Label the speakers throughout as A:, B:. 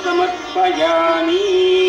A: समर्पयामि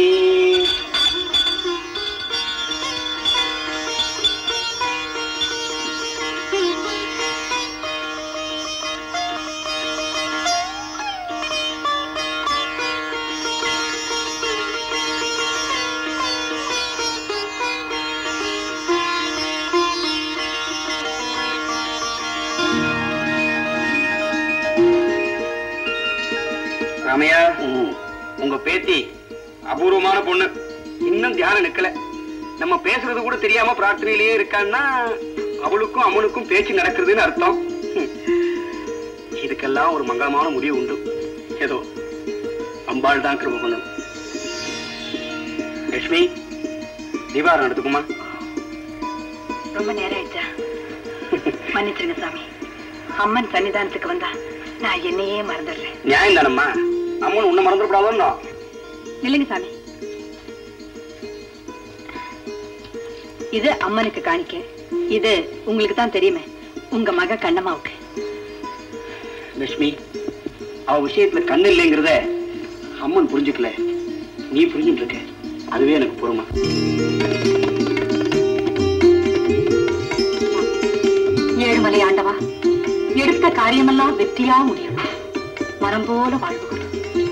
B: ராமையா உங்க பேத்தி அபூர்வமான பொண்ணு இன்னும் தியானம் நிக்கல நம்ம பேசுறது கூட தெரியாம பிரார்த்தனையிலேயே இருக்கான்னா அவளுக்கும் அம்மனுக்கும் பேச்சு நடக்குதுன்னு அர்த்தம் ஹம். இதுக்கெல்லாம் ஒரு மங்களமான முடிவு உண்டு ஏதோ அம்பாள் தான் கிருப பண்ணும் லட்சுமி தீபாரம் எடுத்துக்குமா
C: ரொம்ப நேரம் ஆயிடுச்சா மன்னிச்சிருங்க சாமி அம்மன் சன்னிதானத்துக்கு வந்தா நான் என்னையே மறந்துடுறேன்
B: நியாயம் தானம்மா அம்மன் உன்னை மறந்துடக்கூடாதுன்னு
C: நில்லுங்க சாமி இது அம்மனுக்கு காணிக்க இது உங்களுக்கு தான் தெரியுமே உங்க மக கண்ணம்மாவுக்கு
B: லட்சுமி அவ விஷயத்துல கண்ணு இல்லைங்கிறத அம்மன் புரிஞ்சுக்கல நீ புரிஞ்சுட்டு இருக்க அதுவே எனக்கு பொறுமை
C: ஏழுமலை ஆண்டவா எடுத்த காரியமெல்லாம் வெற்றியா முடியணும் மரம் போல வாழ்வுகிறோம்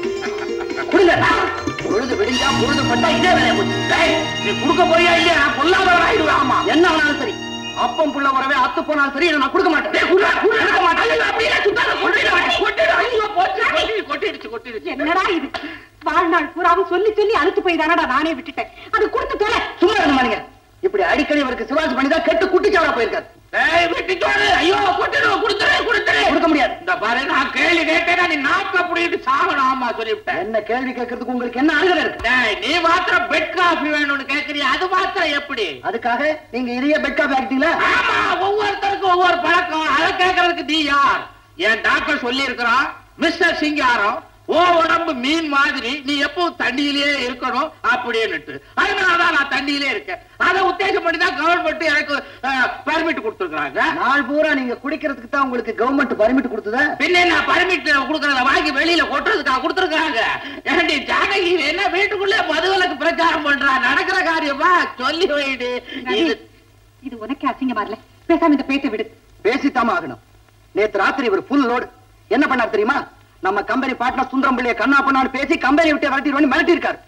B: பொழுது விடிஞ்சா பொழுது பட்டா இதே வேலையை போச்சு டேய், நீ குடுக்க போறியா இல்லையா நான் பொல்லாதவன் ஆயிடுவேன் ஆமா என்ன ஆனாலும் சரி அப்பம் புள்ள வரவே அத்து போனாலும் சரி இதை நான் கொடுக்க மாட்டேன் டேய், குடுடா, குடுடா, கொடுக்க மாட்டேன் ஐயோ, அப்படியே சுத்தாத, கொட்டிடு, கொட்டிடு, ஐயோ, போச்சு, கொட்டிடு, கொட்டிடுச்சு கொட்டிடுச்சு
C: என்னடா இது வாழ்நாள் பூராவும் சொல்லி சொல்லி அழுத்து போய் தானடா நானே விட்டுட்டேன் அது கொடுத்து தொலை
B: சும்மா இருங்க மாட்டீங்க இப்படி அடிக்கடி இவருக்கு சிவாஜி பண்ணி தான் கெட்டு குட்டிச்சாவரா போயிருக்காரு
A: ஏய் வெட்டிச்சோடு ஐயோ கொடுத்துடு கொடுத்துடு கொடுத்துடு
B: கொடுக்க முடியாது
A: இந்த பாரு நான் கேள்வி கேட்டேன்னா நீ நாக்க புடிட்டு சாகணும் ஆமா சொல்லிவிட்டேன்
B: என்ன கேள்வி கேட்கறதுக்கு உங்களுக்கு என்ன அருகதை இருக்கு
A: டேய், நீ மாத்திரம் பெட் காஃபி வேணும்னு கேக்குறியா அது மாத்திரம் எப்படி
B: அதுக்காக நீங்க இதையே பெட் காஃபி ஆக்கிட்டீங்களா
A: ஆமா ஒவ்வொருத்தருக்கும் ஒவ்வொரு பழக்கம் அதை கேட்கறதுக்கு நீ யார் என் டாக்டர் சொல்லி இருக்கிறான் மிஸ்டர் சிங்காரம் ஓ உடம்பு மீன் மாதிரி நீ எப்பவும் தண்ணியிலேயே இருக்கணும் அப்படின்னுட்டு அதனாலதான் நான் தண்ணியிலே இருக்கேன் அதை உத்தேசம் பண்ணி தான் கவர்மெண்ட் எனக்கு பர்மிட் கொடுத்துருக்காங்க
B: நாள் பூரா நீங்க குடிக்கிறதுக்கு தான் உங்களுக்கு கவர்மெண்ட் பர்மிட் கொடுத்ததா
A: பின்ன நான் பர்மிட் கொடுக்கறத வாங்கி வெளியில கொட்டுறதுக்காக கொடுத்துருக்காங்க ஏண்டி ஜானகி என்ன வீட்டுக்குள்ளே மதுவிலக்கு பிரச்சாரம் பண்றா நடக்கிற காரியமா சொல்லி வைடு இது
C: இது உனக்கு அசிங்கமா இல்ல பேசாம இந்த பேச்சை விடு
B: பேசித்தாம ஆகணும் நேத்து ராத்திரி இவர் ஃபுல் லோடு என்ன பண்ணார் தெரியுமா நம்ம கம்பெனி பார்ட்னர் சுந்தரம் பிள்ளைய கண்ணா பண்ணான்னு பேசி கம்பெனி விட்டு விரட்டிடுவோம் மிரட்டி இருக்காரு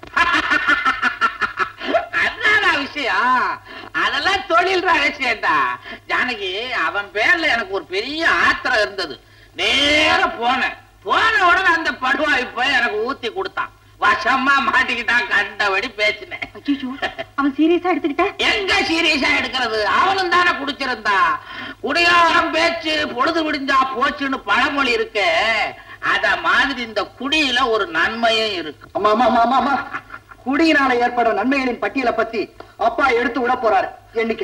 A: அதானா விஷயம் அதெல்லாம் தொழில் ரகசியம்டா ஜானகி அவன் பேர்ல எனக்கு ஒரு பெரிய ஆத்திரம் இருந்தது நேர போனேன் போன உடனே அந்த படுவாய் போய் எனக்கு ஊத்தி கொடுத்தான் வசமா மாட்டிக்கிட்டான் கண்டபடி பேசினேன்
C: ஐயோ அவன் சீரியஸா எடுத்துக்கிட்ட
A: எங்க சீரியஸா எடுக்கிறது அவனும் தானே குடிச்சிருந்தா குடியாரம் பேச்சு பொழுது விடிஞ்சா போச்சுன்னு பழமொழி இருக்கு அத மாதிரி இந்த குடியில ஒரு நன்மையும் இருக்கு
B: ஆமா ஆமா ஆமா ஆமா ஆமா குடியினால ஏற்படுற நன்மைகளின் பட்டியலை பத்தி அப்பா எடுத்து விட போறாரு என்னைக்கு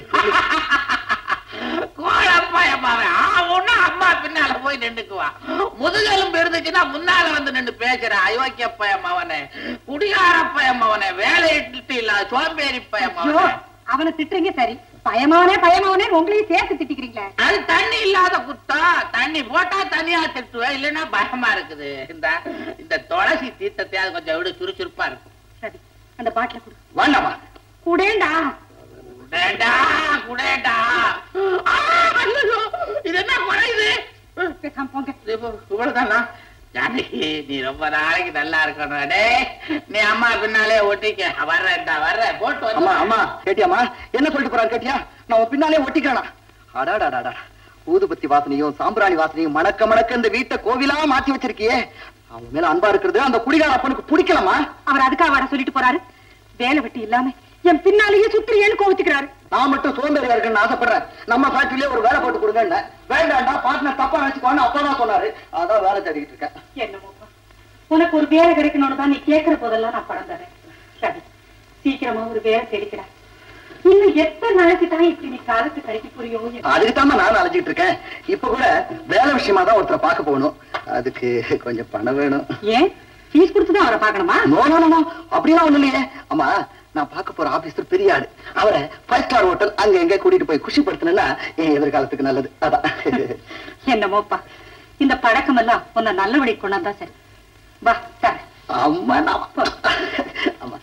A: கோழப்பா எம்மாவன் ஆவுன்னா அம்மா பின்னால போய் நின்னுக்குவான் முதுகெலும்பு இருந்துச்சுன்னா முன்னால வந்து நின்னு பேசுறேன் அயோக்கியப்ப எம்மவனே குடிகாரப்ப எம்மவனே வேலை இட்டு இல்ல சோம்பேறி
C: ஐயோ
A: பயமவனே
C: அவனை திட்டுறீங்க சரி பயமாவனே பயமாவனே உங்களையும் சேர்த்து திட்டிக்கிறீங்களே
A: அது தண்ணி இல்லாத குத்தம் தண்ணி போட்டா தனியா திட்டுவேன் இல்லைன்னா பயமா இருக்குது இந்த இந்த துளசி தீர்த்தத்தையாவது கொஞ்சம் விட சுறுசுறுப்பா இருக்கும்
C: சரி அந்த பாட்டில கொடு
B: வேண்டாமா
C: கூடேண்டா
A: குடேண்டா குடேண்டா ஆ, ஐயோ, இது என்ன குறையுது
C: பேசாம போங்க
A: இவ்வளவுதானா ஜானகி நீ ரொம்ப நாளைக்கு நல்லா இருக்கணும் டேய் நீ அம்மா பின்னாலே ஒட்டிக்க வர்றேன்டா வர்றேன் போட்டு
B: அம்மா
A: வந்து
B: அம்மா கேட்டியாமா என்ன சொல்லிட்டு போறாரு கேட்டியா நான் உன் பின்னாலே ஒட்டிக்கிறேனா அடாடாடாடா ஊதுபத்தி வாசனையும் சாம்பிராணி வாசனையும் மணக்க மணக்க இந்த வீட்டை கோவிலா மாத்தி வச்சிருக்கியே அவன் மேல அன்பா இருக்கிறது அந்த குடிகார அப்பனுக்கு பிடிக்கலாமா
C: அவர் அதுக்காக வர சொல்லிட்டு போறாரு வேலை வெட்டி இல்லாம என் பின்னாலேயே சுத்திரியேன்னு கோவிச்சுக்கிறாரு
B: நான் மட்டும் சோம்பேறியா இருக்கேன்னு ஆசைப்படுறேன் நம்ம ஃபேக்டரியிலே ஒரு வேலை போட்டு கொடுங்க வேண்டாண்டா பார்ட்னர் தப்பா நினைச்சுக்கோன்னு அப்பதான் சொன்னாரு அதான் வேலை தேடிட்டு இருக்கேன்
C: என்னமோப்பா உனக்கு ஒரு வேலை கிடைக்கணும்னு தான் நீ கேட்கிற போதெல்லாம் நான் படம் தரேன் சரி சீக்கிரமா ஒரு வேலை தேடிக்கிறேன் இன்னும் எத்தனை நாளைக்கு தான் இப்படி நீ காலத்து கழிக்க புரியோ
B: அதுக்கு நான் அலைஞ்சிட்டு இருக்கேன் இப்ப கூட வேலை விஷயமா தான் ஒருத்தரை பார்க்க போகணும் அதுக்கு கொஞ்சம் பணம் வேணும்
C: ஏன் ஃபீஸ் கொடுத்துதான் அவரை பார்க்கணுமா
B: நோ நோ நோ, நோ அப்படிலாம் ஒண்ணு இல்லையே அம்மா நான் பார்க்க போற ஆபீசர் பெரிய ஆடு அவரை ஃபைவ் ஸ்டார் ஹோட்டல் அங்க எங்க கூட்டிட்டு போய் குஷிப்படுத்தினா என் எதிர்காலத்துக்கு நல்லது அதான்
C: என்னமோப்பா இந்த பழக்கம் எல்லாம் உன்னை நல்ல வழி கொண்டாந்தா சரி வா தரேன்
D: அம்மா அப்பா ஆமா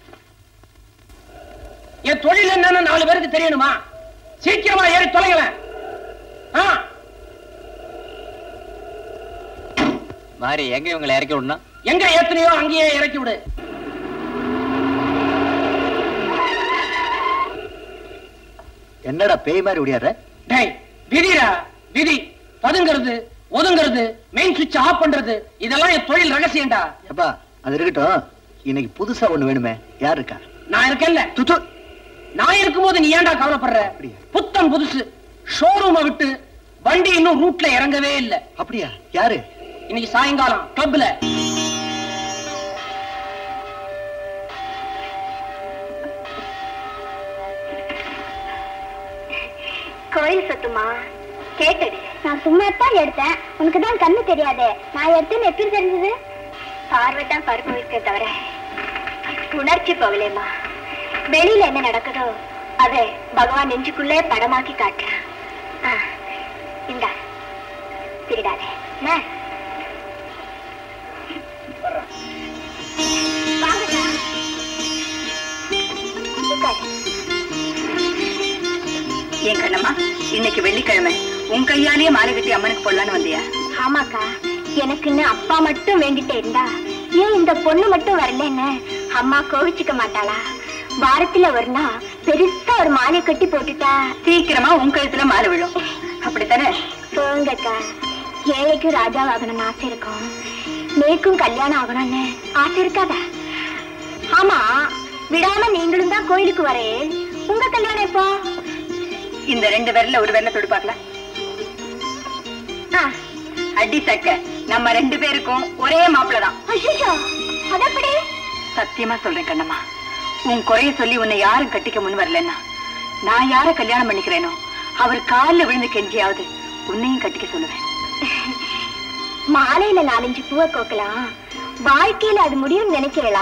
E: என் தொழில் என்னன்னு நாலு பேருக்கு தெரியணுமா சீக்கிரமா ஏறி தொலைங்களேன் ஆ
D: மாதிரி எங்க இவங்களை இறக்கி விடணும்
E: எங்க ஏத்தனையோ அங்கேயே இறக்கி விடு
D: என்னடா பேய் மாதிரி ஓடியாடுற
E: டேய் விதிடா விதி பதுங்கிறது ஒதுங்கிறது மெயின் சுவிட்ச் ஆஃப் பண்றது இதெல்லாம் என் தொழில் ரகசியம்டா
D: எப்பா அது இருக்கட்டும் இன்னைக்கு புதுசா ஒண்ணு வேணுமே யார் இருக்கா
E: நான் இருக்கேன்ல
D: துத்து
E: நான் இருக்கும்போது நீ ஏன்டா கவலைப்படுற
D: அப்படியா?
E: புத்தம் புதுசு ஷோரூமை விட்டு வண்டி இன்னும் ரூட்ல இறங்கவே இல்ல
D: அப்படியா யாரு
E: இன்னைக்கு சாயங்காலம் கிளப்ல
F: கோயில் சொத்துமா கேட்டது நான் சும்மா தான் எடுத்தேன் உனக்கு தான் கண்ணு தெரியாதே நான் எடுத்தேன்னு எப்படி தெரிஞ்சது பார்வை தான் பருப்பு வைக்க தவிர உணர்ச்சி போகலேம்மா வெளியில என்ன நடக்குதோ அதை பகவான் நெஞ்சுக்குள்ளே படமாக்கி காட்டுறான் ஆ, இந்தா திருடாதே என்ன? வாங்கடா. உட்காரு.
C: ஏன் கண்ணம்மா இன்னைக்கு வெள்ளிக்கிழமை உன் கையாலேயே மாலை கட்டி அம்மனுக்கு போடலான்னு வந்தியா
F: ஆமாக்கா எனக்குன்னு அப்பா மட்டும் வேண்டிட்டே இருந்தா ஏன் இந்த பொண்ணு மட்டும் வரலன்னு அம்மா கோவிச்சுக்க மாட்டாளா வாரத்துல ஒரு நாள் பெருசா ஒரு மாலை கட்டி போட்டுட்டா
C: சீக்கிரமா உன் கழுத்துல மாலை விழும் அப்படித்தானே
F: போங்கக்கா ஏழைக்கும் ராஜாவாகணும்னு ஆசை இருக்கும் மேக்கும் கல்யாணம் ஆகணும்னு ஆசை இருக்காதா ஆமா விடாம நீங்களும் தான் கோயிலுக்கு வரே உங்க கல்யாணம் எப்போ
C: இந்த ரெண்டு விரல்ல ஒரு விரல தொடு பார்க்கலாம்
F: ஆ,
C: அடி சக்க நம்ம ரெண்டு பேருக்கும் ஒரே மாப்பிள்ள தான்
F: ஐயையோ, அது எப்படி
C: சத்தியமா சொல்றேன் கண்ணம்மா உன் குறைய சொல்லி உன்னை யாரும் கட்டிக்க முன் வரலன்னா நான் யார கல்யாணம் பண்ணிக்கிறேனோ அவர் கால்ல விழுந்து கெஞ்சியாவது உன்னையும் கட்டிக்க சொல்லுவேன்
F: மாலையில நாலஞ்சு பூவை கோக்கலாம் வாழ்க்கையில அது முடியும் நினைக்கிறீங்களா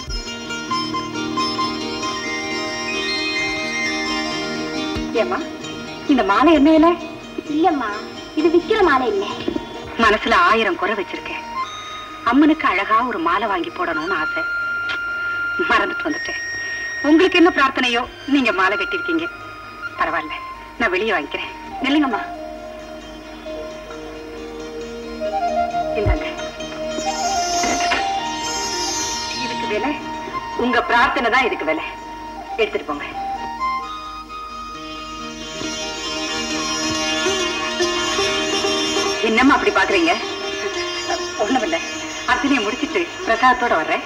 C: ஏமா இந்த மாலை என்ன விலை
F: இல்லம்மா இது விக்கிற மாலை இல்ல
C: மனசுல ஆயிரம் குறை வச்சிருக்கேன் அம்மனுக்கு அழகா ஒரு மாலை வாங்கி போடணும்னு ஆசை மறந்துட்டு வந்துட்டேன் உங்களுக்கு என்ன பிரார்த்தனையோ நீங்க மாலை கட்டிருக்கீங்க பரவாயில்ல நான் வெளியே வாங்கிக்கிறேன் நில்லுங்கம்மா இந்தாங்க இதுக்கு விலை உங்க பிரார்த்தனை தான் இதுக்கு விலை எடுத்துட்டு போங்க என்னம்மா அப்படி பாக்குறீங்க ஒண்ணுமில்ல அத்தனையை முடிச்சிட்டு பிரசாதத்தோட வர்றேன்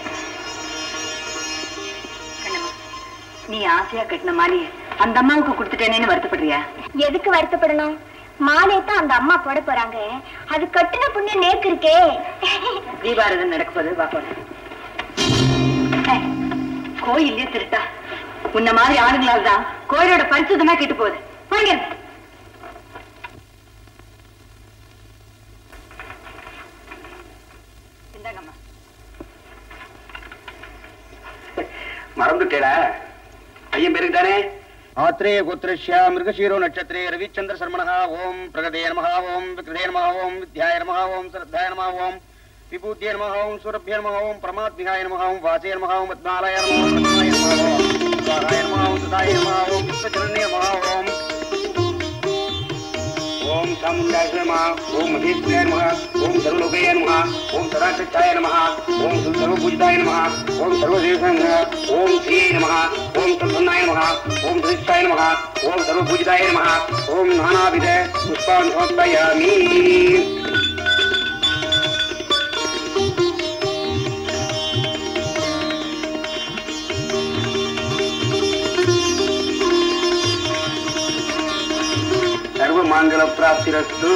C: கண்ணம்மா, நீ ஆசையா கட்டின மாலையை அந்த அம்மாவுக்கு கொடுத்துட்டேனேன்னு வருத்தப்படுறியா
F: எதுக்கு வருத்தப்படணும் மாலை தான் அந்த அம்மா போட போறாங்க அது கட்டின புண்ணியம் நேக்கு இருக்கே
C: தீபாரதம் நடக்க போகுது வா போறேன் ஏய், கோயில்லயே திருட்டா உன்ன மாதிரி ஆளுங்களால் தான் கோயிலோட பரிசுத்தமா கெட்டு போகுது போங்க இந்தாங்கம்மா
B: மறந்துட்டேடா பையன் பேருக்கு தானே
G: ஆத்ரேய கோத்திரஸ்யா மிருகசீரோ நட்சத்திரே ரவிச்சந்திர சர்மணः ஓம் பிரகதே நமः ஓம் விக்ரதே நமः ஓம் வித்யாய நமः ஓம் ஸ்ரத்தாய நமः ஓம் விபூத்தியே நமः ஓம் சூரभ्य நமः ஓம் பிரமாத்மிகாய நமः ஓம் வாசே நமः ஓம் பத்மாலய நமः ஓம் பத்மாய நமः ஓம் சுதாராய நமः ஓம் சுதாய நமः ஓம் புஷ்பஜனனே நமः ஓம்
B: ஓம் சாமுண்டாய நமः ஓம் மகேஸ்வராய நமः ஓம் சர்வலோகாய நமः ஓம் சதாசத்தாய நமः ஓம் சர்வபூஜிதாய நமः ஓம் சர்வதேசாய நமः ஓம் ஸ்ரீயை நமः ஓம் சம்பன்னாய நமः ஓம் சதிஷ்டாய நமः ஓம் சர்வபூஜிதாய நமः ஓம் நானாவித புஷ்பான் சமர்ப்பயாமி சர்வ மாங்கல பிராப்திரஸ்து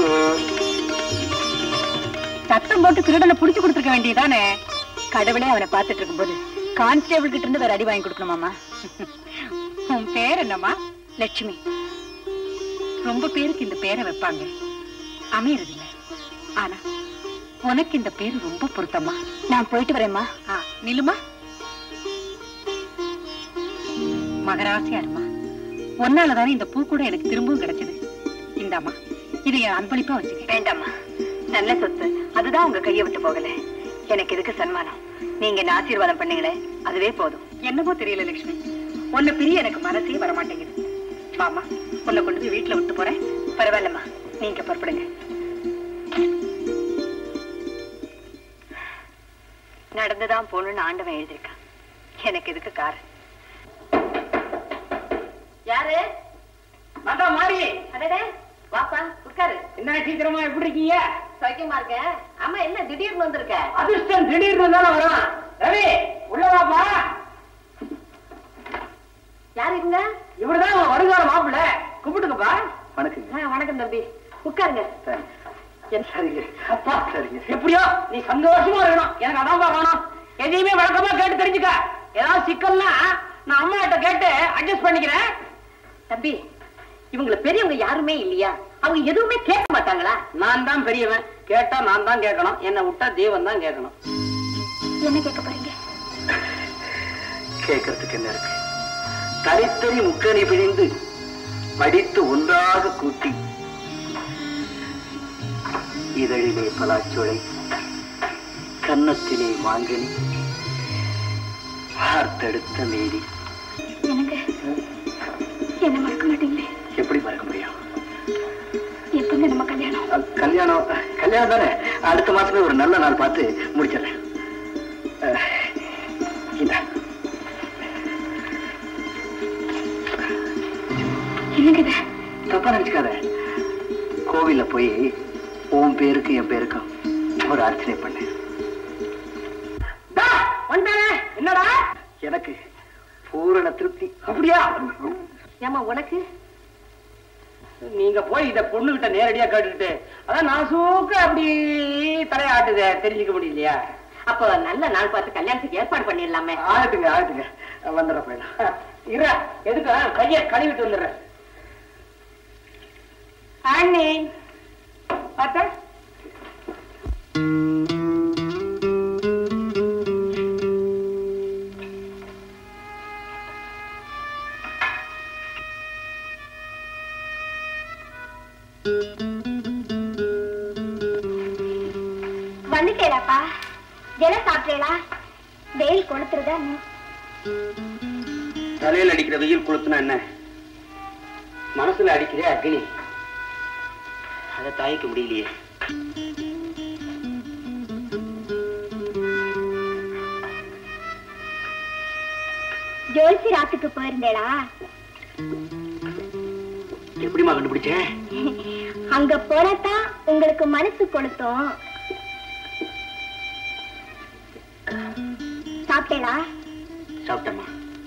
C: சத்தம் போட்டு திருடனை புடிச்சு கொடுத்துருக்க வேண்டியதானே கடவுளே அவனை பார்த்துட்டு இருக்கும்போது கான்ஸ்டேபிள் கிட்ட இருந்து வேற அடி வாங்கி கொடுக்கணுமாமா உன் பேர் என்னம்மா லட்சுமி ரொம்ப பேருக்கு இந்த பேரை வைப்பாங்க அமையறது இல்ல ஆனா உனக்கு இந்த பேர் ரொம்ப பொருத்தமா நான் போயிட்டு வரேம்மா ஆ நில்லுமா மகராசியா இருமா ஒன்னாலதானே இந்த பூ கூட எனக்கு திரும்பவும் கிடைச்சது இந்தாம்மா இதை என் அன்பளிப்பா வச்சுக்க வேண்டாம்மா நல்ல சொத்து அதுதான் உங்க கையை விட்டு போகல எனக்கு எதுக்கு சன்மானம் நீங்க என்ன ஆசீர்வாதம் பண்ணீங்களே அதுவே போதும் என்னமோ தெரியல லட்சுமி உன்னை பிரிய எனக்கு மனசே வர மாட்டேங்குது வாமா உன்னை கொண்டு போய் வீட்டுல விட்டு போறேன் பரவாயில்லம்மா நீங்க புறப்படுங்க நடந்துதான் போகணும்னு ஆண்டவன் எழுதியிருக்கான் எனக்கு இதுக்கு கார் யாரு
E: மாதா மாறி
C: அடடே வாப்பா உட்காரு
E: என்ன சீக்கிரமா எப்படி இருக்கீங்க
C: சௌக்கியமா இருக்க அம்மா என்ன திடீர்னு வந்திருக்க
E: அதிர்ஷ்டம் திடீர்னு தானே வரும் ரவி உள்ள வாப்பா
C: யாரு இவங்க
E: இவருதான் உன் வருங்கால மாப்பிள்ள கூப்பிட்டுங்கப்பா
D: வணக்கங்க
C: ஆ, வணக்கம் தம்பி உட்காருங்க
D: சரிங்க
E: அப்பா
D: சரிங்க
E: எப்படியோ நீ சந்தோஷமா இருக்கணும் எனக்கு அதான்ப்பா வேணும் எதையுமே வழக்கமா கேட்டு தெரிஞ்சுக்க ஏதாவது சிக்கல்னா நான் அம்மா கிட்ட கேட்டு அட்ஜஸ்ட் பண்ணிக்கிறேன்
C: தம்பி இவங்கள பெரியவங்க யாருமே இல்லையா அவங்க எதுவுமே கேட்க மாட்டாங்களா
E: நான் தான் பெரியவன் கேட்டா நான் தான் கேட்கணும் என்னை விட்டா தெய்வம் தான் கேட்கணும்
F: என்ன கேட்க போறீங்க
D: கேட்கறதுக்கு என்ன இருக்கு தனித்தனி முக்கணி பிழிந்து படித்து ஒன்றாக கூட்டி இதழிலே பலாச்சோலை கன்னத்திலே மாங்கனி பார்த்தெடுத்த மேரி
F: எனக்கு என்ன மறக்க மாட்டீங்களே
D: எப்படி மறக்க முடியும்
F: எப்பங்க நம்ம கல்யாணம்
D: அஹ், கல்யாணம் கல்யாணம் தானே அடுத்த மாசமே ஒரு நல்ல நாள் பார்த்து முடிச்சிடறேன் அஹ், இந்தா
F: என்னங்க இது
D: தப்பா நினைச்சுக்காத கோவில்ல போய் உன் பேருக்கும் என் பேருக்கும் ஒரு அர்ச்சனை பண்ணேன்
E: டா, வந்துட்டானே என்னடா
D: எனக்கு பூரண திருப்தி
E: அப்படியா
C: ஏமா உனக்கு
E: நீங்க போய் இத பொண்ணுகிட்ட நேரடியா கேட்டுக்கிட்டு அதான் நான் சூக்க அப்படி தலையாட்டுத தெரிஞ்சுக்க முடியலையா
C: அப்போ நல்ல நாள் பார்த்து கல்யாணத்துக்கு ஏற்பாடு பண்ணிடலாமே
D: ஆகட்டுங்க ஆகட்டுங்க வந்துடுற போயிடலாம்
E: இற எதுக்கு கைய கழுவிட்டு வந்துடுறேன்
C: அண்ணே
E: பார்த்தா
F: வந்துட்டேடாப்பா ஜெல சாப்பிட்டேளா வெயில் கொளுத்துறதா என்ன?
B: தலையில அடிக்கிற வெயில் கொளுத்துனா என்ன மனசுல அடிக்கிற அக்னி அதை தாய்க்க முடியலையே
F: ஜோல்சி ராத்துக்கு போயிருந்தேளா
B: எப்படிமா கண்டுபிடிச்சேன்
F: அங்க போனதான் உங்களுக்கு மனசு கொளுத்தும் சாப்பிட்டேளா
B: சாப்பிட்டேம்மா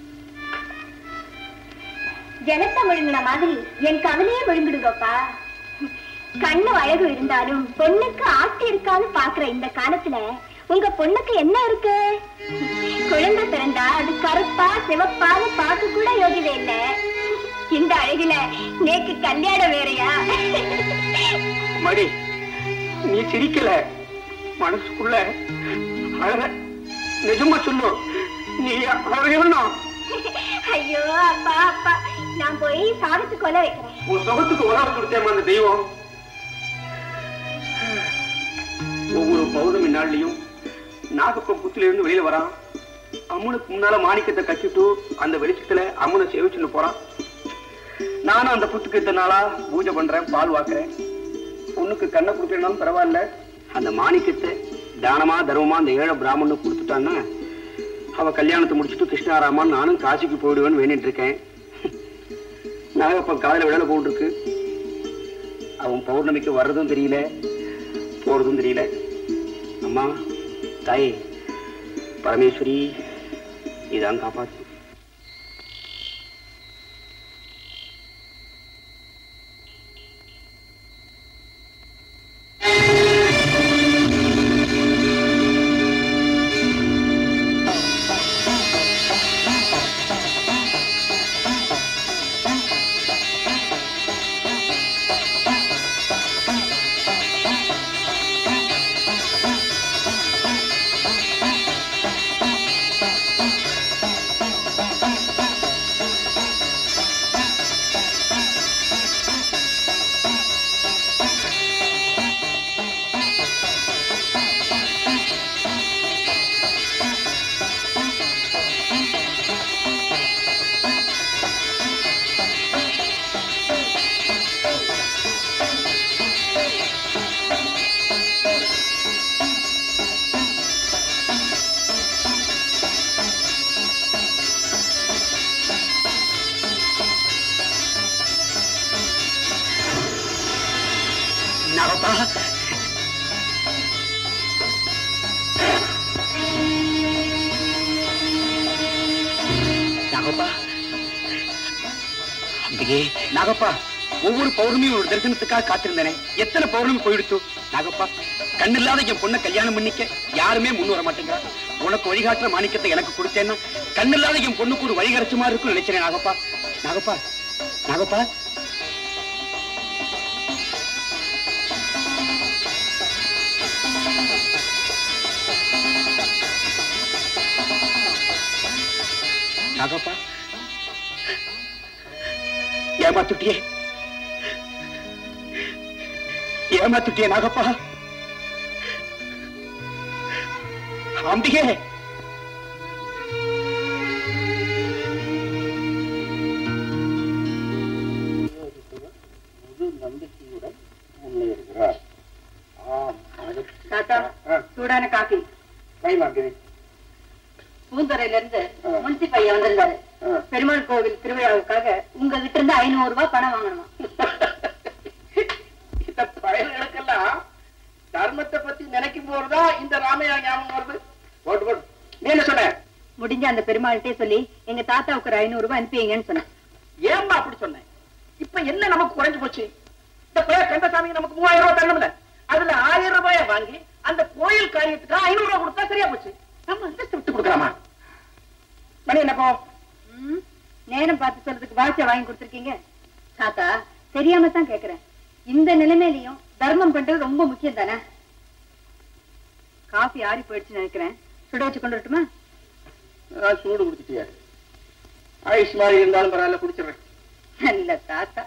F: ஜலத்தை விழுங்கின மாதிரி என் கவலையே விழுங்கிடுங்கப்பா கண்ணு அழகு இருந்தாலும் பொண்ணுக்கு ஆசை இருக்கான்னு பாக்குற இந்த காலத்துல உங்க பொண்ணுக்கு என்ன இருக்கு குழந்தை பிறந்தா அது கருப்பா சிவப்பான்னு பார்க்க கூட யோகிதை இல்ல இந்த அழகுல நேக்கு கல்யாணம் வேறயா
B: மடி நீ சிரிக்கல மனசுக்குள்ள அழற நிஜமா சொல்லு நீ அழகணும்
F: ஐயோ அப்பா அப்பா நான் போய் சாதத்து கொலை வைக்கிறேன்
B: உன் சுகத்துக்கு உணவு கொடுத்தேமா அந்த தெய்வம் ஒவ்வொரு பௌர்ணமி நாள்லயும் நாகப்பம் புத்துல இருந்து வெளியில வரான் அம்மனுக்கு முன்னால மாணிக்கத்தை கட்டிட்டு அந்த வெளிச்சத்துல அம்மனை சேவிச்சுன்னு போறான் நானும் அந்த புத்துக்கு இத்தனை நாளா பூஜை பண்றேன் பால் வாக்குறேன் பொண்ணுக்கு கண்ணை கொடுக்கறனாலும் பரவாயில்ல அந்த மாணிக்கத்தை தானமா தர்மமா அந்த ஏழை பிராமணனுக்கு கொடுத்துட்டான்னா அவ கல்யாணத்தை முடிச்சுட்டு கிருஷ்ணாராமான் நானும் காசிக்கு போயிடுவேன்னு வேண்டிட்டு இருக்கேன் நாகப்பன் காதல விடல போட்டுருக்கு அவன் பௌர்ணமிக்கு வர்றதும் தெரியல போறதும் தெரியல அம்மா தாயே பரமேஸ்வரி இதான் காப்பாத்து
G: நாகப்பா அம்பிகே நாகப்பா ஒவ்வொரு பௌர்ணமியும் ஒரு தரிசனத்துக்காக காத்திருந்தேனே எத்தனை பௌர்ணமி போயிடுச்சு நாகப்பா கண்ணில்லாத என் பொண்ணை கல்யாணம் பண்ணிக்க யாருமே முன் வர மாட்டேங்கிறா உனக்கு வழிகாட்டுற மாணிக்கத்தை எனக்கு கொடுத்தேன்னா கண்ணில்லாத என் பொண்ணுக்கு ஒரு வழிகரைச்சுமா இருக்கும்னு நினைச்சேன் நாகப்பா நாகப்பா நாகப்பா நாகப்பா ஏமாத்துட்டியே ஏமாத்துட்டியே நாகப்பா அம்பிகே
C: தாத்தா சூடான காஃபி பூந்தரையில இருந்து முன்சி பையன் வந்திருந்தாரு பெருமாள் கோவில் திருவிழாவுக்காக உங்ககிட்ட இருந்து ஐநூறு ரூபாய் பணம் வாங்கணுமா
A: இந்த பயல்களுக்கெல்லாம் தர்மத்தை பத்தி நினைக்கும் போதுதான் இந்த ராமையா ஞாபகம் வருது போட்டு போட்டு நீ என்ன சொன்ன
C: முடிஞ்ச அந்த பெருமாள்கிட்டே சொல்லி எங்க தாத்தாவுக்கு ஒரு ஐநூறு ரூபாய் அனுப்பிங்கன்னு சொன்னேன்
A: ஏம்மா அப்படி சொன்னேன் இப்ப என்ன நமக்கு குறைஞ்சு போச்சு இந்த பையன் கந்தசாமி நமக்கு மூவாயிரம் ரூபாய் தரணும்ல அதுல ஆயிரம் ரூபாய வாங்கி அந்த கோயில் காரியத்துக்கு ஐநூறு ரூபாய் கொடுத்தா சரியா போச்சு நம்ம அந்தஸ்து விட்டு கொடுக்கலாமா மணி என்னப்போ
C: ம், நேரம் பார்த்து சொல்றதுக்கு வாட்சை வாங்கி கொடுத்துருக்கீங்க தாத்தா தெரியாம தான் கேக்குறேன் இந்த நிலைமையிலயும் தர்மம் பண்றது ரொம்ப முக்கியம் தானே காஃபி ஆறி போயிடுச்சுன்னு நினைக்கிறேன் சுட வச்சு கொண்டு வரட்டுமா
A: சூடு குடிச்சிட்டியா ஆயுஷ் மாதிரி இருந்தாலும் பரவாயில்ல குடிச்சிடுறேன்
C: நல்ல தாத்தா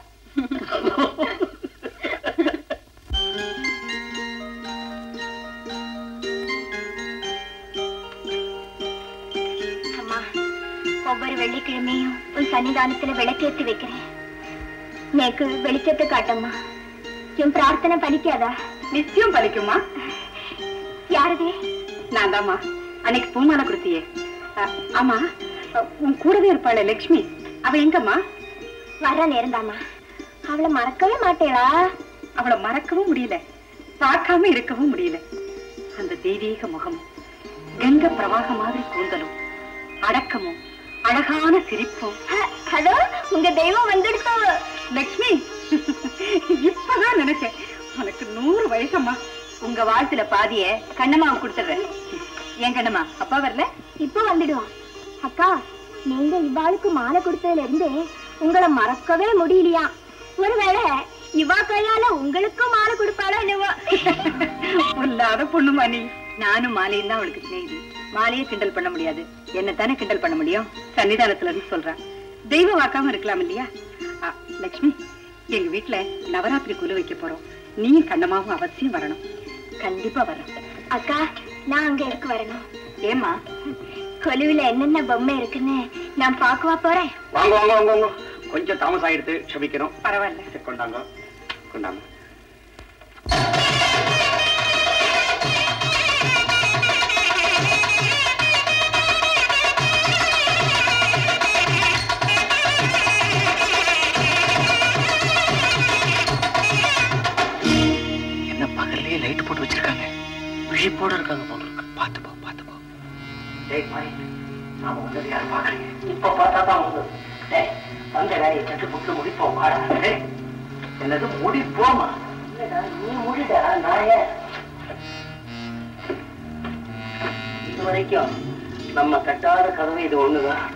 F: அம்மா ஒவ்வொரு வெள்ளிக்கிழமையும் உன் சன்னிதானத்துல விளக்கேத்தி வைக்கிறேன் நேக்கு வெளிச்சத்தை காட்டம்மா என் பிரார்த்தனை பலிக்காதா
C: நிச்சயம் பலிக்குமா
F: யாரதே
C: நான் தாம்மா அன்னைக்கு பூமாலை கொடுத்தியே அ, ஆமா அ, உன் கூடவே இருப்பாளே லட்சுமி அவ எங்கம்மா
F: வர நேரம்தாம்மா அவளை மறக்கவே மாட்டேளா
C: அவளை மறக்கவும் முடியல பார்க்காம இருக்கவும் முடியல அந்த தெய்வீக முகமும் கங்க பிரவாக மாதிரி கூந்தலும் அடக்கமும் அழகான சிரிப்பும்
F: ஹ- ஹலோ உங்க தெய்வம் வந்துடுத்தோ
C: லட்சுமி இப்பதான் நினைச்சேன் உனக்கு நூறு வயசம்மா உங்க வாழ்த்துல பாதிய கண்ணம்மாவை கொடுத்துடுறேன் ஏன் கண்ணம்மா அப்பா வரல
F: இப்போ வந்துடுவான் அக்கா நீங்க இவாளுக்கு மாலை கொடுத்ததுல இருந்து உங்களை மறக்கவே முடியலையா ஒருவேளை இவா கையால உங்களுக்கும் மாலை கொடுப்பாளோ என்னவோ
C: பொல்லாத பொண்ணுமா நீ நானும் மாலையும் தான் அவளுக்கு செய்தி மாலையே கிண்டல் பண்ண முடியாது என்ன தானே கிண்டல் பண்ண முடியும் சன்னிதானத்துல இருந்து சொல்றேன் தெய்வ வாக்காம இருக்கலாம் இல்லையா ஆ, லட்சுமி எங்க வீட்டுல நவராத்திரி குழு வைக்க போறோம் நீயும் கண்ணமாவும் அவசியம் வரணும் கண்டிப்பா வரணும்
F: அக்கா நான் அங்க இருக்கு வரணும்
C: ஏமா
F: கொலுவில என்னென்ன பொம்மை இருக்குன்னு நான் பார்க்கவா போறேன்
G: வாங்க வாங்க வாங்க வாங்க கொஞ்சம் தாமசம் ஆயிடுத்து க்ஷமிக்கிறோம்
C: பரவாயில்ல
G: சரி, கொண்டாங்க கொண்டாங்க என்ன பகல்லையே லைட் போட்டு வச்சிருக்காங்க விழிப்போட இருக்காங்க போல இருக்கு பார்த்து போ பார்த்து போ டேய் மாறி நாம வந்தது யாரும் பாக்குறீங்க இப்ப பார்த்தா தான் வந்து டேய் வந்த வேலையை கட்டு புட்டு முடிப்போம் வாடா டேய் என்னது முடிப்போமா இல்லடா நீ முடிடா நான் ஏன் இது வரைக்கும் நம்ம கட்டாத கதவு இது ஒண்ணுதான்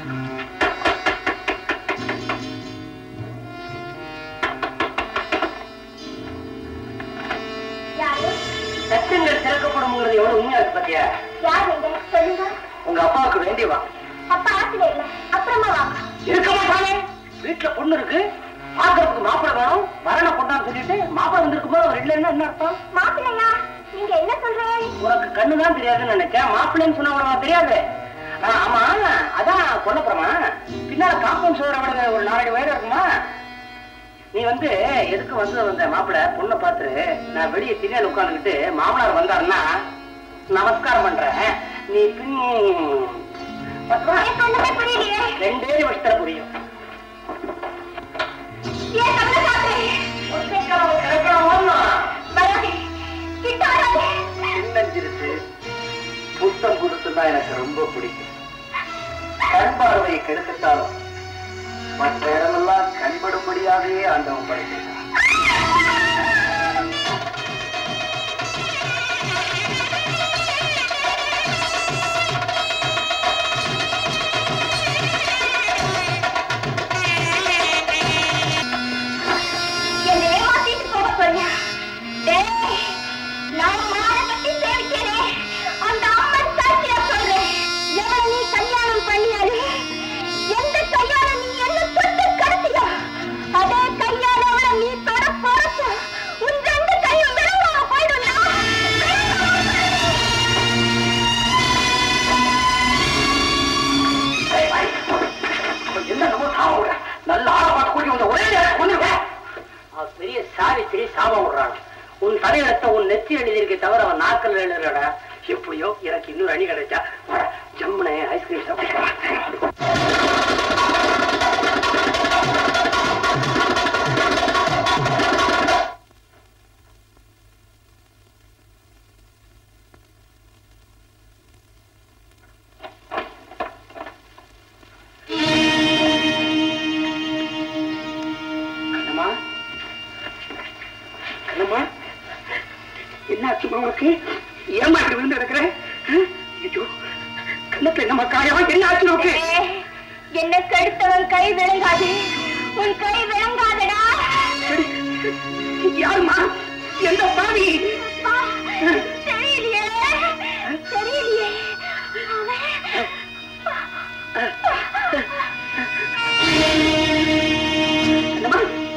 F: யாரு
G: சட்டங்கள் திறக்கப்படும்ங்கிறது எவ்வளவு உண்மையா இருக்கு பாத்தியா
F: யார் நீங்க சொல்லுங்க
G: உங்க அப்பாவுக்கு வேண்டியவா
F: அப்பா ஆத்துல இல்ல அப்புறமா வாங்க
G: இருக்க மாட்டானே வீட்டுல பொண்ணு இருக்கு பாக்குறதுக்கு மாப்பிள்ளை வேணும் மரண பொண்ணான்னு சொல்லிட்டு மாப்பிள்ளை வந்திருக்கும் போது அவர் இல்லைன்னா என்ன அர்த்தம்
F: மாப்பிள்ளையா நீங்க என்ன சொல்றேன்
G: உனக்கு கண்ணுதான் தெரியாதுன்னு நினைச்சேன் மாப்பிள்ளைன்னு சொன்னா உனக்கு தெரியாது ஆ, ஆமா அதான் கொல்லப்புறமா பின்னால காம்பவுண்ட் சோற விட ஒரு நாலடி வயது இருக்குமா நீ வந்து எதுக்கு வந்து வந்த மாப்பிள்ளை பொண்ணை பார்த்து நான் வெளியே திண்ணையில உட்காந்துக்கிட்டு மாமனார் வந்தாருன்னா நமஸ்காரம் பண்றேன் நீ பின் பத்துவா?
F: எனக்கு ஒண்ணுமே புரியலையே
G: ரெண்டே நிமிஷத்துல புரியும்
F: ஏன் கவலை சாப்பிடுறேன்
G: ஒத்தைக்கிழமை கிடைக்கணும்
F: வர
D: எனக்கு ரொம்ப பிடிக்கும் கண் பார்வையை கெடுத்துட்டாலும் மற்ற இடமெல்லாம் கண்படும்படியாகவே ஆண்டவன் படைக்கிறான்
F: என்னை ஏமாத்திட்டு போக போறியா? டேய், நான் மாலை கட்டி சேவிக்கிறே. அந்த அம்மன் சாட்சியா சொல்றேன். எவனை நீ கல்யாணம் பண்ணியாரு, எந்த கையால நீ என்னை தொட்டு கடத்தியோ, அதே கையால அவளை நீ தொட போறப்போ, உன் ரெண்டு கையும் விளங்காம போயிடும்டா.
D: என்ன நம்ம சாவ நல்ல ஆளை பார்த்து கூட்டி வந்த ஒரே நேரம் கொன்னுருவேன்.
E: அவன் பெரிய சாவித்திரி சாபம் விடுறான் உன் தலையிடத்தை உன் நெத்தி எழுதியிருக்கே தவிர அவன் நாக்கல் எழுதுறடா எப்படியோ எனக்கு இன்னொரு அணி கிடைச்சா வர, ஜம்முனே ஐஸ்கிரீம் சாப்பிட்டு கண்ணம்மா கண்ணம்மா என்ன ஆச்சுமா உனக்கு ஏமா இப்படி விழுந்து கிடக்குற ஐயோ கண்ணத்துல என்னம்மா காயமா என்ன ஆச்சு உனக்கு
F: டேய், என்னை கெடுத்தவன் கை விளங்காது உன் கை விளங்காதடா
E: யாருமா எந்த பாவி
F: அப்பா, தெரியலையே தெரியலையே அவன்
E: என்னம்மா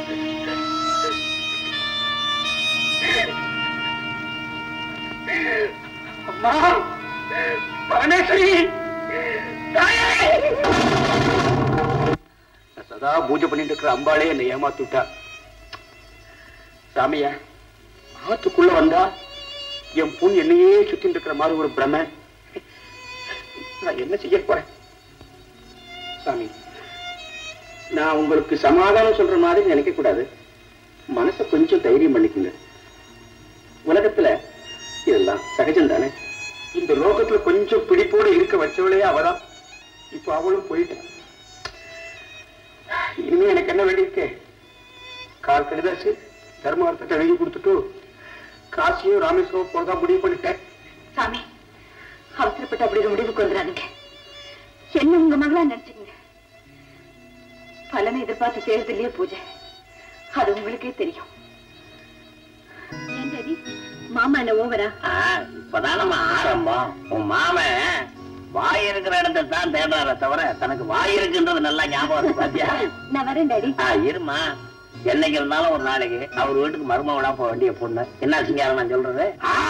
E: அம்மா பரமேஸ்வரி தாயே நான் சதா பூஜை பண்ணிட்டு இருக்கிற அம்பாளே என்னை ஏமாத்திட்டா சாமியா ஆத்துக்குள்ள வந்தா என் பொண்ணு என்னையே சுத்திட்டு இருக்கிற மாதிரி ஒரு பிரமை நான் என்ன செய்ய போறேன் சாமி நான் உங்களுக்கு சமாதானம் சொல்ற மாதிரி நினைக்க கூடாது மனசை கொஞ்சம் தைரியம் பண்ணிக்கோங்க உலகத்துல இதெல்லாம் சகஜம் தானே இந்த லோகத்துல கொஞ்சம் பிடிப்போடு இருக்க வச்சவளே அவதான் இப்ப அவளும் போயிட்டான் இனிமே எனக்கு என்ன வேண்டியிருக்கு கால் கடிதாசு தர்மார்த்தத்தை எழுதி கொடுத்துட்டு காசியும் ராமேஸ்வரம் போறதா முடிவு பண்ணிட்டேன்
C: சாமி அவசரப்பட்டு அப்படி ஒரு முடிவுக்கு வந்துடாதீங்க என்ன உங்க மகளா நினைச்சுங்க பலனை எதிர்பார்த்து செய்யறதுலயே பூஜை அது உங்களுக்கே தெரியும் ஏன் டாடி? மாமா என்ன ஓவரா
E: இப்பதான் நம்ம ஆரம்பம் உன் மாமன் வாய் இருக்கிற இடத்தை தான் தேடுறார தவிர தனக்கு வாய் இருக்குன்றது நல்லா ஞாபகம் இருக்கு பாத்தியா
C: நான் வரேன் டாடி
E: ஆ, இருமா என்னைக்கு இருந்தாலும் ஒரு நாளைக்கு அவர் வீட்டுக்கு மருமகளா போக வேண்டிய பொண்ணு என்ன சிங்காரம் நான் சொல்றது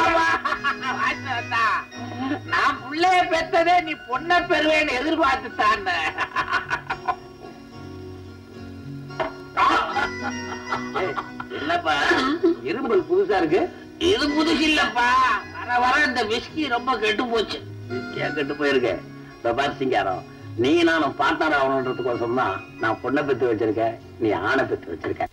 A: நான் புள்ளைய பெத்ததே நீ பொண்ணை பெறுவேன்னு எதிர்பார்த்து
E: என்னப்பா இரும்பல் புதுசா இருக்கு
A: இது புதுசு இல்லப்பா வர வர இந்த விஸ்கி ரொம்ப கெட்டு போச்சு
E: ஏன் கெட்டு போயிருக்கு பார் சிங்காரம் நீ நானும் பார்ட்னர் ஆகணுன்றதுக்கோசம் தான் நான் பொண்ணை பெத்து வச்சிருக்கேன் நீ ஆணை பெத்து வச்சிருக்க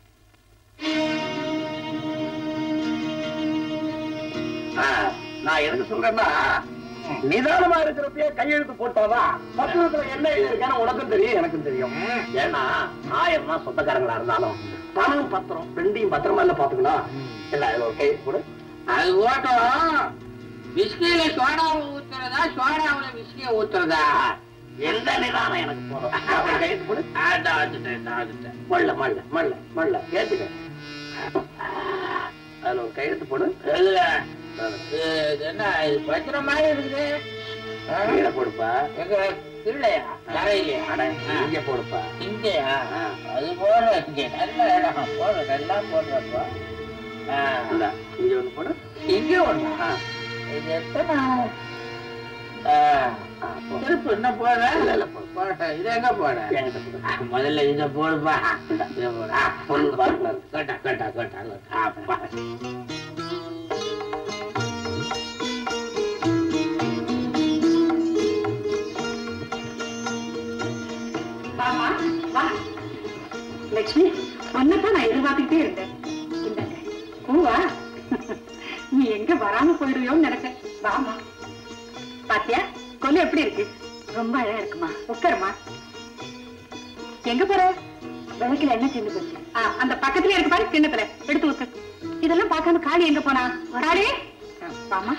E: ஆ, நான் எதுக்கு சொல்றேன்னா நிதானமா இருக்கிறப்பயே கையெழுத்து போட்டாதான் பத்திரத்துல என்ன எழுதிருக்கான்னு உனக்கும் தெரியும் எனக்கும் தெரியும் ஏன்னா ஆயிரம் தான் சொந்தக்காரங்களா இருந்தாலும் பணம் பத்திரம் ரெண்டையும் பத்திரமா இல்ல பாத்துக்கலாம் இல்ல இதுல ஒரு கையெழுத்து போடு
A: அது ஓட்டம் விஸ்கியில சோடாவை ஊத்துறதா சோடாவுல விஸ்கிய ஊத்துறதா
E: எந்த நிதானம் எனக்கு போதும் அவன் கையெழுத்து போடு
A: அதான் வந்துட்டேன் இதான் வந்துட்டேன்
E: மல்ல மல்ல மல்ல மல்ல ஏத்துக்க அதுல ஒரு கையெழுத்து போடு
A: இதுல, இது என்ன இது பத்திரம் மாதிரி இருக்குது ஆ?
E: கீழே போடுப்பா
A: எங்க திருளையா தரையிலையா
E: அட, இங்க போடுப்பா
A: இங்கயா
E: ஆ.
A: அது போற இங்க நல்ல இடம் போற நல்லா போடுறப்போ ஆ.
E: இந்தா, இங்க ஒண்ணு போடு
A: இங்க ஒண்ணு
E: ஆ,
A: இது எத்தனை ஆ.
E: ஆ, போ.
A: திருப்பு என்ன போட
E: இல்ல, இல்ல, போடு.
A: போட இது எங்க போட
E: என்கிட்ட போடு.
A: முதல்ல இத போடுப்பா
E: இந்தா.
A: இத போடு ஆ,
E: பொண்ணு பார்ட்னர்
A: கேட்டா கேட்டா கேட்டா கேட்டா. அப்பா
C: வாமா வா லட்சுமி ஒன்னதான் நான் எதிர்பார்த்துக்கிட்டே இருந்தேன் இந்தாங்க பூவா நீ எங்க வராம போயிடுவியோன்னு நினைச்சேன் வாமா பாத்தியா கொல்லு எப்படி இருக்கு ரொம்ப அழகா இருக்குமா உட்காருமா எங்க போற விளக்குல என்ன சேர்ந்து போச்சு ஆ, அந்த பக்கத்துல இருக்கு பாரு கிண்ணத்துல எடுத்து ஊத்து இதெல்லாம் பார்க்காம காளி எங்க போனா காளி ஆ, வாம்மா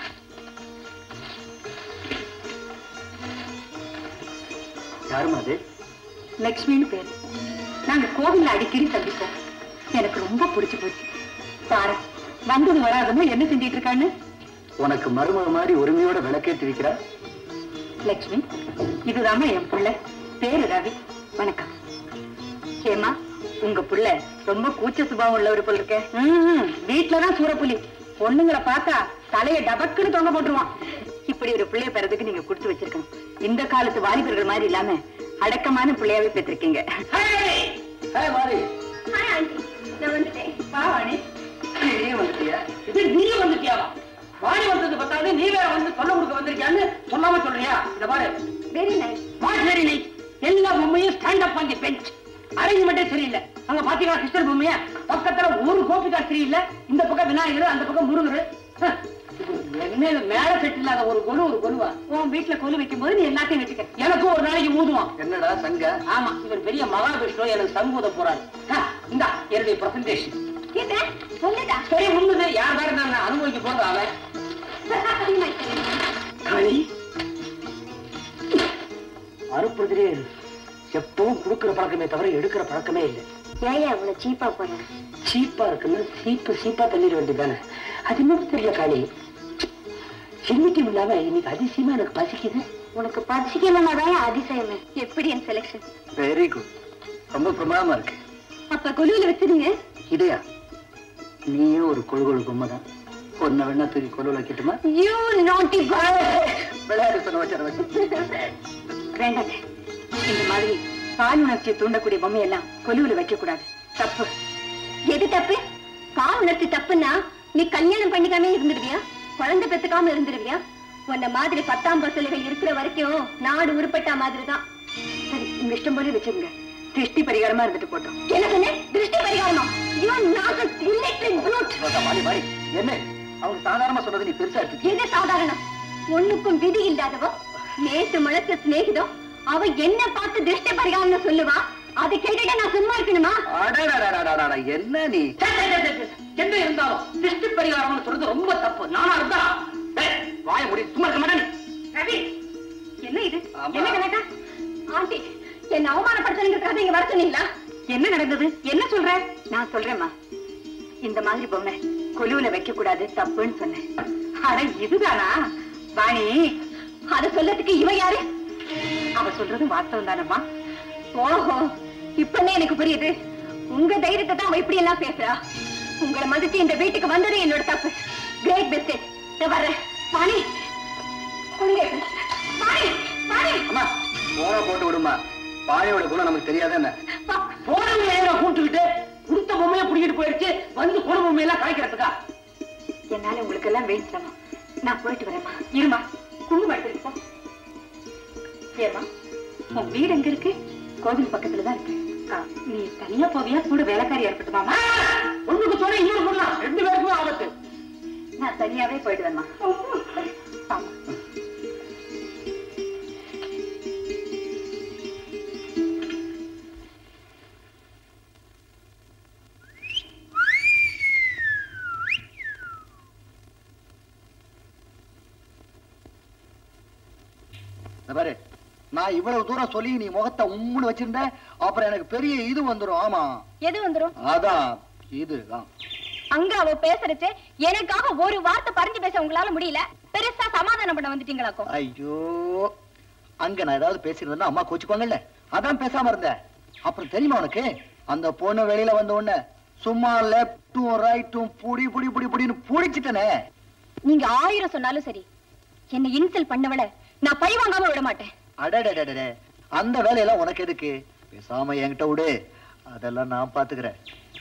D: யாருமா அது
C: லக்ஷ்மின்னு பேரு நாங்க கோவில்ல அடிக்கடி சந்திப்போம் எனக்கு ரொம்ப பிடிச்சு போச்சு பாரு வந்தது வராதமோ என்ன செஞ்சிட்டு இருக்கான்னு
D: உனக்கு மருமக மாதிரி உரிமையோட விளக்கேற்றி வைக்கிறா
C: லக்ஷ்மி இதுதாம்மா என் புள்ள பேரு ரவி வணக்கம் ஏமா உங்க புள்ள ரொம்ப கூச்ச சுபாவம் உள்ளவர் போல இருக்க ம்ம், வீட்டுலதான் சூரப்புலி பொண்ணுங்களை பார்த்தா தலைய டபக்குன்னு தொங்க போட்டுருவான் இப்படி ஒரு பிள்ளைய பெறதுக்கு நீங்க கொடுத்து வச்சிருக்கணும் இந்த காலத்து வாலிபர்கள் மாதிரி இல்லாம அடக்கமான பிள்ளையாவே பெற்றிருக்கீங்க
D: ஹே மாறி
F: ஹாய் ஆண்டி நான் வந்துட்டேன்
C: பாவாணி
D: நீ வந்துட்டியா
A: இது நீ வந்துட்டியாவா வாடி வந்தது பத்தாவது நீ வேற வந்து சொல்ல கொடுக்க வந்திருக்கியான்னு சொல்லாம சொல்றியா இந்த பாரு
F: வெரி நைஸ்
A: வா சரி நீ எல்லா பொம்மையும் stand up on the bench அரேஞ்ச்மெண்டே சரியில்லை அங்க பாத்தீங்களா கிருஷ்ணர் பொம்மைய பக்கத்துல ஒரு கோபிகா சரியில்லை இந்த பக்கம் விநாயகர் அந்த பக்கம் முருகர் ஹ, இது என்ன இது மேல செட் இல்லாத ஒரு கொலு ஒரு கொலுவா
C: உன் வீட்டுல கொலு வைக்கும் போது நீ எல்லாத்தையும் வச்சுக்க
A: எனக்கும் ஒரு நாளைக்கு ஊதுவான்
D: என்னடா சங்க
A: ஆமா இவர் பெரிய மகாவிஷ்ணு எனக்கு சங்கூத போறாரு ஹ, இந்தா என்னுடைய பிரசன்டேஷன்
F: என்ன சொல்லுடா
A: சரி உண்மைது யார் வேற நான் அனுபவிக்க போறது அவன்
D: களி அறுப்புறதுலே எப்பவும் கொடுக்கிற பழக்கமே தவிர எடுக்கிற பழக்கமே இல்லை
F: ஏன் இவ்வளவு சீப்பா போன
D: சீப்பா இருக்குன்னு சீப்பு சீப்பா தள்ளிட வேண்டியதானே அது இன்னும் தெரியல காளி என்னைக்கும் இல்லாம இன்னைக்கு அதிசயமா எனக்கு பசிக்குது
F: உனக்கு பசிக்கலனாதான் அதிசயமே எப்படி என் செலக்ஷன்
D: வெரி குட் ரொம்ப பிரமாதமா இருக்கு
F: அப்ப கொலுவில வச்சிருங்க
D: இதையா நீயே ஒரு கொழு கொழு பொம்மை தான் ஒன்ன வேணா தூக்கி கொழுவில் வைக்கட்டுமா
F: யூ நாட்டி
D: விளையாடு சொன்ன வச்சு வச்சு
C: வேண்டாங்க இந்த மாதிரி பால் உணர்ச்சியை தூண்டக்கூடிய பொம்மையெல்லாம் கொலுவுல வைக்க கூடாது தப்பு
F: எது தப்பு பால் உணர்ச்சி தப்புன்னா நீ கல்யாணம் பண்ணிக்காம இருந்துருவியா குழந்தை பெத்துக்காம இருந்துருவியா உன்ன மாதிரி பத்தாம் பசலைகள் இருக்கிற வரைக்கும் நாடு உருப்பட்டா மாதிரி தான்
C: சரி உங்க இஷ்டம் போல வச்சுருங்க திருஷ்டி பரிகாரமா இருந்துட்டு போட்டோம்
F: என்ன சொன்ன திருஷ்டி பரிகாரமா யூ நாட் இல்லெக்ட்ரிக் ப்ரூட்
D: மாறி மாறி என்ன அவங்க சாதாரணமா சொன்னது நீ பெருசா எடுத்துக்க
F: எது சாதாரணம் ஒண்ணுக்கும் விதி இல்லாதவோ நேற்று முளைச்ச சிநேகிதம் அவ என்ன பார்த்து திருஷ்டி பரிகாரம்னு சொல்லுவா அதை கேட்டுட்டு நான் சும்மா இருக்கணுமா
D: அடடடடடடடட, என்ன நீ
A: சே, சே, சே, சே, சே. என்ன இருந்தாலும் திருஷ்டி பரிகாரம்னு சொல்றது ரொம்ப தப்பு நானா இருந்தா டேய், வாய முடி சும்மா இருக்க மாட்டேன்
C: ரவி என்ன இது
D: ஆமா.
C: என்ன கணக்கா
F: ஆண்டி என்ன அவமானப்படுத்தணுங்கிறதுக்காக இங்க வர சொன்னீங்களா
C: என்ன நடந்தது என்ன சொல்ற நான் சொல்றேம்மா இந்த மாதிரி பொம்மை கொலுவுல வைக்க கூடாது தப்புன்னு சொன்னேன் அட இதுதானா வாணி
F: அத சொல்லறதுக்கு இவ யாரு
C: அவ சொல்றது வாஸ்தவம் தானம்மா
F: ஓஹோ இப்பனே எனக்கு புரியுது உங்க தைரியத்தை தான் அவ இப்படி எல்லாம் பேசுறா உங்களை மதிச்சு இந்த வீட்டுக்கு வந்தது என்னோட தப்பு கிரேட் மிஸ்டேக் நான் வர்றேன் வாணி கொடுங்க வாணி வாணி
D: அம்மா போன போட்டு விடுமா பாயோட குணம் நமக்கு தெரியாத என்ன
F: வா.
A: போனவங்க ஏன் கூப்பிட்டுக்கிட்டு கொடுத்த பொம்மையை பிடிக்கிட்டு போயிடுச்சு வந்து போன பொம்மையெல்லாம் கலைக்கிறதுக்கா
C: என்னால உங்களுக்கு எல்லாம் வேணும் சிரமம். நான் போயிட்டு வரேம்மா இருமா குங்குமம் எடுத்துட்டு போ ஏமா உன் வீடு எங்க இருக்கு கோவில் பக்கத்துல தான் இருக்கு ஆ, நீ தனியா போவியா கூட வேலைக்காரி இருக்கட்டுமாமா
A: ஒண்ணுக்கு சொன்ன இன்னொரு சொல்லலாம் ரெண்டு பேருக்குமே ஆபத்து
C: நான் தனியாவே போயிடுவேம்மா ஆமா
D: இந்த பாரு நான் இவ்வளவு தூரம் சொல்லி நீ முகத்தை உம்முன்னு வச்சிருந்த அப்புறம் எனக்கு பெரிய இது வந்துரும் ஆமா
F: எது வந்துரும்
D: அதான் இதுதான்
F: அங்க அவ பேசுறச்சே எனக்காக ஒரு வார்த்தை பறிஞ்சு பேச உங்களால முடியல பெருசா சமாதானம் பண்ண வந்துட்டீங்களாக்கோ
D: ஐயோ அங்க நான் ஏதாவது பேசியிருந்தேன்னா அம்மா கோச்சுக்குவாங்கல்ல அதான் பேசாம இருந்தேன் அப்புறம் தெரியுமா உனக்கு அந்த பொண்ணு வெளியில வந்த உடனே சும்மா லெப்டும் ரைட்டும் புடி புடி புடி புடின்னு புடிச்சிட்டனே
F: நீங்க ஆயிரம் சொன்னாலும் சரி என்ன இன்சல் பண்ணவள நான் பழி வாங்காம விட மாட்டேன்
D: அடடடடே அந்த வேலையெல்லாம் உனக்கு எதுக்கு பேசாம என்கிட்ட விடு அதெல்லாம் நான் பாத்துக்கிறேன்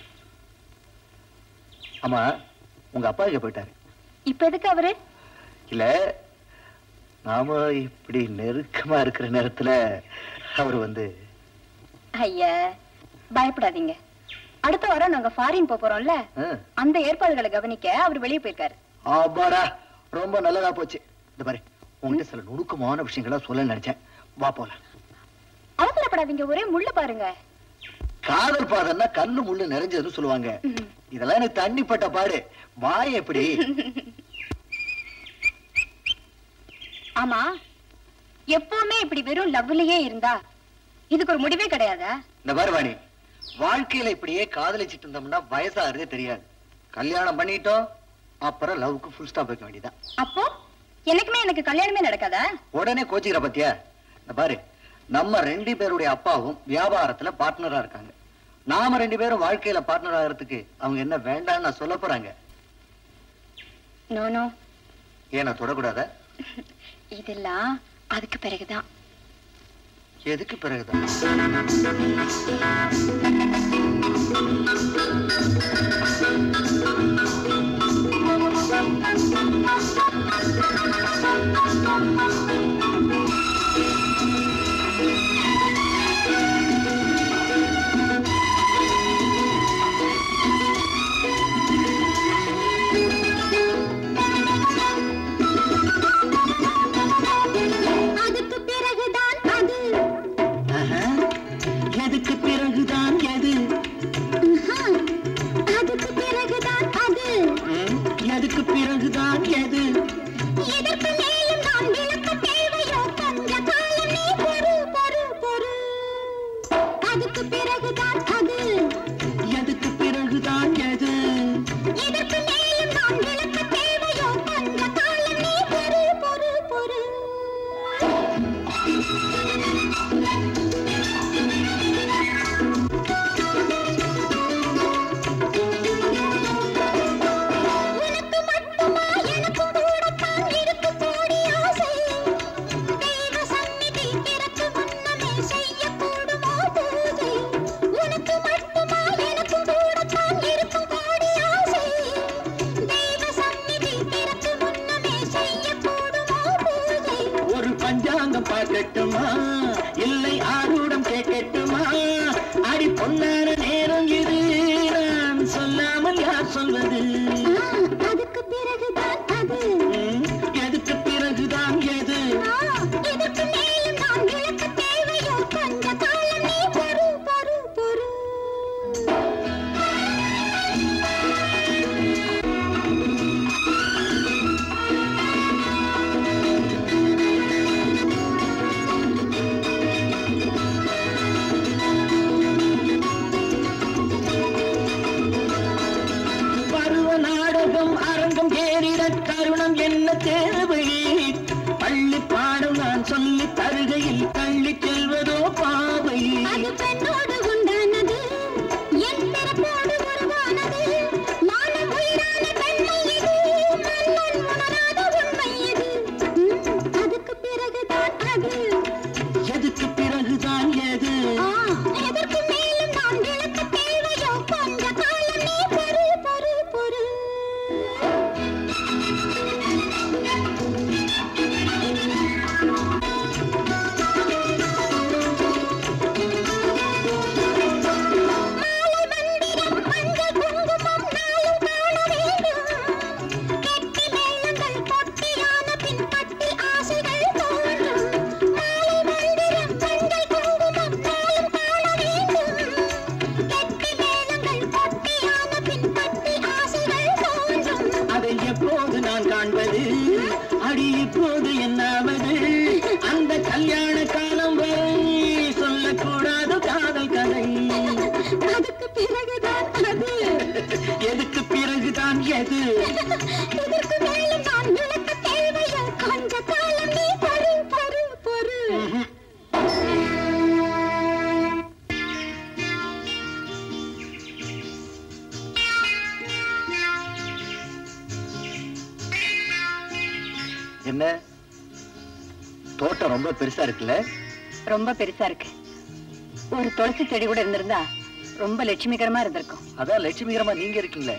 D: ஆமா உங்க அப்பா இங்க போயிட்டாரு
F: இப்ப எதுக்கு அவரு
D: இல்ல நாம இப்படி நெருக்கமா இருக்கிற நேரத்துல அவர் வந்து
F: ஐயா பயப்படாதீங்க அடுத்த வாரம் நாங்க ஃபாரின் போப் போறோம்ல
D: ஆ,
F: அந்த ஏற்பாடுகளை கவனிக்க அவர் வெளியே போயிருக்காரு
D: ஆமாடா ரொம்ப நல்லதா போச்சு இந்த பாரு உங்ககிட்ட சில நுணுக்கமான விஷயங்களா சொல்ல நினைச்சேன் வா போலாம்
F: அவசரப்படாதீங்க ஒரே முள்ள பாருங்க
D: காதல் பாதம்னா கல்லு முள்ளு நிறைஞ்சதுன்னு சொல்லுவாங்க இதெல்லாம் எனக்கு தண்ணி பட்ட பாடு வாய் எப்படி
C: ஆமா எப்பவுமே இப்படி வெறும் லவ்லயே இருந்தா இதுக்கு ஒரு முடிவே கிடையாதா
D: இந்த பாருவாணி வாழ்க்கையில இப்படியே காதலிச்சிட்டு இருந்தோம்னா வயசாகிறதே தெரியாது கல்யாணம் பண்ணிட்டோம் அப்புறம் லவ்க்கு ஃபுல் ஸ்டாப் வைக்க வேண்டியதான்
C: அப்போ எனக்குமே எனக்கு கல்யாணமே நடக்காதா
D: உடனே கோச்சிக்கிற பத்தியா இந்த பாரு நம்ம ரெண்டு பேருடைய அப்பாவும் வியாபாரத்துல பார்ட்னரா இருக்காங்க நாம ரெண்டு பேரும் வாழ்க்கையில பார்ட்னர் ஆகிறதுக்கு அவங்க என்ன வேண்டாம்னு நான் சொல்ல போறாங்க
C: நோ நோ
D: ஏன் நான் தொடக்கூடாதா
C: இதெல்லாம் அதுக்கு பிறகுதான்
D: எதுக்கு பிறகுதான்
F: அதுக்கு பிறகுதான் அது
D: எதுக்கு பிறகுதான் எது
F: அதுக்கு பிறகுதான் அது
D: எதுக்கு பிறகுதான் எது
F: இதற்கு மேலும் நான் விளக்க தேவையோ கொஞ்ச காலம் நீ பொறு பொறு பொறு அதுக்கு பிறகுதான் அது
D: எதுக்கு பிறகுதான் எது
F: இதற்கு மேலும் நான் விளக்க தேவையோ கொஞ்ச காலம் நீ பொறு பொறு பொறு உனக்கு மட்டுமா எனக்கு கூடத்தான் இருக்கு கோடி ஆசை தெய்வ சந்நிதி திறக்கு முன்னமே செய்யக்கூடுமோ பூஜை உனக்கு மட்டுமா எனக்கு கூடத்தான் இருக்கு கோடி ஆசை தெய்வ சந்நிதி திறக்கு முன்னமே செய்யக்கூடுமோ பூஜை
D: ஒரு பஞ்சாங்கம் பார்க்கட்டுமா இல்லை ஆரூடம் கேட்கட்டுமா அடி பொன்னான நேரம் இது நான் சொல்லாமல் யார் சொல்வது
F: ஆ, அதுக்கு பிறகுதான் அது
D: ம், எதுக்கு பிறகுதான் எது
F: ஆ, இதற்கு மேலும் நான் விளக்க தேவையோ கொஞ்ச காலம் நீ பொறு பொறு பொறு
D: பருவ நாடகம் அரங்கம் ஏறிட தருணம் என்ன தேவை பள்ளி பாடம் நான் சொல்லி தருகையில் தள்ளி செல்வதோ பாவை
F: அது பெண்ணோடு உண்டானது என் பிறப்போடு உருவானது மானம் உயிரான பெண்மை இது மன்னன் உணராத உண்மை இது ம், அதுக்கு பிறகுதான் அது
D: எதுக்கு பிறகுதான் எது
F: ஆ, எதற்கு மேலும் நான் விளக்க தேவையோ கொஞ்ச காலம் நீ பொறு பொறு பொறு மாலை மந்திரம் மஞ்சள் குங்குமம் நாளும் காண வேண்டும் கெட்டி மேளங்கள் பொட்டியான பின் பட்டில் ஆசைகள் தோன்றும் மாலை மந்திரம் மஞ்சள் குங்குமம் நாளும் காண வேண்டும் கெட்டி மேளங்கள் பொட்டியான பின் பட்டில் ஆசைகள் தோன்றும்
D: அதை எப்போது நான் காண்பது அடி இப்போது என்னாவது அந்த கல்யாண காலம் வரை சொல்லக்கூடாது காதல் கதை
F: அதுக்கு பிறகுதான் அது
D: எதுக்கு பிறகுதான் எது
F: இதற்கு மேலும் நான் விளக்க தேவையா கொஞ்ச காலம் நீ பொறு பொறு பொறு
D: என்ன தோட்டம் ரொம்ப பெருசா இருக்குல்ல
C: ரொம்ப பெருசா இருக்கு ஒரு துளசி செடி கூட இருந்திருந்தா ரொம்ப லட்சுமிகரமா இருந்திருக்கும்
D: அதான் லட்சுமிகரமா நீங்க இருக்கீங்களே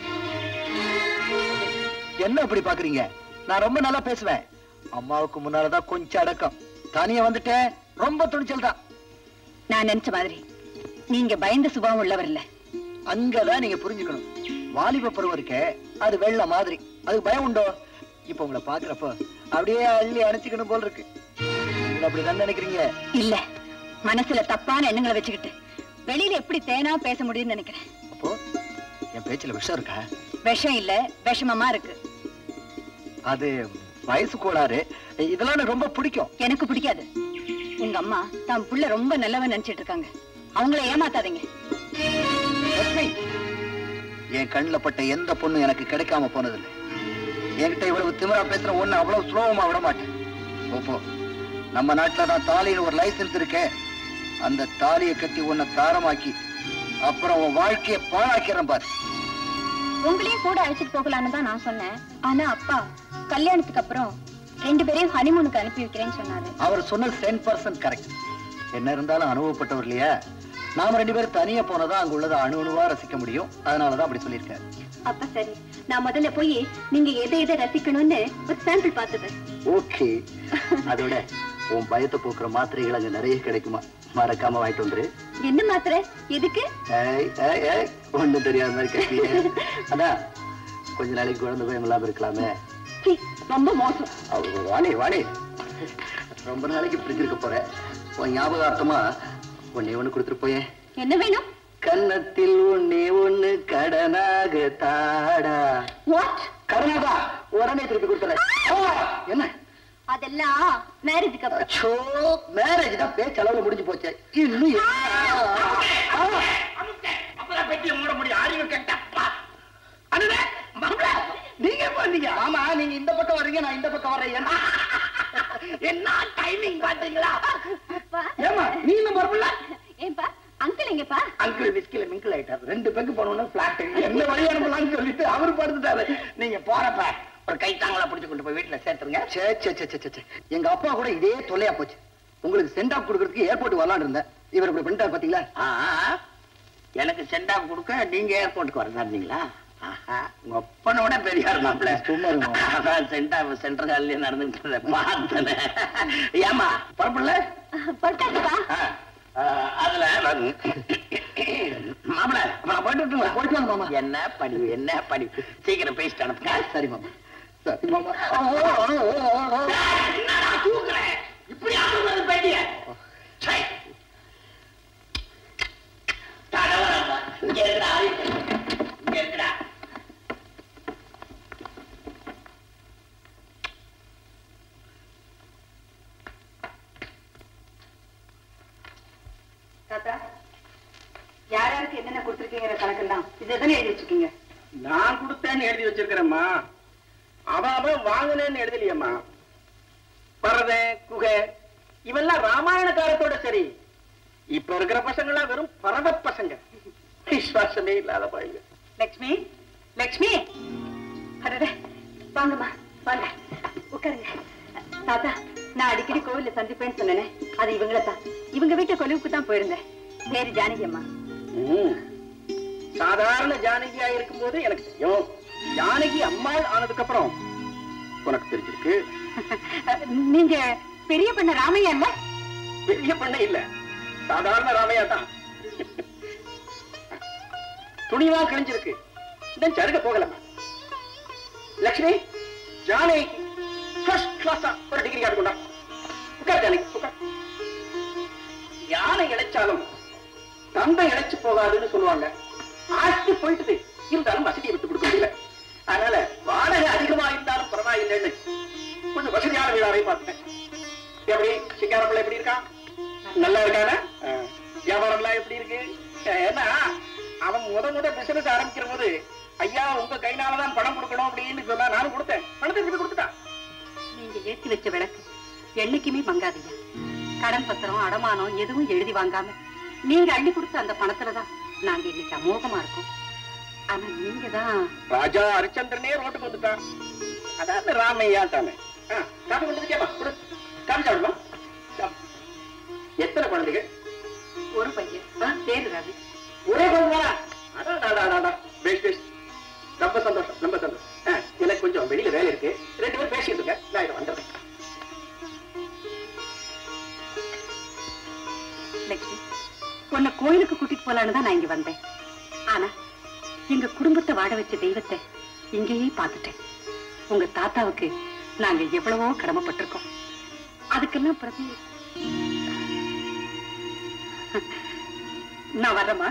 D: என்ன அப்படி பாக்குறீங்க நான் ரொம்ப நல்லா பேசுவேன் அம்மாவுக்கு முன்னாலதான் கொஞ்சம் அடக்கம் தனியா வந்துட்டேன் ரொம்ப துணிச்சல் தான்
C: நான் நினைச்ச மாதிரி நீங்க பயந்த சுபாவம் உள்ளவர் இல்ல
D: அங்கதான் நீங்க புரிஞ்சுக்கணும் வாலிப பருவம் இருக்கே அது வெள்ள மாதிரி அதுக்கு பயம் உண்டோ இப்ப உங்களை பாக்குறப்ப அப்படியே அள்ளி அணைச்சிக்கணும் போல் இருக்கு நீங்க அப்படிதான் நினைக்கிறீங்க
C: இல்ல மனசுல தப்பான எண்ணங்களை வச்சுக்கிட்டு வெளியில எப்படி தேனா பேச முடியும்னு நினைக்கிறேன்
D: அப்போ என் பேச்சுல விஷம் இருக்கா
C: விஷம் இல்ல விஷமமா இருக்கு
D: அது வயசு கோளாறு இதெல்லாம் எனக்கு ரொம்ப பிடிக்கும்
C: எனக்கு பிடிக்காது உங்க அம்மா தான் புள்ள ரொம்ப நல்லவன் நினைச்சிட்டு இருக்காங்க அவங்கள ஏமாத்தாதீங்க
D: லட்சுமி என் கண்ணுல பட்ட எந்த பொண்ணும் எனக்கு கிடைக்காம போனதில்லை என்கிட்ட இவ்வளவு திமிரா பேசுற ஒண்ணு அவ்வளவு சுலபமா விட மாட்டேன் போ, போ நம்ம நாட்டுல தான் தாலின்னு ஒரு லைசன்ஸ் இருக்கே அந்த தாலியை கட்டி உன்னை தாரமாக்கி அப்புறம் உன் வாழ்க்கைய பாழாக்கிறேன் பாரு
F: உங்களையும் கூட அழைச்சிட்டு போகலான்னு தான் நான் சொன்னேன் ஆனா அப்பா கல்யாணத்துக்கு அப்புறம் ரெண்டு பேரையும் ஹனிமூனுக்கு அனுப்பி வைக்கிறேன்னு சொன்னாரு
D: அவர் சொன்னது டென் பர்சன்ட் கரெக்ட் என்ன இருந்தாலும் அனுபவப்பட்டவர் இல்லையா நாம ரெண்டு பேரும் தனியா போனதான் அங்க உள்ளதை அணு அணுவா ரசிக்க முடியும் அதனாலதான் அப்படி சொல்லியிருக்காரு
F: அப்ப சரி நான் முதல்ல போய் நீங்க எதை எதை ரசிக்கணும்னு ஒரு சாம்பிள் பார்த்தது
D: ஓகே அதோட உன் பயத்தை போக்குற மாத்திரைகள் அங்க நிறைய கிடைக்குமா மறக்காம வாங்கிட்டு வந்துரு
F: என்ன மாத்திரை எதுக்கு
D: ஏய், ஏய், ஏய், ஒண்ணும் தெரியாத மாதிரி கேட்டியே அதான் கொஞ்ச நாளைக்கு குழந்தை பயம் இல்லாம இருக்கலாமே
F: சீ, ரொம்ப மோசம்
D: அவ- வாணி வாணி ரொம்ப நாளைக்கு பிரிஞ்சு இருக்க போறேன் உன் ஞாபகார்த்தமா ஒன்னே ஒண்ணு கொடுத்துட்டு போயேன்
F: என்ன வேணும்
D: கன்னத்தில் ஒண்ணே ஒண்ணு கடனாக தாடா
F: வாட்
D: கடனாதா உடனே திருப்பி கொடுத்துறேன் ஆ, என்ன
F: அதெல்லாம் மேரேஜுக்கு அப்புறம்
D: அச்சோ மேரேஜ் தான் பேச்சு அளவுல முடிஞ்சு போச்சு இன்னும் என்ன? ஆ,
A: அப்பதான் பெட்டியை மூட முடியும் அறிவு கெட்டப்பா அதுவே மாப்பிள நீங்க எப்ப வந்தீங்க
D: ஆமா நீங்க இந்த பக்கம் வர்றீங்க நான் இந்த பக்கம் வர்றேன் என்ன?
A: என்ன டைமிங் பாத்தீங்களா
F: அப்பா
A: ஏமா நீ இன்னும் வரல
F: ஏன்பா அங்கிள் எங்கப்பா
A: அங்கிள் விஸ்கில மிங்கிள் ஆயிட்டாரு ரெண்டு பெங்கு போனோம்னா பிளாட் என்ன வழி அனுப்பலாம்னு சொல்லிட்டு அவரு படுத்துட்டாரு நீங்க போறப்ப ஒரு கை தாங்களா பிடிச்சு கொண்டு போய் வீட்டுல சேர்த்துருங்க
D: சே சே சே சே, சே, சே. எங்க அப்பா கூட இதே தொல்லையா போச்சு உங்களுக்கு சென்ட் ஆஃப் கொடுக்கறதுக்கு ஏர்போர்ட் வரலாம்னு இருந்தேன் இவர் இப்படி பண்ணிட்டாரு பாத்தீங்களா
A: ஆ, எனக்கு சென்ட் ஆஃப் கொடுக்க நீங்க ஏர்போர்ட்டுக்கு வரதா இருந்தீங்களா ஆஹா, உங்க அப்பனை விட பெரியார் மாப்பிள்ள
D: சும்மா இருங்க.
A: அதான் சென்ட் ஆஃப் சென்ட்ரல் ஹால்ல நடந்துட்டு பார்த்தேன் ஏமா பரப்பில்ல
F: பட்டாச்சுப்பா
A: அதுல நான் மாப்பிள அப்புறம் போயிட்டு வரட்டுங்களா?
D: போயிட்டு வாங்க மாமா.
A: என்ன படிவு என்ன படிவு சீக்கிரம் பேசிட்டு அனுப்புங்க
D: சரி மாமா சரி மாமா
A: என்னடா தூக்குற? இப்படியா தூக்குறது பெட்டிய? சை. தடவரப்பா. இங்க இருக்குடா, அறிவு. இங்க இருக்குடா.
C: தாத்தா யார் யாருக்கு என்னென்ன கொடுத்துருக்கீங்கிற கணக்கெல்லாம் இது எதனை எழுதி வச்சிருக்கீங்க
E: நான் கொடுத்தேன்னு எழுதி வச்சிருக்கிறேம்மா அவன் அவன் வாங்கினேன்னு எழுதலையம்மா பரதை குகை இவெல்லாம் ராமாயண காலத்தோட சரி இப்ப இருக்கிற பசங்களாம் வெறும் பரத பசங்க விசுவாசமே இல்லாத பையங்க
C: லக்ஷ்மி லக்ஷ்மி அடடே வாங்கம்மா வாங்க உட்காருங்க தாத்தா நான் அடிக்கடி கோவில்ல சந்திப்பேன்னு சொன்னேனே அது இவங்கள தான் இவங்க வீட்டு கொலுவுக்கு தான் போயிருந்தேன் பேரு ஜானகி அம்மா
E: ம். சாதாரண ஜானகியா இருக்கும்போது எனக்கு தெரியும் ஜானகி அம்மாள் ஆனதுக்கு அப்புறம் உனக்கு தெரிஞ்சிருக்கு
C: நீங்க பெரிய பண்ண ராமையா இல்ல
E: பெரிய பண்ண இல்ல சாதாரண ராமையா தான் துணிதான் கிழிஞ்சிருக்கு இந்த சருக போகலமா லக்ஷ்மி ஜானகிக்கு ஃபர்ஸ்ட் கிளாஸா ஒரு டிகிரி கார்டு கொண்டா உட்கார் ஜானகி உட்கார் யானை இழைச்சாலும் தந்தை இழைச்சு போகாதுன்னு சொல்லுவாங்க ஆஸ்தி போயிட்டுது இருந்தாலும் வசதியை விட்டு கொடுக்க முடியல அதனால வாடகை அதிகமா இருந்தாலும் பரவாயில்லைன்னு கொஞ்சம் வசதியான வீடாரை பார்த்தேன் எப்படி சிங்காரப்பிள்ளை எப்படி இருக்கான் நல்லா இருக்கானே ஆ. வியாபாரம்லாம் எப்படி இருக்கு அஹ், ஏன்னா அவன் முத முத பிசினஸ் ஆரம்பிக்கிற போது ஐயா உங்க கைனாலதான் பணம் கொடுக்கணும் அப்படின்னு சொன்னா நானும் கொடுத்தேன் பணத்தை திருப்பி கொடுத்துட்டான்
C: நீங்க ஏத்தி வச்ச விளக்கு என்னைக்குமே மங்காதீங்க கடன் பத்திரம் அடமானம் எதுவும் எழுதி வாங்காம நீங்க அள்ளி கொடுத்த அந்த பணத்துலதான் நாங்க இன்னைக்கு அமோகமா இருக்கோம் ஆனா நீங்க தான்
E: ராஜா ஹரிச்சந்திரனே ரோட்டுக்கு வந்துட்டான் அதாவது ராமையா தானே ஆ, காப்பி கொண்டு வந்துட்டியாமா கொடு காப்பி சாப்பிடுமா சாப்~ எத்தனை குழந்தைகள்
C: ஒரு பையன் பேரு ரவி
E: ஒரே குழந்தைதானா அடாடாடாடாடா பேஸ் பேஸ் ரொம்ப சந்தோஷம் ரொம்ப சந்தோஷம் ஆ, எனக்கு கொஞ்சம் வெளியில வேலை இருக்கு ரெண்டு பேரும் பேசிட்டு இருக்க நான் இதை வந்துடுறேன்
C: லட்சுமி உன்னை கோயிலுக்கு கூட்டிட்டு போலான்னு தான் நான் இங்க வந்தேன் ஆனா எங்க குடும்பத்தை வாட வச்ச தெய்வத்தை இங்கேயே பார்த்துட்டேன் உங்க தாத்தாவுக்கு நாங்க எவ்வளவோ கடமைப்பட்டிருக்கோம் அதுக்கெல்லாம் பிரதி நான் வரேம்மா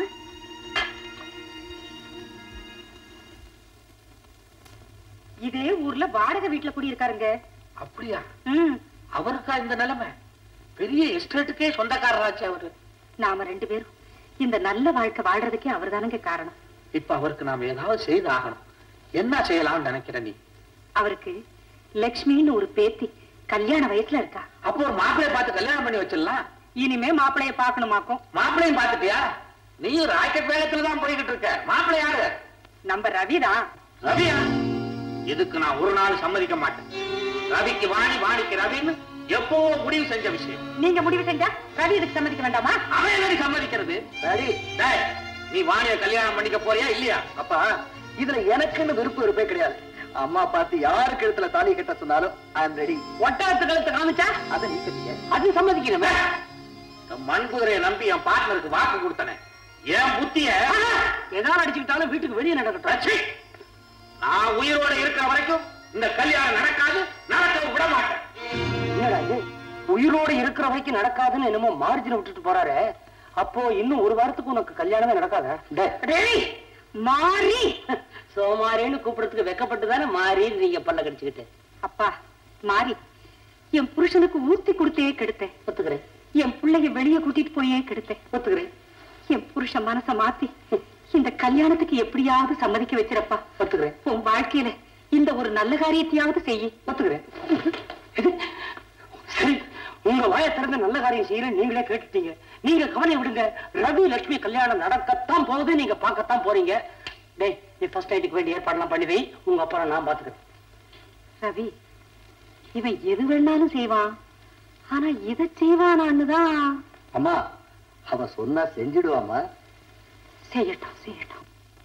C: இதே ஊர்ல வாடகை வீட்டுல குடியிருக்காருங்க
A: அப்படியா
C: ம்
A: அவருக்கா இந்த நிலைமை பெரிய எஸ்டேட்டுக்கே சொந்தக்காரராச்சு அவரு
C: நாம ரெண்டு பேரும் இந்த நல்ல வாழ்க்கை வாழ்றதுக்கே அவர்தானுங்க காரணம்
A: இப்ப அவருக்கு நாம ஏதாவது செய்து ஆகணும் என்ன செய்யலாம்னு நினைக்கிற நீ
C: அவருக்கு லக்ஷ்மின்னு ஒரு பேத்தி கல்யாண வயசுல இருக்கா
A: அப்போ ஒரு மாப்பிளைய பார்த்து கல்யாணம் பண்ணி வச்சிடலாம்
C: இனிமே மாப்பிளைய பாக்கணுமாக்கும்
A: மாப்பிளையும் பார்த்துட்டியா நீயும் ராக்கெட் வேகத்துல தான் போய்கிட்டு இருக்க மாப்பிள்ளை யாரு
C: நம்ம ரவிதான்
A: ரவியா இதுக்கு நான் ஒரு நாள் சம்மதிக்க மாட்டேன் ரவிக்கு வாணி வாணிக்கு ரவின்னு எப்பவோ முடிவு செஞ்ச விஷயம்
C: நீங்க முடிவு செஞ்சா ரவி இதுக்கு சம்மதிக்க வேண்டாமா
A: அவன் என்னடி சம்மதிக்கிறது
D: டாடி
A: டேய், நீ வாணிய கல்யாணம் பண்ணிக்க போறியா இல்லையா
D: அப்பா இதுல எனக்குன்னு விருப்பம் விருப்பே கிடையாது அம்மா பார்த்து யாருக்கு இடத்துல தாலி கட்ட சொன்னாலும் ஐ அம் ரெடி
A: ஒட்டகத்து கழுத்து காமிச்சா
D: அதை நீ கட்டிக்க
A: அது சம்மதிக்கணுமே இந்த மண் குதிரையை நம்பி என் பார்ட்னருக்கு வாக்கு கொடுத்தனே என் புத்திய
E: ஏதாவது அடிச்சுக்கிட்டாலும் வீட்டுக்கு வெளியே நடக்கட்டும்
A: ரட்சி. நான் உயிரோட இருக்கிற வரைக்கும் இந்த கல்யாணம் நடக்காது நடக்க விட மாட்டேன்
E: என்னடா இது உயிரோட இருக்கிற வரைக்கும் நடக்காதுன்னு என்னமோ மார்ஜினை விட்டுட்டு போறாரு அப்போ இன்னும் ஒரு வாரத்துக்கு உனக்கு கல்யாணமே நடக்காதா
C: டேய், மாறி
E: சோமாரின்னு கூப்பிடறதுக்கு வெக்கப்பட்டு தானே மாறி நீங்க பல்ல கடிச்சுக்கிட்டு
C: அப்பா மாறி என் புருஷனுக்கு ஊத்தி கொடுத்தே கெடுத்தேன்
E: ஒத்துக்கிறேன்
C: என் பிள்ளைய வெளியே கூட்டிட்டு போயே கெடுத்தேன்
E: ஒத்துக்கிறேன்
C: என் புருஷன் மனச மாத்தி இந்த கல்யாணத்துக்கு எப்படியாவது சம்மதிக்க வச்சிரப்பா
E: ஒத்துக்கிறேன்
C: உன் வாழ்க்கையில இந்த ஒரு நல்ல காரியத்தையாவது செய்ய
E: ஒத்துக்கிறேன் சரி உங்க வாயை திறந்து நல்ல காரியம் செய்யறேன் நீங்களே கேட்டுட்டீங்க நீங்க கவலை விடுங்க ரவி லட்சுமி கல்யாணம் நடக்கத்தான் போகுது நீங்க பார்க்கத்தான் போறீங்க டேய் நீ ஃபர்ஸ்ட் நைட்டுக்கு வேண்டிய ஏற்பாடுலாம் பண்ணி வை உங்க அப்புறம் நான் பாத்துக்கிறேன்
C: ரவி இவன் எது வேணாலும் செய்வான் ஆனா இதை செய்வானான்னு தான்
D: அம்மா அவ சொன்னா செஞ்சிடுவாமா
C: செய்யட்டும் செய்யட்டும்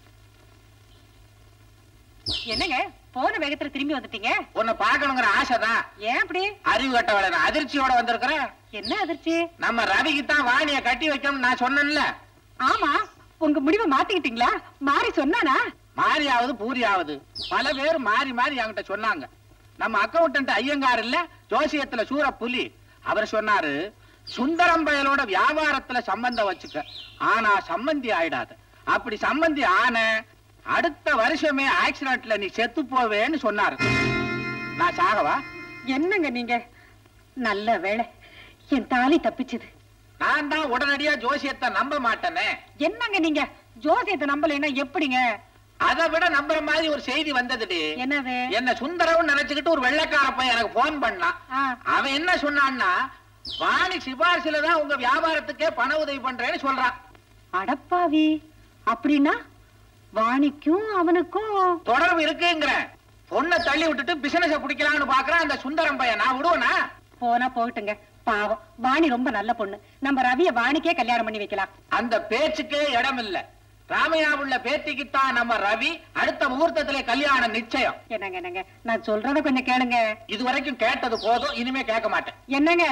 C: என்னங்க போன வேகத்துல திரும்பி வந்துட்டீங்க
A: உன்னை பார்க்கணுங்கிற ஆசைதான்
C: ஏன் அப்படி
A: அறிவு கட்ட வேலை நான் அதிர்ச்சியோட வந்திருக்கிறேன்
C: என்ன அதிர்ச்சி
A: நம்ம ரவிக்கு தான் வாணிய கட்டி வைக்கணும்னு நான் சொன்னேன்ல
C: ஆமா உங்க முடிவை மாத்திக்கிட்டீங்களா மாறி சொன்னானா
A: மாறியாவது பூரியாவது பல பேர் மாறி மாறி என்கிட்ட சொன்னாங்க நம்ம அக்கௌண்டன்ட் ஐயங்கார் இல்ல ஜோசியத்துல சூர புலி அவர் சொன்னாரு சுந்தரம் பயலோட வியாபாரத்துல சம்பந்தம் வச்சுக்க ஆனா சம்பந்தி ஆயிடாத அப்படி சம்பந்தி ஆன அடுத்த வருஷமே ஆக்சிடென்ட்ல நீ செத்து போவேன்னு சொன்னாரு நான் சாகவா
C: என்னங்க நீங்க நல்ல வேளை என் தாலி தப்பிச்சது
A: நான் தான் உடனடியா ஜோசியத்தை நம்ப மாட்டேனே
C: என்னங்க நீங்க ஜோசியத்தை நம்பலைன்னா எப்படிங்க
A: அதை விட நம்புற மாதிரி ஒரு செய்தி வந்ததுடி
C: என்னது
A: என்ன சுந்தரம் நினைச்சுக்கிட்டு ஒரு வெள்ளைக்கார பையன் எனக்கு போன் பண்ணான்
C: ஆ,
A: அவன் என்ன சொன்னான்னா வாணி சிபாரிசுல தான் உங்க வியாபாரத்துக்கே பண உதவி பண்றேன்னு சொல்றான்
C: அடப்பாவி அப்படின்னா வாணிக்கும் அவனுக்கும்
A: தொடர்பு இருக்குங்கிற பொண்ணை தள்ளி விட்டுட்டு பிசினஸ பிடிக்கலாம்னு பாக்குறான் அந்த சுந்தரம் பையன் நான் விடுவேனா
C: போனா போகட்டுங்க பாவம் வாணி ரொம்ப நல்ல பொண்ணு நம்ம ரவிய வாணிக்கே கல்யாணம் பண்ணி வைக்கலாம்
A: அந்த பேச்சுக்கே இடம் இல்ல ராமையா உள்ள பேத்திக்குத்தான் நம்ம ரவி அடுத்த முகூர்த்தத்திலே கல்யாணம் நிச்சயம்
C: என்னங்க என்னங்க நான் சொல்றத கொஞ்சம் கேளுங்க
A: இதுவரைக்கும் கேட்டது போதும் இனிமே கேட்க மாட்டேன்
C: என்னங்க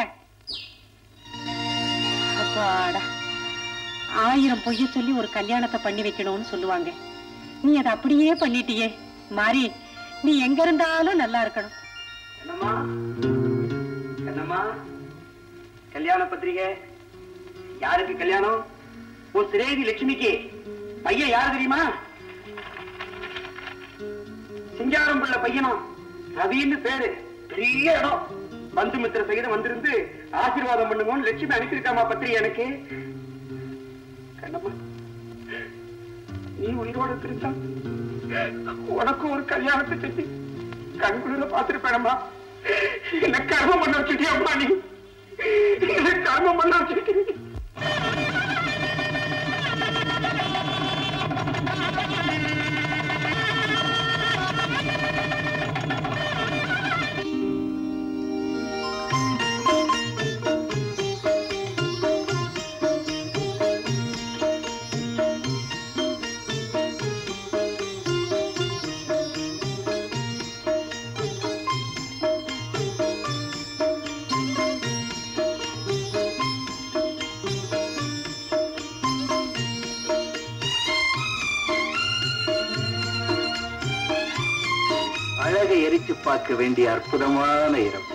C: அப்பாடா ஆயிரம் பொய்ய சொல்லி ஒரு கல்யாணத்தை பண்ணி வைக்கணும்னு சொல்லுவாங்க நீ அதை அப்படியே பண்ணிட்டியே மாறி நீ எங்க இருந்தாலும் நல்லா இருக்கணும்
B: என்னம்மா என்னம்மா கல்யாண பத்திரிகை யாருக்கு கல்யாணம் உன் சிரேதி லட்சுமிக்கு பையன் யாரு தெரியுமா சிங்காரம் பிள்ளை பையனும் ரவின்னு பேரு பெரிய இடம் பந்து மித்திர சகிதம் வந்திருந்து ஆசீர்வாதம் பண்ணுங்கன்னு லட்சுமி அனுப்பியிருக்காமா பத்திரிகை எனக்கு கண்ணம்மா நீ உயிரோட இருந்தா உனக்கும் ஒரு கல்யாணத்தை செஞ்சு கண்குளிர பார்த்திருப்பேனம்மா என்ன கர்மம் பண்ண வச்சுட்டியம்மா நீ என்ன கர்மம் பண்ண வச்சுட்டி
D: அழகை எரிச்சு பார்க்க வேண்டிய அற்புதமான இரவு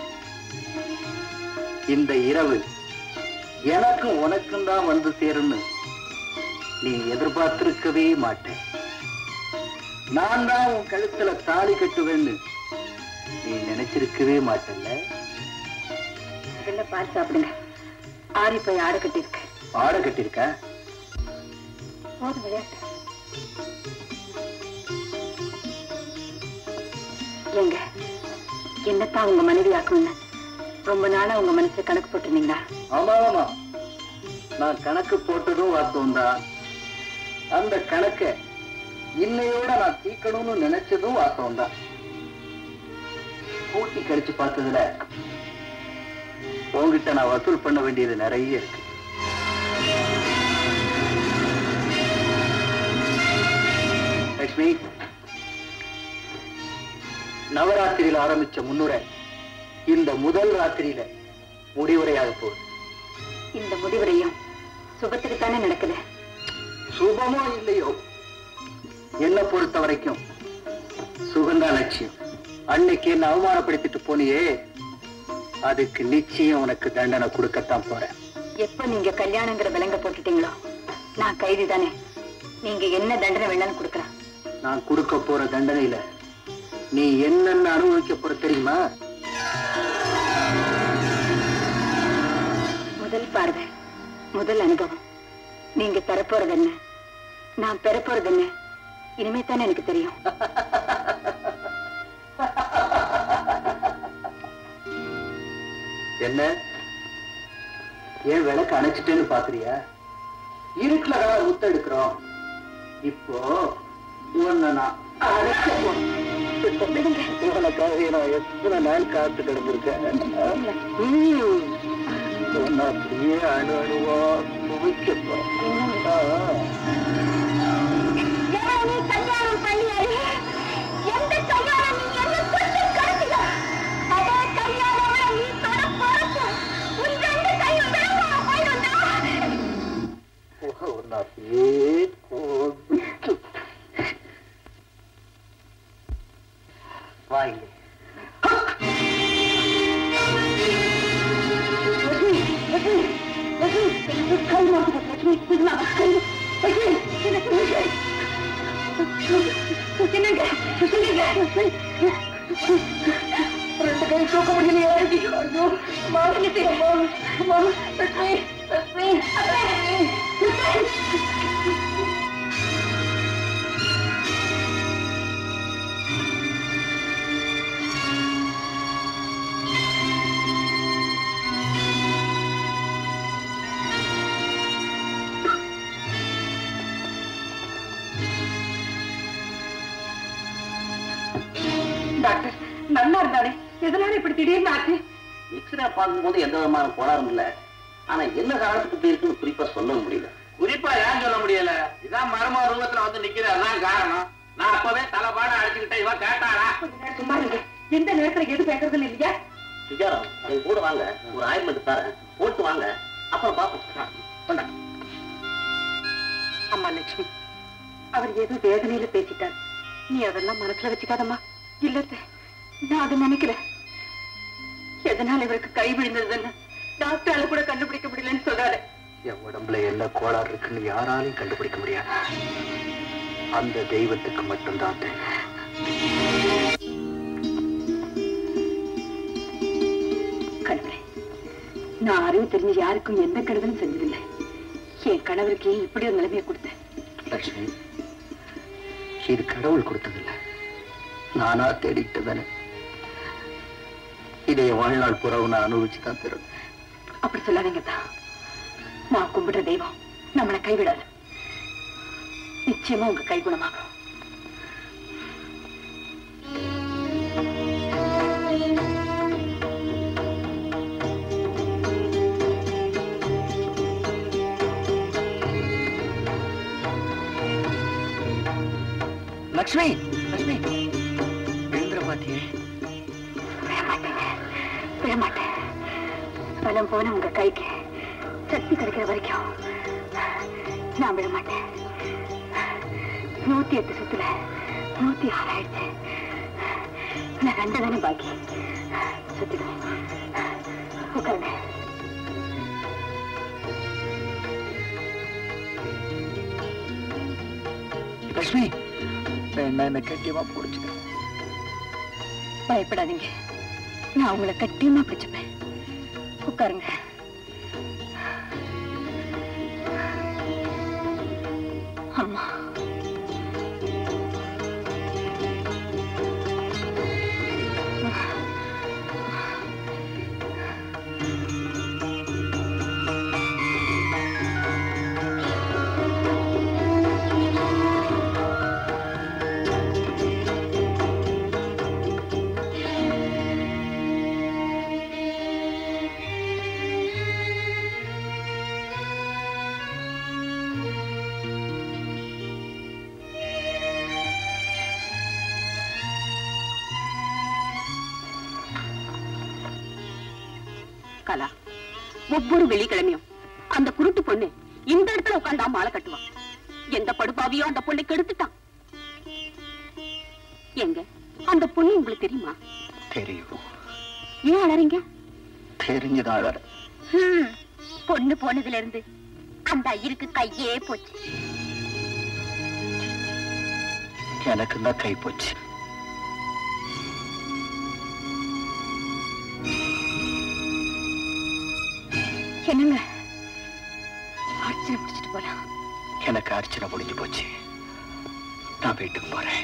D: இந்த இரவு எனக்கும் உனக்கும் தான் வந்து சேரும்னு நீ எதிர்பார்த்திருக்கவே மாட்டேன் நான் தான் உன் கழுத்துல தாலி கட்டுவேன்னு நீ நினைச்சிருக்கவே மாட்டல்ல
C: இதெல்லாம் பார்த்து சாப்பிடுங்க ஆறி போய் ஆட கட்டியிருக்கு
D: ஆட கட்டிருக்க
C: போதும் விளையாட்டு ஏங்க என்னத்தான் உங்க மனைவி ஆக்குங்க ரொம்ப நாளா உங்க மனசுல கணக்கு போட்டிருந்தீங்களா
D: ஆமா ஆமா நான் கணக்கு போட்டதும் வாஸ்தவம் தான் அந்த கணக்க இன்னையோட நான் தீக்கணும்னு நினைச்சதும் வாஸ்தவம் தான் கூட்டி கழிச்சு பார்த்ததுல உங்ககிட்ட நான் வசூல் பண்ண வேண்டியது நிறைய இருக்கு லட்சுமி நவராத்திரியில ஆரம்பிச்ச முன்னுரை இந்த முதல் ராத்திரியில முடிவுரையாக போகுது
C: இந்த முடிவுரையும் சுபத்துக்கு தானே நடக்குது
D: சுபமோ இல்லையோ என்ன பொறுத்த வரைக்கும் சுகந்தா லட்சியம் அன்னைக்கு என்ன அவமானப்படுத்திட்டு போனியே அதுக்கு நிச்சயம் உனக்கு தண்டனை கொடுக்கத்தான் போறேன்
C: எப்ப நீங்க கல்யாணங்கிற விலங்க போட்டுட்டீங்களோ நான் கைதி தானே நீங்க என்ன தண்டனை வேணாலும் கொடுக்குறேன்
D: நான் கொடுக்க போற தண்டனையில நீ என்னென்ன அனுபவிக்க போற தெரியுமா
C: முதல் பார்வை முதல் அனுபவம் நீங்க தரப்போறது என்ன நான் பெறப்போறது என்ன இனிமே தானே எனக்கு தெரியும்
D: என்ன ஏன் விளக்கு அணைச்சிட்டேன்னு பாக்குறியா இருட்டுல தான் முத்தெடுக்கிறோம் இப்போ உன்னை நான் அணைக்க போறேன். உனக்காக நான் எத்தனை நாள் காத்து கிடந்திருக்கேன் ம். உன்னை அப்படியே அணு அணுவா குவிக்க போறேன். ஆ.
F: நீ கல்யாணம் பண்ணியாரு எந்த கல்யாணம் நீ என்ன கொண்டு கடத்திக்க அதே கல்யாணம் நீ தொட போறப்போ உன் ரெண்டு கையும் விளங்காம போயிடும்டா
D: உன்னை அப்படியே கொவிக்க வாங்க ரெண்டு கை தூக்க முடியலையே ஐயோ, அம்மா, அம்மா, அம்மா, லட்சுமி, லட்சுமி,
C: டாக்டர் நல்லா இருந்தானே எதனால இப்படி திடீர்னு ஆச்சு
D: எக்ஸ்ரே பார்க்கும்போது எந்த விதமான கோளாறும் இல்ல ஆனா என்ன காரணத்துக்கு இப்படி இருக்குன்னு குறிப்பா சொல்ல முடியல
A: குறிப்பா ஏன் சொல்ல முடியல இதான் மர்ம ரூபத்துல வந்து நிக்குது அதான் காரணம் நான் அப்பவே தலைப்பாட அடிச்சுக்கிட்டேன் இவன் கேட்டாளா
C: கொஞ்ச நேரம் சும்மா இருங்க எந்த நேரத்துல எது பேசுறதுன்னு இல்லையா
D: சுஜாரம் நீங்க கூட வாங்க ஒரு ஆயில்மெண்ட் தரேன் போட்டு வாங்க அப்புறம் பாப்போம்
C: அம்மா லட்சுமி அவர் ஏதோ வேதனையில பேசிட்டார் நீ அதெல்லாம் மனசுல வச்சுக்காதம்மா இல்ல அத்தை, நான் அதை நினைக்கிறேன் எதனால இவருக்கு கை விழுந்ததுன்னு டாக்டரால கூட கண்டுபிடிக்க முடியலன்னு சொல்றாரு
D: என் உடம்புல என்ன கோளாறு இருக்குன்னு யாராலையும் கண்டுபிடிக்க முடியாது அந்த தெய்வத்துக்கு மட்டும்தான் தெரியும்
C: கடவுளே நான் அறிவு தெரிஞ்சு யாருக்கும் எந்த கெடுதலும் செஞ்சதில்லை என் கணவருக்கு ஏன் இப்படி ஒரு நிலைமையை கொடுத்தேன்
D: லட்சுமி இது கடவுள் கொடுத்ததில்ல நானா தேடிட்டு தானே இதை என் வாழ்நாள் புறவு நான் அனுபவிச்சு தான் தரணும்
C: அப்படி சொல்லாதீங்க தான் நான் கும்பிடுற தெய்வம் நம்மளை கைவிடாது நிச்சயமா உங்க கை குணமாகும்
D: லக்ஷ்மி லக்ஷ்மி எழுந்திர மாட்டியே
C: விடமாட்டேன் பலம் போன உங்க கைக்கு சக்தி கிடைக்கிற வரைக்கும் நான் விடமாட்டேன் நூத்தி எட்டு சுத்துல நூத்தி ஆறு ஆயிடுச்சு நான் ரெண்டு தானே பாக்கி சுத்திடும் உட்காருங்க
D: லட்சுமி என்ன என்ன கட்டியமா பிடிச்சிக்க
C: பயப்படாதீங்க நான் உங்களை கட்டியமா பிடிச்சுப்பேன் உட்காருங்க அம்மா
H: கலா ஒவ்வொரு வெள்ளிக்கிழமையும் அந்த குருட்டு பொண்ணு இந்த இடத்துல உட்காந்தா மாலை கட்டுவான் எந்த படுபாவியோ அந்த பொண்ணை கெடுத்துட்டான் எங்க அந்த பொண்ணு உங்களுக்கு தெரியுமா
D: தெரியும்
H: ஏன் அலறீங்க
D: தெரிஞ்சுதான் அழற
F: ஹம், பொண்ணு போனதுல இருந்து அந்த ஐயருக்கு கையே போச்சு
D: எனக்கு தான் கை போச்சு
C: என்னங்க ஆச்சரியம் பிடிச்சிட்டு போலாம்
D: எனக்கு அர்ச்சனை முடிஞ்சு போச்சு நான் வீட்டுக்கு போறேன்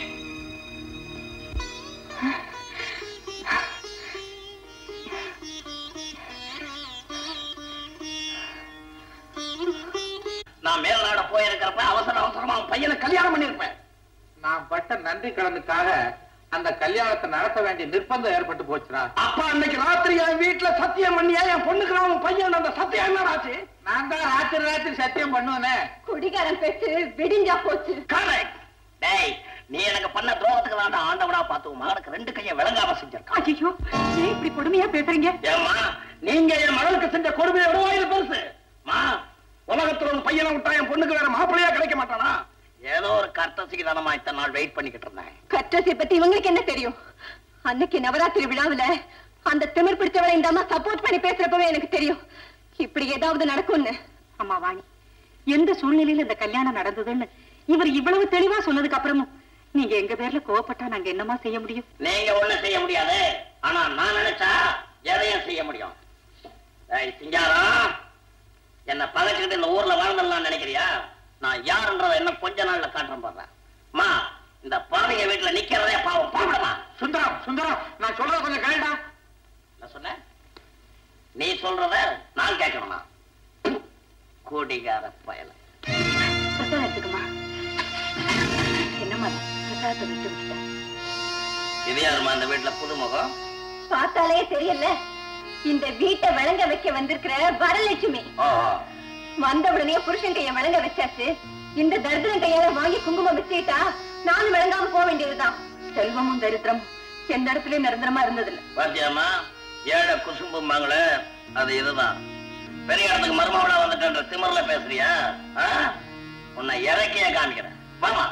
A: நான் மேல்நாட போயிருக்கிறப்ப அவசர அவசரமா அவன் பையனை கல்யாணம் பண்ணிருப்பேன்
I: நான் பட்ட நன்றி கடனுக்காக அந்த கல்யாணத்தை நடத்த வேண்டிய நிர்பந்தம் ஏற்பட்டு போச்சுடா
A: அப்பா அன்னைக்கு ராத்திரி என் வீட்டுல சத்தியம் பண்ணியா என் பொண்ணுக்கு அவன் பையன் அந்த சத்தியம் என்னடா ஆச்சு
I: நான் தான் ராத்திரி ராத்திரி சத்தியம் பண்ணுவேனே
H: குடிகாரன் பேச்சு விடிஞ்சா போச்சு
A: கரெக்ட் டேய் நீ எனக்கு பண்ண துரோகத்துக்கு தான் ஆண்டவனா பார்த்து உன் மகனுக்கு ரெண்டு கையை விளங்காம செஞ்சிருக்கான்
H: ஐயோ ஏன் இப்படி கொடுமையா பேசுறீங்க
A: ஏம்மா நீங்க என் மகனுக்கு செஞ்ச கொடுமையை விடுவாயில் பெருசு மா உலகத்துல ஒரு பையனை விட்டா என் பொண்ணுக்கு வேற மாப்பிள்ளையா கிடைக்க மாட்டானா ஏதோ ஒரு கர்த்தசிக்கு தானமா இத்தனை நாள் வெயிட் பண்ணிக்கிட்டு இருந்தேன்
H: கற்றசை பத்தி இவங்களுக்கு என்ன தெரியும் அன்னைக்கு நவராத்திரி விழாவுல அந்த திமிர் பிடிச்சவளை இந்த அம்மா சப்போர்ட் பண்ணி பேசுறப்பவே எனக்கு தெரியும் இப்படி ஏதாவது நடக்கும்னு அம்மா வாணி எந்த சூழ்நிலையில இந்த கல்யாணம் நடந்ததுன்னு இவர் இவ்வளவு தெளிவா சொன்னதுக்கு அப்புறமும் நீங்க எங்க பேர்ல கோவப்பட்டா நாங்க என்னமா செய்ய முடியும்
A: நீங்க ஒண்ணும் செய்ய முடியாது ஆனா நான் நினைச்சா எதையும் செய்ய முடியும் ஏய், சிங்காரம் என்ன பகைச்சுக்கிட்டு இந்த ஊர்ல வாழ்ந்துடலாம் நினைக்கிறியா நான் யாருன்றத என்ன கொஞ்ச நாள்ல காட்டுறேன் பாடுறேன் மா இந்த பாவிங்க வீட்டுல நிக்கிறதே பாவம் பாவடமா
I: சுந்தரம் சுந்தரம் நான் சொல்றத கொஞ்சம் கேளுடா
A: நான் சொன்னேன் நீ சொல்றத நான் கேட்கணுமா குடிகார பயல
C: பிரசாதம் எடுத்துக்கமா என்னம்மா இது? பிரசாதத்தை விட்டு விட்டுட்டேன்
A: இது யாருமா இந்த வீட்டுல புதுமுகம்
H: பார்த்தாலே தெரியல இந்த வீட்டை விளங்க வைக்க வந்திருக்கிற வரலட்சுமி
A: ஓஹோ
H: வந்த உடனே புருஷன் கைய விளங்க வச்சாச்சு இந்த தரித்திரன் கையால வாங்கி குங்குமம் வச்சுக்கிட்டா நானும் விளங்காம போக வேண்டியதுதான் செல்வமும் தரித்திரமும் எந்த இடத்துலயும் நிரந்தரமா இருந்ததில்ல
A: பாத்தியாமா ஏழை குசும்பும்பாங்களே அது இதுதான் பெரிய இடத்துக்கு மருமகளா வந்துட்டேன்ற திமிர்ல பேசுறியா ஆ? உன்னை இறக்கிய காமிக்கிறேன் வாமா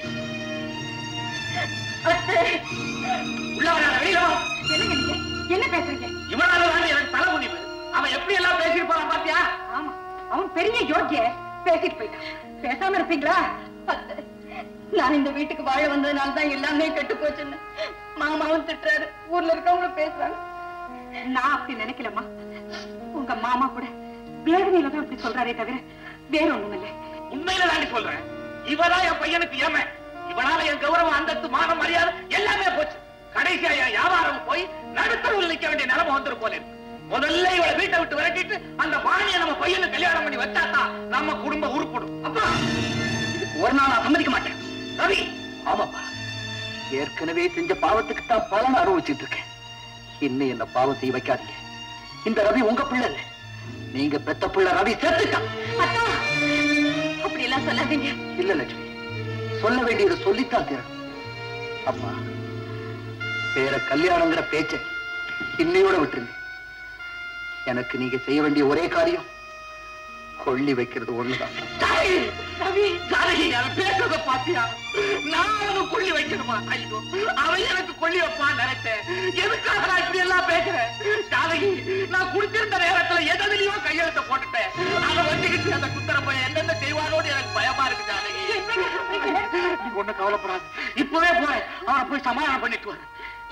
A: உள்ள வராத, வெளியில வா
H: என்னங்க நீங்க என்ன பேசுறீங்க
A: இவனால தான் எனக்கு தலை முடிவு அவன் எப்படி எல்லாம் பேசிட்டு போறான் பாத்தியா
H: ஆமா அவன் பெரிய யோக்கிய பேசிட்டு போயிட்டான் பேசாம இருப்பீங்களா அத்தை, நான் இந்த வீட்டுக்கு வாழ வந்ததுனால தான் எல்லாமே கெட்டு போச்சுன்னு மாமாவும் திட்டுறாரு ஊர்ல இருக்கவங்களும் பேசுறாங்க நான் அப்படி நினைக்கலம்மா உங்க மாமா கூட வேதனையில தான் அப்படி சொல்றாரே தவிர வேற ஒண்ணும் இல்லை
A: உண்மையில தாண்டி சொல்றேன் இவதான் என் பையனுக்கு ஏம இவனால என் கௌரவம் அந்தஸ்து மான மரியாதை எல்லாமே போச்சு கடைசியா என் வியாபாரம் போய் நடுத்தரவில் நிக்க வேண்டிய நிலைமை வந்துரும் போல இருக்கு முதல்ல இவளை வீட்டை விட்டு விரட்டிட்டு அந்த வாணியை நம்ம பையனுக்கு கல்யாணம் பண்ணி வச்சாதான் நம்ம குடும்பம் உருப்படும் அப்பா இதுக்கு ஒரு நாள் நான் சம்மதிக்க மாட்டேன் ரவி
D: ஆமாப்பா ஏற்கனவே செஞ்ச பாவத்துக்கு தான் பலன் அனுபவிச்சுட்டு இருக்கேன் இன்னும் என்ன பாவம் செய்ய வைக்காதீங்க இந்த ரவி உங்க பிள்ளை இல்ல நீங்க பெத்த பிள்ளை ரவி செத்துட்டான்
H: அத்தா அப்படி எல்லாம் சொல்லாதீங்க
D: இல்ல லட்சுமி சொல்ல வேண்டியது சொல்லித்தான் தீரணும் அம்மா வேற கல்யாணங்கிற பேச்ச இன்னையோட விட்டுருங்க எனக்கு நீங்க செய்ய வேண்டிய ஒரே காரியம் கொள்ளி வைக்கிறது ஒண்ணுதான்
A: ரவி ஜானகி அவன் பேசுறத பாத்தியா நான் அவனை கொள்ளி வைக்கணுமா ஐயோ அவன் எனக்கு கொள்ளி வைப்பான் நினைச்சேன் எதுக்காக நான் இப்படி எல்லாம் பேசுறேன் ஜானகி நான் குடிச்சிருந்த நேரத்துல எதிலையோ கையெழுத்த போட்டுட்டேன் அதை வச்சுக்கிட்டு அந்த குத்தர பையன் என்னென்ன செய்வானோன்னு எனக்கு பயமா இருக்கு ஜானகி நீ ஒண்ணு கவலைப்படாது இப்பவே போறேன் அவனை போய் சமாதானம் பண்ணிட்டு வரேன்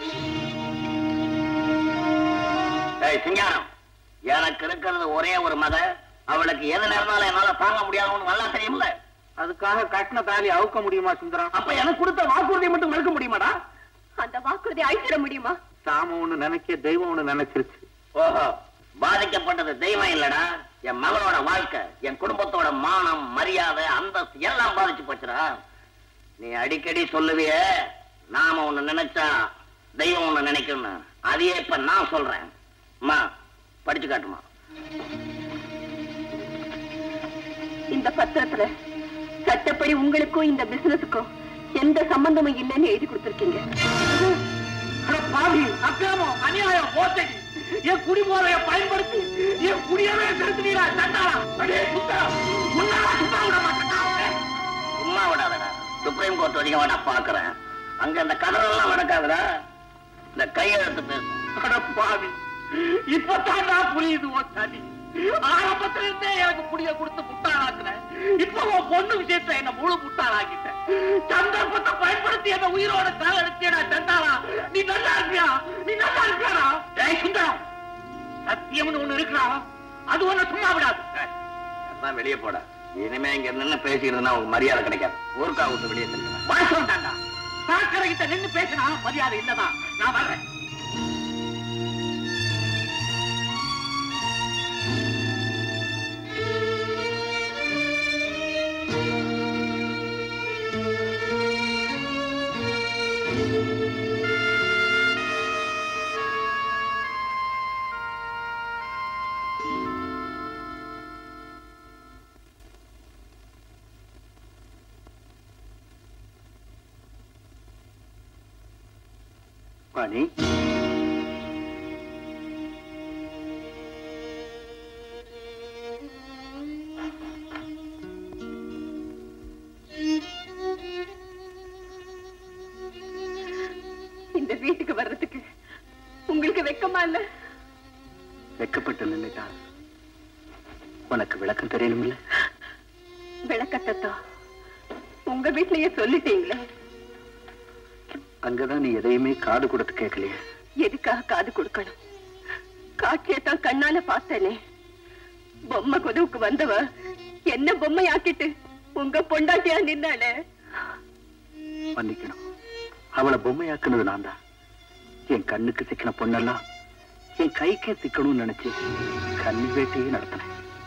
J: ஏய் சிங்காரம் எனக்கு இருக்கிறது ஒரே ஒரு மத அவளுக்கு எது நேர்ந்தாலும் என்னால தாங்க முடியாதுன்னு நல்லா தெரியும்ல
E: அதுக்காக கட்டின தாலி அவுக்க முடியுமா சுந்தரம்
J: அப்ப எனக்கு கொடுத்த வாக்குறுதியை மட்டும் மறுக்க முடியுமாடா
H: அந்த வாக்குறுதி அழிச்சிட முடியுமா
E: சாம ஒண்ணு நினைக்க தெய்வம் ஒண்ணு நினைச்சிருச்சு
J: ஓஹோ பாதிக்கப்பட்டது தெய்வம் இல்லடா என் மகளோட வாழ்க்கை என் குடும்பத்தோட மானம் மரியாதை அந்தஸ்து எல்லாம் பாதிச்சு போச்சுடா நீ அடிக்கடி சொல்லுவிய நாம ஒண்ணு நினைச்சா தெய்வம் ஒண்ணு நினைக்கும்னு அதையே இப்ப நான் சொல்றேன் அம்மா படிச்சு காட்டுமா
H: இந்த பத்திரத்துல சட்டப்படி உங்களுக்கும் இந்த பிசினஸுக்கும் எந்த சம்பந்தமும் இல்லைன்னு எழுதி கொடுத்திருக்கீங்க
A: அட பாவி அக்கிரமம் அநியாயம் மோசடி என் குடிமுறையை பயன்படுத்தி என் குடியவே செலுத்தினீரா சண்டாளா அடே சுத்தா முன்னால சுத்தா விட மாட்டேன்
J: சும்மா விடாதடா சுப்ரீம் கோர்ட் வரைக்கும் வேணா பாக்குறேன் அங்க இந்த கடலெல்லாம் நடக்காதுடா இந்த கையெழுத்து பேசும்
A: அட பாவி இப்பதான் நான் புரியுது ஓ சதி ஆரம்பத்துல இருந்தே எனக்கு புடிய கொடுத்து முட்டாளாக்குறேன் இப்ப உன் பொண்ணு விஷயத்துல என்ன முழு முட்டாளாக்கிட்டேன் சந்தர்ப்பத்தை பயன்படுத்தி என்ன உயிரோட கால எடுத்தியடா சண்டாளா நீ நல்லா இருப்பியா நீ நல்லா இருப்பியாடா ஏய் சுந்தரம் சத்தியம்னு ஒண்ணு இருக்கிறா அது ஒண்ணு சும்மா விடாது
J: எல்லாம் வெளியே போட இனிமே இங்க நின்னு பேசிக்கிறதுனா உங்க மரியாதை கிடைக்காது ஊருக்கா விட்டு வெளியே தெரியும்
A: வாசம் தாண்டா சாக்கடை கிட்ட நின்னு பேசினா மரியாதை இல்லதான் நான் வர்றேன்
E: வாணி
H: இந்த வீட்டுக்கு வர்றதுக்கு உங்களுக்கு வெக்கமா இல்ல
E: வெக்கப்பட்டு நின்னுட்டா உனக்கு விளக்கம் தெரியணும்ல
H: விளக்கத்தான் உங்க வீட்லயே சொல்லிட்டீங்களே
E: அங்கதான் நீ எதையுமே காது கொடுத்து கேட்கலையே
H: எதுக்காக காது கொடுக்கணும் காட்சியத்தான் கண்ணால பார்த்தேனே பொம்மை கொதுவுக்கு வந்தவ என்ன பொம்மை ஆக்கிட்டு உங்க பொண்டாட்டியா நின்னாளே
E: மன்னிக்கணும் அவளை பொம்மையாக்குனது நான் தான் என் கண்ணுக்கு சிக்கின பொண்ணெல்லாம் என் கைக்கே சிக்கணும்னு நினைச்சு கண்ணி வேட்டையே நடத்தினேன்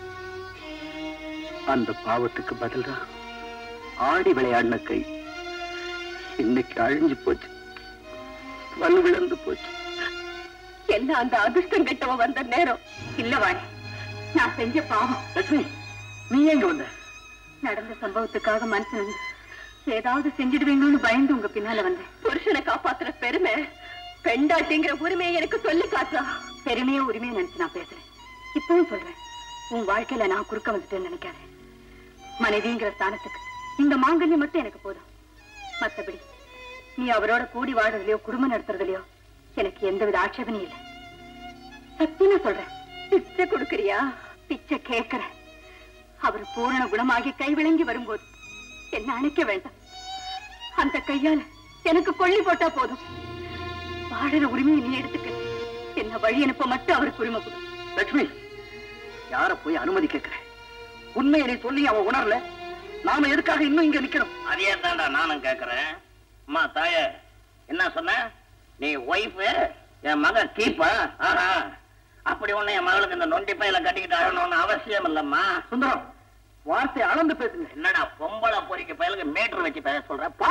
E: அந்த பாவத்துக்கு பதிலா ஆடி விளையாடின கை இன்னைக்கு அழிஞ்சு போச்சு வலு விழுந்து போச்சு
H: எல்லாம் அந்த அதிர்ஷ்டம் கெட்டவ வந்த நேரம் இல்ல வாணி நான் செஞ்ச பாவம்
E: லட்சுமி நீ எங்க வந்த
H: நடந்த சம்பவத்துக்காக மனசு நொந்து ஏதாவது செஞ்சிடுவீங்களோன்னு பயந்து உங்க பின்னால வந்தேன் புருஷனை காப்பாத்துற பெருமை பெண்டாட்டிங்கிற உரிமையை எனக்கு சொல்லி காட்டா பெருமையை உரிமையை நினைச்சு நான் பேசுறேன் இப்பவும் சொல்றேன் உன் வாழ்க்கையில நான் குறுக்க வந்துட்டேன்னு நினைக்காத மனைவிங்கிற ஸ்தானத்துக்கு இந்த மாங்கல்யம் மட்டும் எனக்கு போதும் மத்தபடி நீ அவரோட கூடி வாடுறதுலயோ குடும்பம் நடத்துறதுலயோ எனக்கு எந்தவித ஆட்சேபனையும் இல்லை சத்தியமா சொல்றேன் பிச்சை கொடுக்கறியா பிச்சை கேட்கிறேன் அவர் பூரண குணமாகி கை விளங்கி வரும்போது என்ன அணைக்க வேண்டாம் அந்த கையால எனக்கு கொள்ளி போட்டா போதும் வாடுற உரிமையை நீ எடுத்துக்க என்ன வழி அனுப்ப மட்டும் அவருக்கு உரிமை கொடு
E: லட்சுமி யார போய் அனுமதி கேட்கிறேன் உண்மையை நீ சொல்லி அவன் உணரல நாம எதுக்காக இன்னும் இங்க நிக்கிறோம்
J: அதையே தான்டா நானும் கேக்குறேன் அம்மா தாயே என்ன சொன்ன நீ ஒய்ஃப் என் மகன் கீப்பா ஆஹா அப்படி ஒண்ணு என் மகளுக்கு இந்த நொண்டி பையில கட்டிக்கிட்டு அழணும்னு அவசியம் இல்லம்மா
E: சுந்தரம் வார்த்தை அளந்து பேசுங்க
J: என்னடா பொம்பளை பொறிக்க பயலுக்கு மீட்டர் வச்சு பேச சொல்ற பா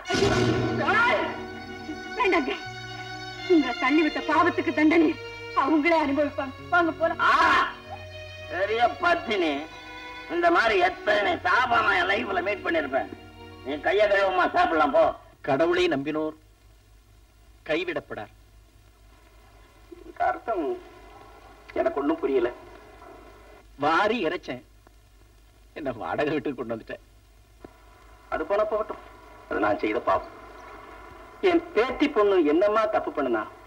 H: வேண்டாங்க உங்களை தள்ளி விட்ட பாவத்துக்கு தண்டனை அவங்களே அனுபவிப்பாங்க வாங்க போலாம்
J: ஆ, பெரிய பத்தினி இந்த மாதிரி எத்தனை சாபம் நான் என் லைஃப்ல மீட் பண்ணிருப்பேன் நீ கைய கழுவமா சாப்பிடலாம் போ
E: கடவுளை நம்பினோர் கைவிடப்படார்
B: அர்த்தம் எனக்கு ஒண்ணும் புரியல
E: வாரி இறைச்சேன் என்ன வாடகை வீட்டுக்கு கொண்டு வந்துட்டேன்
B: அது போல போகட்டும் அது நான் செய்த பாவம் என் பேத்தி பொண்ணு என்னம்மா தப்பு பண்ணுனா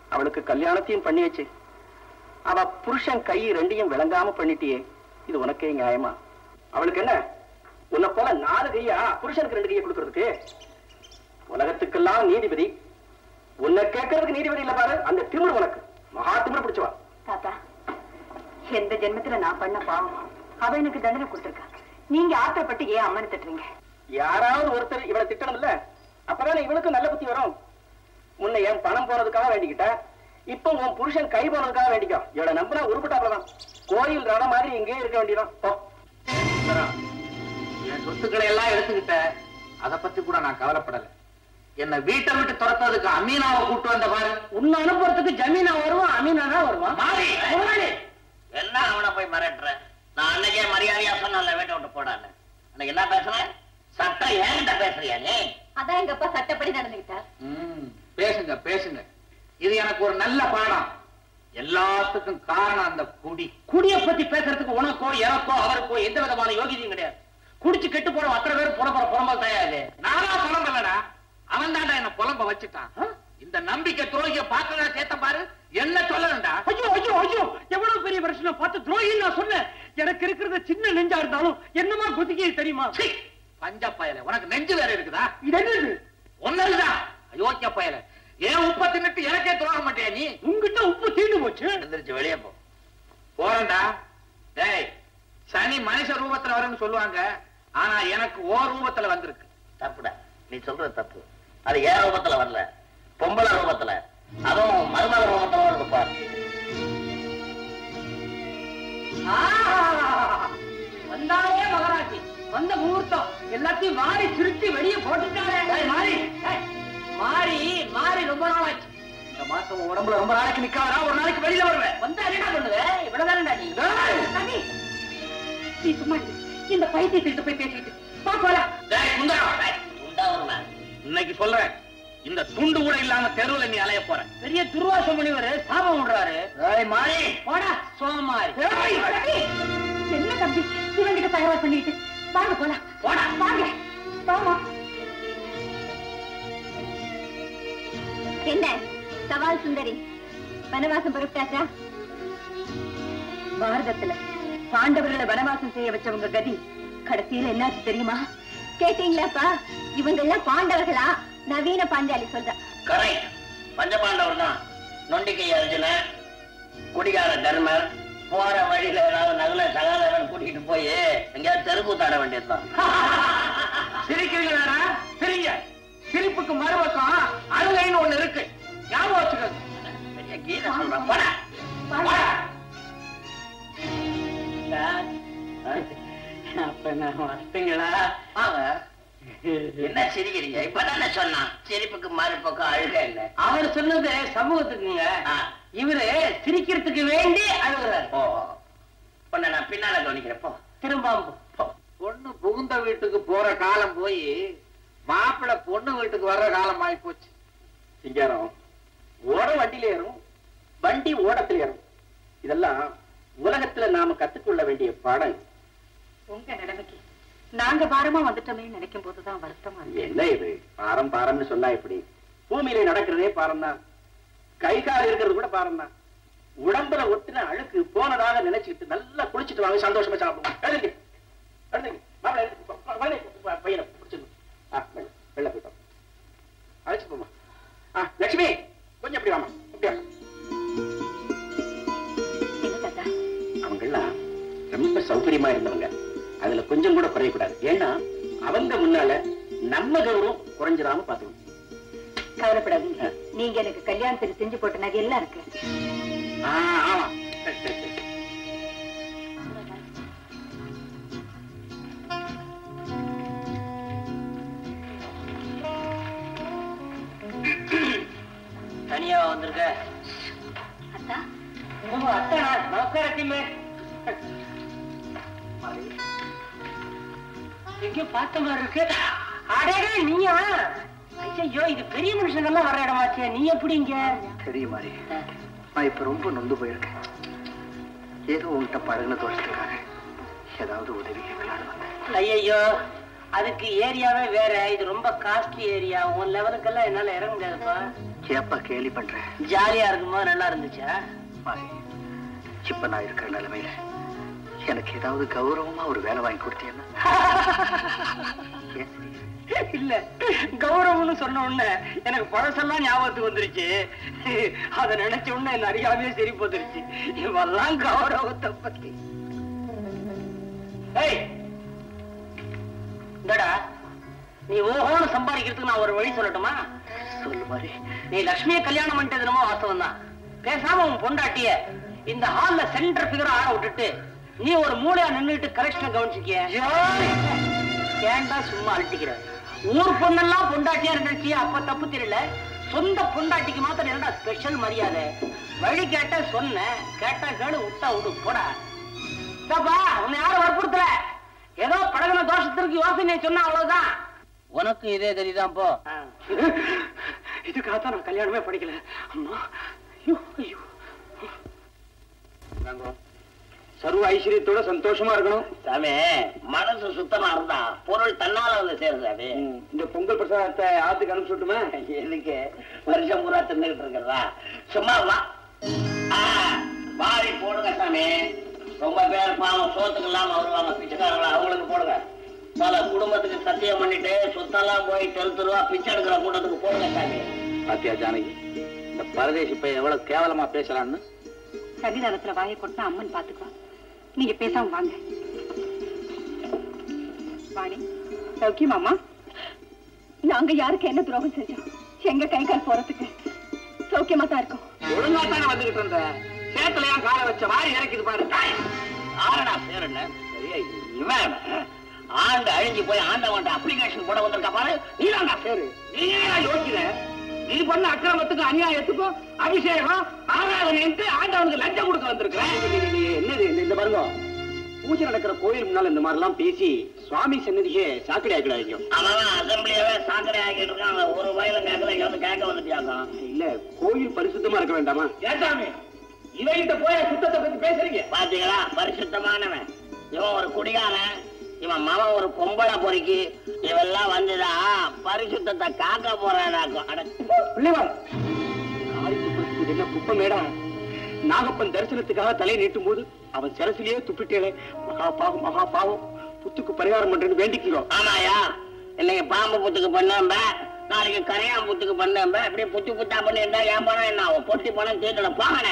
E: அவளுக்கு கல்யாணத்தையும் பண்ணியாச்சு அவ புருஷன் கை ரெண்டையும் விளங்காம பண்ணிட்டியே இது உனக்கே நியாயமா அவளுக்கு என்ன உன்னை போல நாலு கையா புருஷனுக்கு ரெண்டு கையை கொடுக்கறதுக்கு உலகத்துக்கெல்லாம் நீதிபதி உன்னை கேட்கறதுக்கு நீதிபதி இல்ல பாரு அந்த திமிரு உனக்கு மகா திமிரு பிடிச்சவா
C: தாத்தா எந்த ஜென்மத்துல நான் பண்ண பாவம் அவ எனக்கு தண்டனை கொடுத்திருக்கா நீங்க ஆத்திரப்பட்டு ஏன் அம்மனை திட்டுறீங்க
E: யாராவது ஒருத்தர் இவளை திட்டணும் இல்ல அப்பதானே இவளுக்கு நல்ல புத்தி வரும் முன்ன என் பணம் போனதுக்காக வேண்டிக்கிட்ட இப்போ உன் புருஷன் கை போனதுக்காக வேண்டிக்கோ இவளை நம்பினா உருப்பட்டாப்லதான் கோயில் ரத மாதிரி இங்கேயே இருக்க வேண்டியதான் போ
I: சுந்தரா, என் சொத்துக்களை எல்லாம் எடுத்துக்கிட்ட அத பத்தி கூட நான் கவலைப்படல என்ன வீட்டை விட்டு துரத்ததுக்கு அமீனாவை கூட்டு வந்த பாரு
E: உன்னை அனுப்புறதுக்கு ஜமீனா வருவான் அமீனா தான் வருவான்
J: மாறி
E: முதலாளி,
J: என்ன அவனை போய் மிரட்டுற நான் அன்னைக்கே மரியாதையா சொன்னேன்ல வீட்டை விட்டு போடான்னு அன்னைக்கு என்ன பேசுறேன் சட்டம் ஏன்கிட்ட பேசுறியா நீ
C: அதான் எங்க அப்பா சட்டப்படி நடந்துகிட்டார்
I: ம், பேசுங்க பேசுங்க இது எனக்கு ஒரு நல்ல பாடம் எல்லாத்துக்கும் காரணம் அந்த குடி
E: குடிய பத்தி பேசுறதுக்கு உனக்கோ எனக்கோ அவருக்கோ எந்த விதமான யோகியதையும் கிடையாது குடிச்சு கெட்டு போற அத்தனை பேர் புறப்புற புறம்பல் தயாரு
I: நானா புலம்பலடா அவன் தான்டா என்ன புலம்ப வச்சுட்டான் இந்த நம்பிக்கை துரோகிய பாக்கடா சேத்த பாரு என்ன சொல்லணும்டா
E: ஐயோ ஐயோ ஐயோ எவ்வளவு பெரிய பிரச்சனை பார்த்து துரோகின்னு நான் சொன்னேன் எனக்கு இருக்கிறது சின்ன நெஞ்சா இருந்தாலும் என்னமா குதிக்க தெரியுமா
I: சீ, பஞ்ச பயல உனக்கு நெஞ்சு வேற இருக்குதா
E: இது என்னது
I: ஒன்னதுதான் அயோக்கிய பயல ஏன் உப்ப தின்னுட்டு எனக்கே துரோக மாட்டியா நீ
E: உங்ககிட்ட உப்பு தீண்டு போச்சு
J: எந்திரிச்சு வெளியே போ
I: போறேன்டா டேய் சனி மனுஷ ரூபத்துல வரும்னு சொல்லுவாங்க ஆனா எனக்கு ஓ ரூபத்துல வந்திருக்கு
J: தப்புடா நீ சொல்றது தப்பு அது ஏன் ரூபத்துல வரல பொம்பளை ரூபத்துல அதுவும் மருமக ரூபத்துல வருது பாரு
E: வந்தாலே மகராஜி வந்த முகூர்த்தம் எல்லாத்தையும் மாறி திருத்தி வெளியே போட்டுட்டாரே மாறி ஏய், மாறி மாறி ரொம்ப நாளாச்சு
D: இந்த மாசம் உன் உடம்புல ரொம்ப நாளைக்கு நிக்காதா ஒரு நாளைக்கு வெளியில வருவேன்
E: வந்தா என்ன பண்ணுவேன் இவ்வளவுதானடா நீ
C: சாமி, நீ சும்மா இரு. இந்த பைத்தியத்திட்ட போய் பேசிட்டு பா போலாம்
I: டேய் சுந்தரா டேய்,
J: உண்டா வருமா
I: இன்னைக்கு சொல்றேன் இந்த துண்டு கூட இல்லாம தெருவுல நீ அலைய போற
E: பெரிய துர்வாச முனிவர் சாபம் விடுறாரு
D: ஏய் மாறி
E: போடா சோமாரி
C: ஏய், தம்பி, என்ன தம்பி இவங்கிட்ட தகவல் பண்ணிட்டு வாங்க போலாம்
E: போடா
C: வாங்க வாமா என்ன சவால் சுந்தரி வனவாசம் புறப்பட்டாச்சா பாரதத்துல பாண்டவர்களை வனவாசம் செய்ய வச்சவங்க கதி கடைசியில என்னாச்சு தெரியுமா கேட்டீங்களாப்பா இவங்க எல்லாம் பாண்டவர்களா நவீன பாஞ்சாலி சொல்றா
J: கரெக்ட் பஞ்சபாண்டவர் தான் நொண்டிக்கை அர்ஜுனன் குடிகார தர்மர் போற வழியில ஏதாவது நகல சகாதரன் கூட்டிட்டு போய் எங்கேயாவது தெருக்கூத்தாட வேண்டியதுதான்
I: சிரிக்கிறீங்களா சிரிங்க சிரிப்புக்கு மறுபக்கம் அழுகைன்னு ஒண்ணு இருக்கு ஞாபகம் வச்சுக்கோங்க
J: பெரிய கீதை சொல்றேன் போடா
C: வாங்க.
E: அப்ப நான் வந்தீங்களா
J: வாங்க. என்ன சிரிக்கிறீங்க இப்பதானே சொன்னான் சிரிப்புக்கு மறுபக்கம் அழுக இல்ல
E: அவர் சொன்னது சமூகத்துக்குங்க
J: ஆ.
E: இவரு சிரிக்கிறதுக்கு வேண்டி அழுகுறாரு
J: ஓ பொண்ணை நான் பின்னால கவனிக்கிறேன் போ
E: திரும்ப போ.
I: பொண்ணு புகுந்த வீட்டுக்கு போற காலம் போய் மாப்பிள்ளை பொண்ணு வீட்டுக்கு வர்ற காலம் ஆகி போச்சு
E: சிங்காரம் ஓட வண்டியில ஏறும் வண்டி ஓடத்துல ஏறும் இதெல்லாம் உலகத்துல நாம கத்துக்கொள்ள வேண்டிய பாடம்
C: உங்க நிலைமைக்கு நாங்க பாரமா வந்துட்டோமே நினைக்கும் போதுதான் வருத்தமா இருக்கு
E: என்ன இது பாரம் பாரம்னு சொன்னா எப்படி பூமியில நடக்கிறதே பாரம் தான் கை கால் இருக்கிறது கூட பாரம் தான் உடம்புல ஒட்டின அழுக்கு போனதாக நினைச்சுக்கிட்டு நல்லா குளிச்சுட்டு வாங்க சந்தோஷமா சாப்பிடுவோம் எழுதுங்க எழுதுங்க மாப்பிள்ளை எழுதுங்க. ப- ப- பையனை ப- பையனை பிடிச்சிருங்க ஆ வெள்ள வெள்ள போயிட்டோம் அழைச்சு போமா ஆ லட்சுமி கொஞ்சம் எப்படி வாமா அப்படியா
C: என்ன தாத்தா
E: அவங்கெல்லாம் ரொம்ப சௌகரியமா இருந்தவங்க அதுல கொஞ்சம் கூட குறையக்கூடாது ஏன்னா அவங்க முன்னால நம்ம கௌரவம் குறைஞ்சிடாம பாத்துக்கணும்
C: கவலைப்படாதீங்க நீங்க எனக்கு கல்யாணத்துக்கு செஞ்சு போட்ட நகை எல்லாம் இருக்கு
I: ஆ, ஆமா சரி, சரி, சரி.
J: தனியா வந்திருக்க
C: அத்தா
E: ஓ அத்தனா நமஸ்காரத்திமே எங்கேயோ பார்த்த மாதிரி இருக்கு அடடே நீயா ஐயோ இது பெரிய மனுஷங்கெல்லாம் வர இடமாச்சே நீ எப்படி இங்க
D: தெரியும் மாதிரி நான் இப்ப ரொம்ப நொந்து போயிருக்கேன் ஏதோ உன்கிட்ட பழகுன தோஷத்துக்காக ஏதாவது உதவி கேட்கலான்னு வந்தேன்
E: ஐயோ அதுக்கு ஏரியாவே வேற இது ரொம்ப காஸ்ட்லி ஏரியா உன் லெவலுக்கெல்லாம் என்னால இறங்க முடியாதுப்பா
D: ஏப்பா கேலி பண்ற
J: ஜாலியா இருக்கும்போது நல்லா இருந்துச்சா
D: மாறி இப்ப நான் இருக்கிற நிலைமையில எனக்கு ஏதாவது கௌரவமா ஒரு வேலை வாங்கி கொடுத்தீங்கன்னா ஏன் சிரிக்கிற?
B: இல்ல கௌரவம்னு சொன்ன உடனே எனக்கு பழசெல்லாம் ஞாபகத்துக்கு வந்துருச்சு அத நினைச்ச உடனே என்ன அறியாமையே சரி போந்துருச்சு இவெல்லாம் கௌரவத்தை பத்தி ஏய் இந்தடா நீ ஓஹோன்னு சம்பாதிக்கிறதுக்கு நான் ஒரு வழி சொல்லட்டுமா
D: சொல்லு மாதிரி
B: நீ லட்சுமியை கல்யாணம் பண்ணிட்டது என்னமோ வாஸ்தவம் தான் பேசாம உன் பொண்டாட்டிய இந்த ஹால்ல சென்டர் பிகர் ஆட விட்டுட்டு நீ ஒரு மூளையா நின்னுட்டு கரெக்ஷன் கவனிச்சுக்கிய ஏன்டா சும்மா அழட்டிக்கிற ஊர் பொண்ணெல்லாம் பொண்டாட்டியா இருந்துச்சு அப்ப தப்பு தெரியல சொந்த பொண்டாட்டிக்கு மாத்திரம் என்னடா ஸ்பெஷல் மரியாதை வழி கேட்ட சொன்னேன் கேட்டா கேளு விட்டா விடு போடா இதாப்பா உன்னை யாரும் வற்புறுத்தல ஏதோ படகுன தோஷத்திற்கு யோசனை சொன்னா அவ்வளவுதான்
J: உனக்கு இதே கதிதான் போ
B: இதுக்காகத்தான் நான் கல்யாணமே படிக்கல அம்மா ஐயோ ஐயோ சர்வ ஐஸ்வர்யத்தோட சந்தோஷமா இருக்கணும்
J: சாமி மனசு சுத்தமா இருந்தா பொருள் தன்னால வந்து சேரும் சாமி
B: இந்த பொங்கல் பிரசாதத்தை ஆத்துக்கு அனுப்பிச்சுட்டுமா
J: எதுக்கு வருஷம் பூரா தின்னுகிட்டு இருக்கிறதா சும்மா வா ஆ, வாரி போடுங்க சாமி ரொம்ப பேர் பாவம் சோத்துக்கு இல்லாம வருவாங்க பிச்சைக்காரங்களா அவங்களுக்கு போடுங்க பல குடும்பத்துக்கு சத்தியம் பண்ணிட்டு சொத்தெல்லாம் போய் தெரு தெருவா பிச்சை எடுக்கிற கூட்டத்துக்கு போடுங்க சாமி
I: பாத்தியா ஜானகி இந்த பரதேசி பையன் எவ்வளவு கேவலமா பேசலான்னு
C: சன்னிதானத்துல வாயை கொட்டினா அம்மன் பாத்துக்குவா நீங்க பேசாம வாங்க வாணி சௌக்கியமாமா நாங்க யாருக்கு என்ன துரோகம் செஞ்சோம் எங்க கை கால் போறதுக்கு சௌக்கியமா தான் இருக்கோம்
B: ஒழுங்கா தானே வந்துகிட்டு இருந்த சேத்துல ஏன் காலை வச்ச வாரி இறக்கிது பாரு
J: ஆரடா பேர் என்ன சரியா இவன் ஆண்டு அழிஞ்சு போய் ஆண்டவன்ட்ட அப்ளிகேஷன் போட வந்திருக்கா பாரு நீதான்டா பேரு
B: நீ ஏன் யோசிக்கிற நீ பண்ண அக்கிரமத்துக்கும் அநியாயத்துக்கும் அபிஷேகம் ஆராதனைன்ட்டு ஆண்டவனுக்கு லஞ்சம் கொடுக்க வந்திருக்கிறேன் என்னது இந்த- இந்த பாருங்க பூஜை நடக்கிற கோயில் முன்னால இந்த மாதிரி எல்லாம் பேசி சுவாமி சன்னதியே சாக்கடை ஆக்கிடாதீங்க
J: அவன் அசம்பிளியவே சாக்கடை ஆக்கிட்டு இருக்கான் அவன் ஒரு வயல கேட்கல இங்க வந்து கேட்க வந்துட்டியாக்கா
B: இல்ல கோயில் பரிசுத்தமா இருக்க வேண்டாமா ஏசாமி இவங்கிட்ட போய் சுத்தத்தை பத்தி பேசுறீங்க
J: பாத்தீங்களா பரிசுத்தமானவன் இவன் ஒரு குடிகாரன் இவன் மவன் ஒரு பொம்பளை பொறுக்கி இவெல்லாம் வந்துதான் பரிசுத்தத்தை காக்க போறானாக்கும் அட
B: பிள்ளைவாள் காரியத்துக்கு என்ன குப்பமேடா நாகப்பன் தரிசனத்துக்காக தலையை நீட்டும் போது அவன் சிரசிலேயே துப்பிட்டேளே மகா பாவம் மகா பாவம் புத்துக்கு பரிகாரம் பண்றேன்னு வேண்டிக்கிறோம்
J: ஆமாயா இன்னைக்கு பாம்பு புத்துக்கு பண்ணம்ப நாளைக்கு கரையான் புத்துக்கு பண்ணம்ப அப்படியே புத்து புத்தா பண்ணி இருந்தா ஏன் பணம் என்ன ஆகும் பொட்டி பணம் தீர்க்கல போங்கண்ணே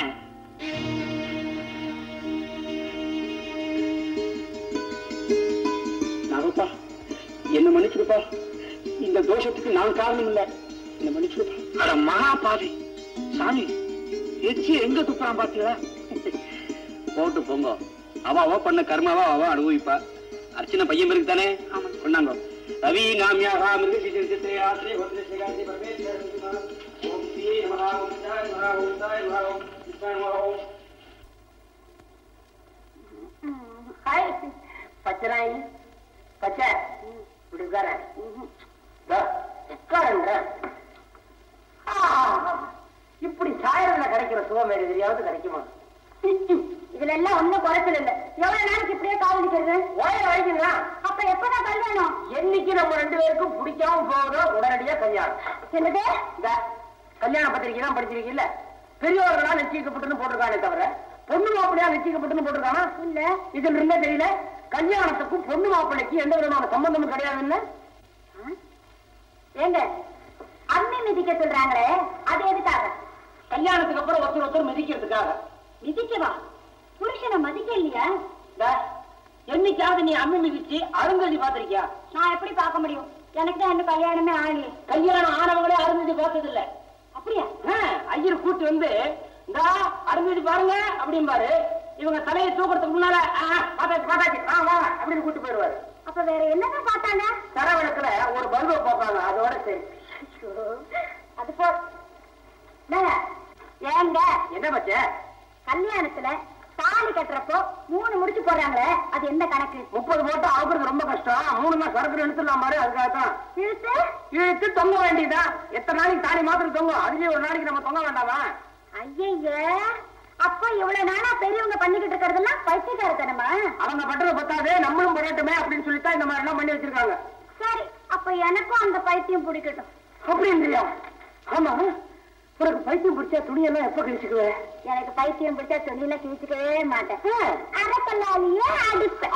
B: நாகப்பா என்ன மன்னிச்சிருப்பா இந்த தோஷத்துக்கு நான் காரணம் இல்ல என்ன மன்னிச்சிருப்பா அட மகா பாவி சாமி எச்சி எங்க துப்புறான் பாத்தீங்களா போட்டு போங்க அவ அவ பண்ண கர்மாவா அவ அனுபவிப்பா அர்ச்சனை பையன் இருக்கு தானே கொண்டாங்க ரவி நாமியாக மிருக சித்திரே ஆசிரே வத்ரே சேகாசி பரமேஸ்வர ஓம் ஸ்ரீ நமஹ ஓம் சாய் நமஹ ஓம் சாய் நமஹ ஓம் சாய் நமஹ ஓம்
J: பச்சராயி பச்சை இப்படி உட்கார உட்காருன்ற இப்படி சாயல்ல கிடைக்கிற சுகம் வேறு எதிரியாவது கிடைக்குமா
F: இதுல எல்லாம் ஒண்ணும் குறைச்சல் இல்ல எவ்வளவு நாளைக்கு இப்படியே கால் நிக்கிறது
J: ஓய வழிக்குங்களா
F: அப்ப எப்பதான் கல்யாணம்
J: என்னைக்கு நம்ம ரெண்டு பேருக்கும் பிடிக்காம போகுதோ உடனடியா கல்யாணம்
F: என்னது
J: இந்த கல்யாண பத்திரிக்கை தான் படிச்சிருக்கீல்ல பெரியவர்களா நிச்சயிக்கப்பட்டுன்னு போட்டிருக்கானே தவிர பொண்ணு மாப்பிள்ளையா நிச்சயிக்கப்பட்டுன்னு போட்டிருக்கானா
F: இல்ல
J: இதுல இருந்தே தெரியல கல்யாணத்துக்கும் பொண்ணு மாப்பிள்ளைக்கு எந்த விதமான சம்பந்தமும் கிடையாதுன்னு
F: ஏங்க அம்மி மிதிக்க சொல்றாங்களே அது எதுக்காக
J: கல்யாணத்துக்கு அப்புறம் ஒருத்தர் ஒருத்தர் மிதிக்கிறதுக்காக
F: மிதிக்கவா புருஷனை மதிக்க இல்லையா
J: இந்த, என்னைக்காவது நீ அம்மி மிதிச்சு அருந்ததி பாத்திருக்கியா
F: நான் எப்படி பார்க்க முடியும் எனக்கு தான் இன்னும் கல்யாணமே ஆகலையே
J: கல்யாணம் ஆனவங்களே அருந்ததி பார்த்தது இல்ல
F: அப்படியா
J: ஐயர் கூட்டு வந்து இந்த அருந்ததி பாருங்க அப்படிம்பாரு இவங்க தலையை தூக்குறதுக்கு முன்னால "ஆ, பார்த்தாச்சு பார்த்தாச்சு ஆ வா அப்படின்னு கூட்டு போயிடுவாரு
F: அப்ப வேற என்னதான் பார்த்தாங்க
J: தரவிளக்குல ஒரு பல்பை பார்ப்பாங்க அதோட சரி
F: ஐயோ, அது போ என்னங்க, ஏங்க
J: என்ன பச்சை
F: கல்யாணத்துல தாலி கட்டுறப்போ மூணு முடிச்சு போடுறாங்களே அது என்ன கணக்கு
J: முப்பது போட்டு ஆகுறது ரொம்ப கஷ்டம் மூணு நாள் சரக்கு எடுத்துடலாம் பாரு அதுக்காக தான்
F: இழுத்து
J: இழுத்து தொங்க வேண்டியதுதான் எத்தனை நாளைக்கு தாலி மாத்திரம் தொங்கும் அதுலயே ஒரு நாளைக்கு நம்ம தொங்க வேண்டாமா
F: ஐயய்ய அப்போ இவ்வளவு நாளா பெரியவங்க பண்ணிக்கிட்டு இருக்கிறதெல்லாம் பைத்தியக்காரத்தனமா
J: அவங்க பண்றது பத்தாது நம்மளும் பண்ணட்டுமே அப்படின்னு சொல்லித்தான் இந்த மாதிரி எல்லாம் பண்ணி வச்சிருக்காங்க
F: சரி அப்ப எனக்கும் அந்த பைத்தியம் பிடிக்கட்டும்
J: அப்படின்றியா ஆமா
E: உனக்கு பைத்தியம் பிடிச்சா துணியெல்லாம் எப்ப கிழிச்சுக்குவே
F: எனக்கு பைத்தியம் பிடிச்சா துணியில கிழிச்சுக்கவே மாட்டேன் அரைக்கல்லாலேயே அடிப்பேன்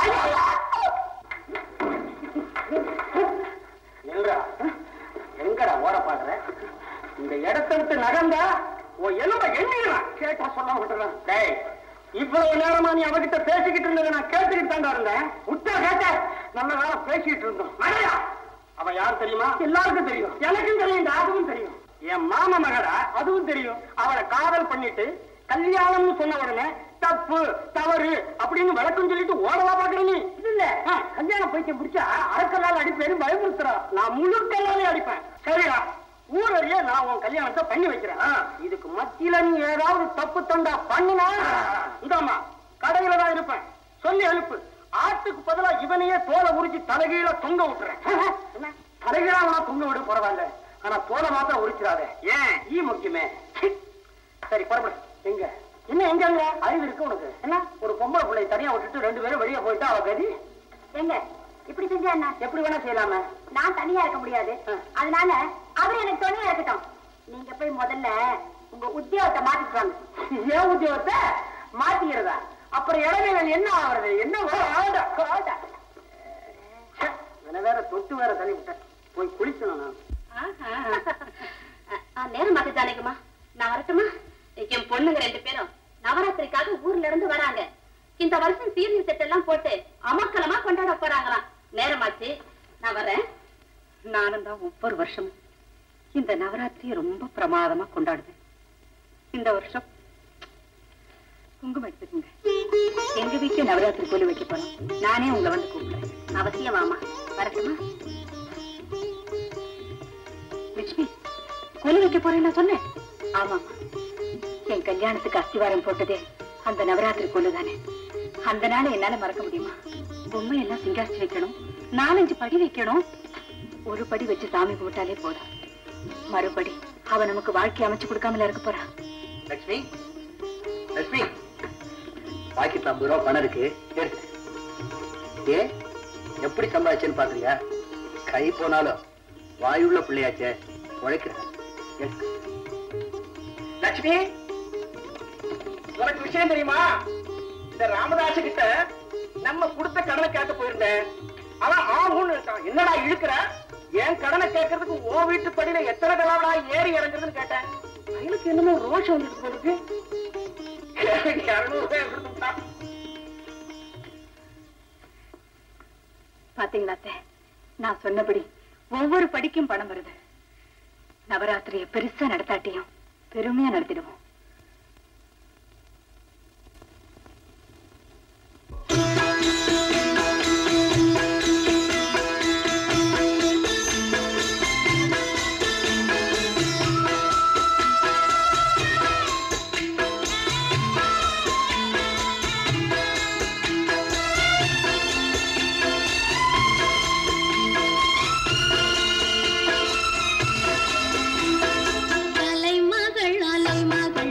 E: எங்கடா எங்கடா ஓட பாடுற இந்த இடத்த விட்டு நகர்ந்தா உன் எலும்ப எண்ணிடலாம் கேட்டா சொல்ல விட்டுறான் டேய் இவ்வளவு நேரமா நீ அவகிட்ட பேசிக்கிட்டு இருந்ததை நான் கேட்டுக்கிட்டு தாண்டா இருந்தேன் விட்டா கேட்ட நல்ல வேலை பேசிக்கிட்டு இருந்தோம் அடையா அவ யார் தெரியுமா எல்லாருக்கும் தெரியும் எனக்கும் தெரியும் அதுவும் தெரியும் என் மாமா மகடா அதுவும் தெரியும் அவளை காதல் பண்ணிட்டு கல்யாணம்னு சொன்ன உடனே தப்பு தவறு அப்படின்னு விளக்கம் சொல்லிட்டு ஓடவா பாக்குற நீ இல்ல ஆ, கல்யாணம் பைத்தியம் பிடிச்சா அரைக்கல்லால் அடிப்பேன்னு பயமுறுத்துறா நான் முழு கல்லாலே அடிப்பேன் சரிடா ஊரறிய நான் உன் கல்யாணத்தை பண்ணி வைக்கிறேன் ஆ, இதுக்கு மத்தியில நீ ஏதாவது தப்பு தண்டா பண்ணினா இதாம்மா கடையில தான் இருப்பேன் சொல்லி அனுப்பு ஆட்டுக்கு பதிலா இவனையே தோலை உரிச்சு தலைகீழ தொங்க விட்டுறேன் என்ன தலைகீழா வேணா தொங்க விடு பரவாயில்ல ஆனா தோலை மாத்திரம் உரிச்சிடாத ஏன் ஈ முக்கியமே சி. சரி புறப்படு எங்க என்ன எங்க அங்க அறிவு இருக்கு உனக்கு என்ன ஒரு பொம்பளை பிள்ளை தனியா விட்டுட்டு ரெண்டு பேரும் வெளியே போயிட்டா அவ கதி
F: எங்க இப்படி செஞ்சா என்ன
E: எப்படி வேணா செய்யலாமே
F: நான் தனியா இருக்க முடியாது
E: ஆ.
F: அதனால அவர் எனக்கு துணையா இருக்கட்டும் நீங்க போய் முதல்ல உங்க உத்தியோகத்தை மாத்திட்டு வாங்க
E: ஏன் உத்தியோகத்தை மாத்திக்கிறதா அப்புறம் இடைவேளை என்ன ஆகுறது என்ன வரும்? ஆடா, ஆடா. ச்சே, இவனை வேற தொட்டு வேற தள்ளி விட்டேன் போய் குளிக்கணும் நான்
F: நேரம் மாத்தி ஜானகிமா நான் வரட்டுமா என் பொண்ணுங்க ரெண்டு பேரும் நவராத்திரிக்காக ஊர்ல இருந்து வராங்க இந்த வருஷம் சீரியல் செட் எல்லாம் போட்டு அமக்கலமா கொண்டாட போறாங்களாம் நேரமாச்சு நான் வரேன்
C: நானும் தான் ஒவ்வொரு வருஷமும் இந்த நவராத்திரியை ரொம்ப பிரமாதமா கொண்டாடுவேன் இந்த வருஷம் குங்குமம் எடுத்துக்கோங்க எங்க வீட்டுல நவராத்திரி கோலி வைக்க போறோம் நானே உங்களை வந்து கூப்பிடுறேன்
F: அவசியமாமா வரட்டுமா
C: லட்சுமி கோலி வைக்க போறேன்னு நான் சொன்னேன் ஆமாமா என் கல்யாணத்துக்கு அஸ்திவாரம் போட்டதே அந்த நவராத்திரி கோலு தானே அந்த நாளை என்னால மறக்க முடியுமா பொம்மை எல்லாம் சிங்காரிச்சு வைக்கணும் நாலஞ்சு படி வைக்கணும் ஒரு படி வச்சு சாமி கும்பிட்டாலே போதும் மறுபடி அவ நமக்கு வாழ்க்கை அமைச்சு கொடுக்காமல இருக்க போறா
D: லட்சுமி லட்சுமி பாக்கெட்ல ஐம்பது ரூபா பணம் இருக்கு எடுத்து ஏ எப்படி சம்பாதிச்சேன்னு பாக்குறியா கை போனாலும் வாயுள்ள பிள்ளையாச்சே உழைக்கிறேன் எடுத்து.
E: லட்சுமி உனக்கு விஷயம் தெரியுமா இந்த ராமதாஸ் கிட்ட நம்ம கொடுத்த கடனை கேட்க போயிருந்தேன் அவன் ஆகும்னு இருக்கான் என்னடா இழுக்கிற என் கடனை கேட்கறதுக்கு உன் வீட்டு படியில எத்தனை தடவை ஏறி இறங்குறதுன்னு கேட்டேன் எனக்கு என்னமோ ரோஷம் வந்துட்டு போகுது இருநூறு ரூபாய் கொடுத்துட்டான்
C: பாத்தீங்களா அத்தை நான் சொன்னபடி ஒவ்வொரு படிக்கும் பணம் வருது நவராத்திரிய பெருசா நடத்தாட்டியும் பெருமையா நடத்திடுவோம்
K: அலைமகள் அலைமகள்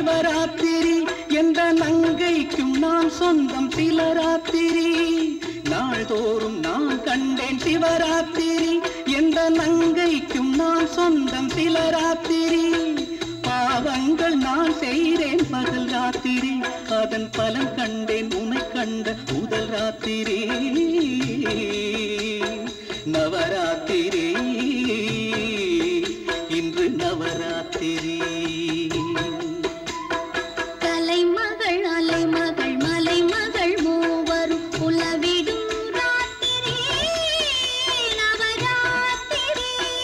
K: நவராத்திரி எந்த நங்கைக்கும் நான் சொந்தம் சிலராத்திரி நாள்தோறும் நான் கண்டேன் சிவராத்திரி எந்த நங்கைக்கும் நான் சொந்தம் சிலராத்திரி பாவங்கள் நான் செய்தேன் பகல் ராத்திரி அதன் பலன் கண்டேன் உனை கண்ட முதல் ராத்திரி நவராத்திரி இன்று நவராத்திரி
F: கலைமகள் அலைமகள் மலைமகள் மூவரும் உலவிடும் ராத்திரி நவராத்திரி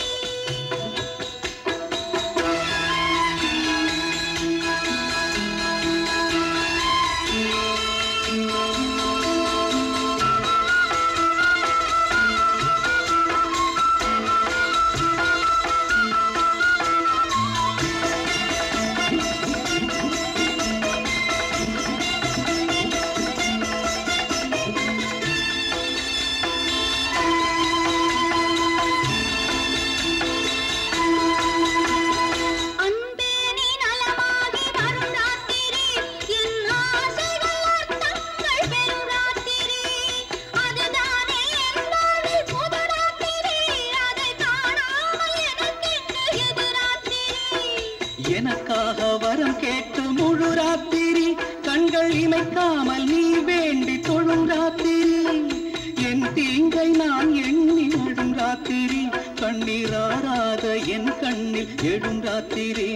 F: அன்பே நீ நலமாகி வரும் ராத்திரி என் ஆசைகள் அர்த்தங்கள் பெறும் ராத்திரி அதுதானே என் வாழ்வில் புது ராத்திரி அதை காணாமல் எனக்கென்று எது ராத்திரி
K: எனக்காக வரம் கேட்டு முழு ராத்திரி கண்கள் இமைக்காமல் நீ வேண்டி தொழும் ராத்திரி என் தீங்கை நான் எண்ணி விழும் ராத்திரி கண்ணீராராத என் கண்ணில் எழும் ராத்திரி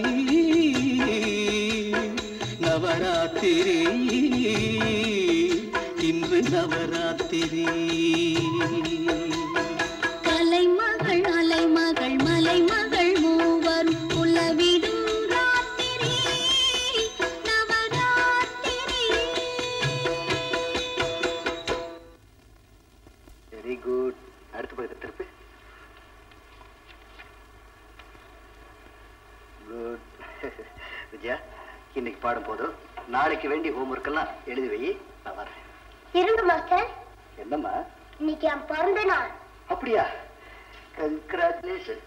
K: நவராத்திரி இன்று நவராத்திரி
F: கலைமகள் அலைமகள் மலைமகள் மூவரும் உலவிடும் ராத்திரி நவராத்திரி
D: வெரி குட் அடுத்த பக்கத்தை திருப்பி குட் விஜயா இன்னைக்கு பாடும் போதும் நாளைக்கு வேண்டிய ஹோம்ஒர்க் எல்லாம் எழுதி வை நான் வரேன்
F: இருங்க மாஸ்டர்
D: என்னம்மா
F: இன்னைக்கு என் பிறந்த நாள்
D: அப்படியா கங்க்ராச்சுலேஷன்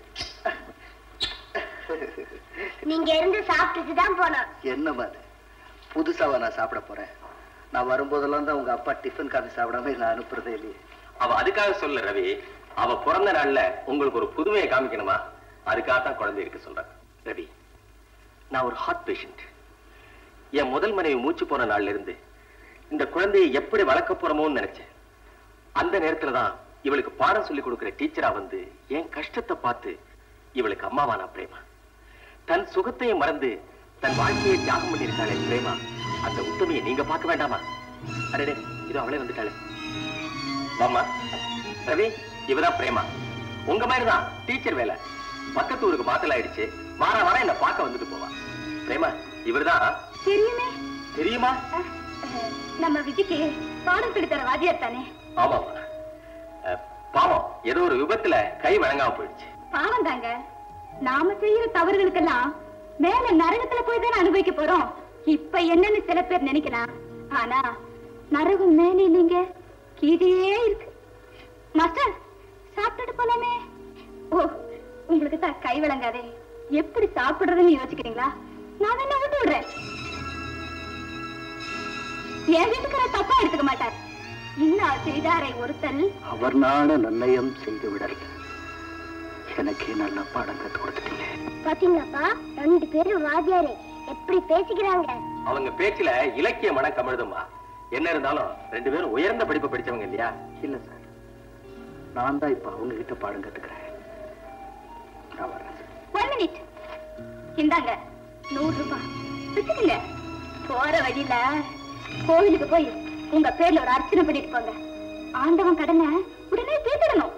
F: நீங்க இருந்து சாப்பிட்டுட்டு தான் போனோம்
D: என்னம்மா அது புதுசாவா நான் சாப்பிட போறேன் நான் வரும்போதெல்லாம் தான் உங்க அப்பா டிஃபன் காஃபி சாப்பிடாம நான் அனுப்புறதே இல்லையே
L: அவ அதுக்காக சொல்ல ரவி அவ பிறந்த நாள்ல உங்களுக்கு ஒரு புதுமையை காமிக்கணுமா அதுக்காக தான் குழந்தை இருக்க சொல்றேன் ரவி நான் ஒரு ஹார்ட் பேஷண்ட் என் முதல் மனைவி மூச்சு போன நாள்ல இருந்து இந்த குழந்தையை எப்படி வளர்க்க போறோமோன்னு நினைச்சேன் அந்த நேரத்துல தான் இவளுக்கு பாடம் சொல்லி கொடுக்கிற டீச்சரா வந்து என் கஷ்டத்தை பார்த்து இவளுக்கு அம்மாவானா பிரேமா தன் சுகத்தையும் மறந்து தன் வாழ்க்கையை தியாகம் பண்ணியிருக்காளே பிரேமா அந்த உத்தமையை நீங்க பார்க்க வேண்டாமா அடடே இது அவளே வந்துட்டாளே மாமா ரவி இவதான் பிரேமா உங்க மாதிரி தான் டீச்சர் வேலை பக்கத்து ஊருக்கு மாத்தல் ஆயிடுச்சு வார வாரம் என்ன பார்க்க வந்துட்டு போவா பிரேமா இவர்தான்
F: தெரியுமே
L: தெரியுமா
F: நம்ம விஜய்க்கு பாடம் சொல்லி தர வாத்தியார் தானே
L: ஆமாமா அஹ், பாவம் ஏதோ ஒரு விபத்துல கை வழங்காம போயிடுச்சு
F: பாவம் தாங்க நாம செய்யற தவறுகளுக்கெல்லாம் மேல நரகத்துல போய் தானே அனுபவிக்க போறோம் இப்ப என்னன்னு சில பேர் நினைக்கலாம் ஆனா நரகம் மேலே இல்லைங்க கீழே இருக்கு மாஸ்டர் சாப்பிட்டுட்டு போலாமே ஓ உங்களுக்கு தான் கை விளங்காதே எப்படி சாப்பிடுறதுன்னு யோசிக்கிறீங்களா நான் என்ன விட்டு விடுறேன் என் வீட்டுக்கார தப்பா எடுத்துக்க மாட்டார் இன்னா செய்தாரை ஒருத்தல்
D: அவர் நாட நன்னயம் செய்து விடல் எனக்கே நல்ல பாடம் கத்து கொடுத்துட்டீங்க
F: பாத்தீங்களாப்பா ரெண்டு பேரும் வாத்தியாரு எப்படி பேசிக்கிறாங்க
L: அவங்க பேச்சுல இலக்கிய மனம் கமழுதுமா என்ன இருந்தாலும் ரெண்டு பேரும் உயர்ந்த படிப்பு படிச்சவங்க இல்லையா
D: இல்ல சார் நான் தான் இப்ப அவங்க கிட்ட பாடம் கத்துக்கிறேன் நான் வரேன் சார்.
F: ஒன் மினிட் இந்தாங்க நூறு ரூபாய் வச்சுக்கோங்க போற வழியில கோவிலுக்கு போய் உங்க பேர்ல ஒரு அர்ச்சனை பண்ணிட்டு போங்க ஆண்டவன் கடனை உடனே தீர்த்திடணும்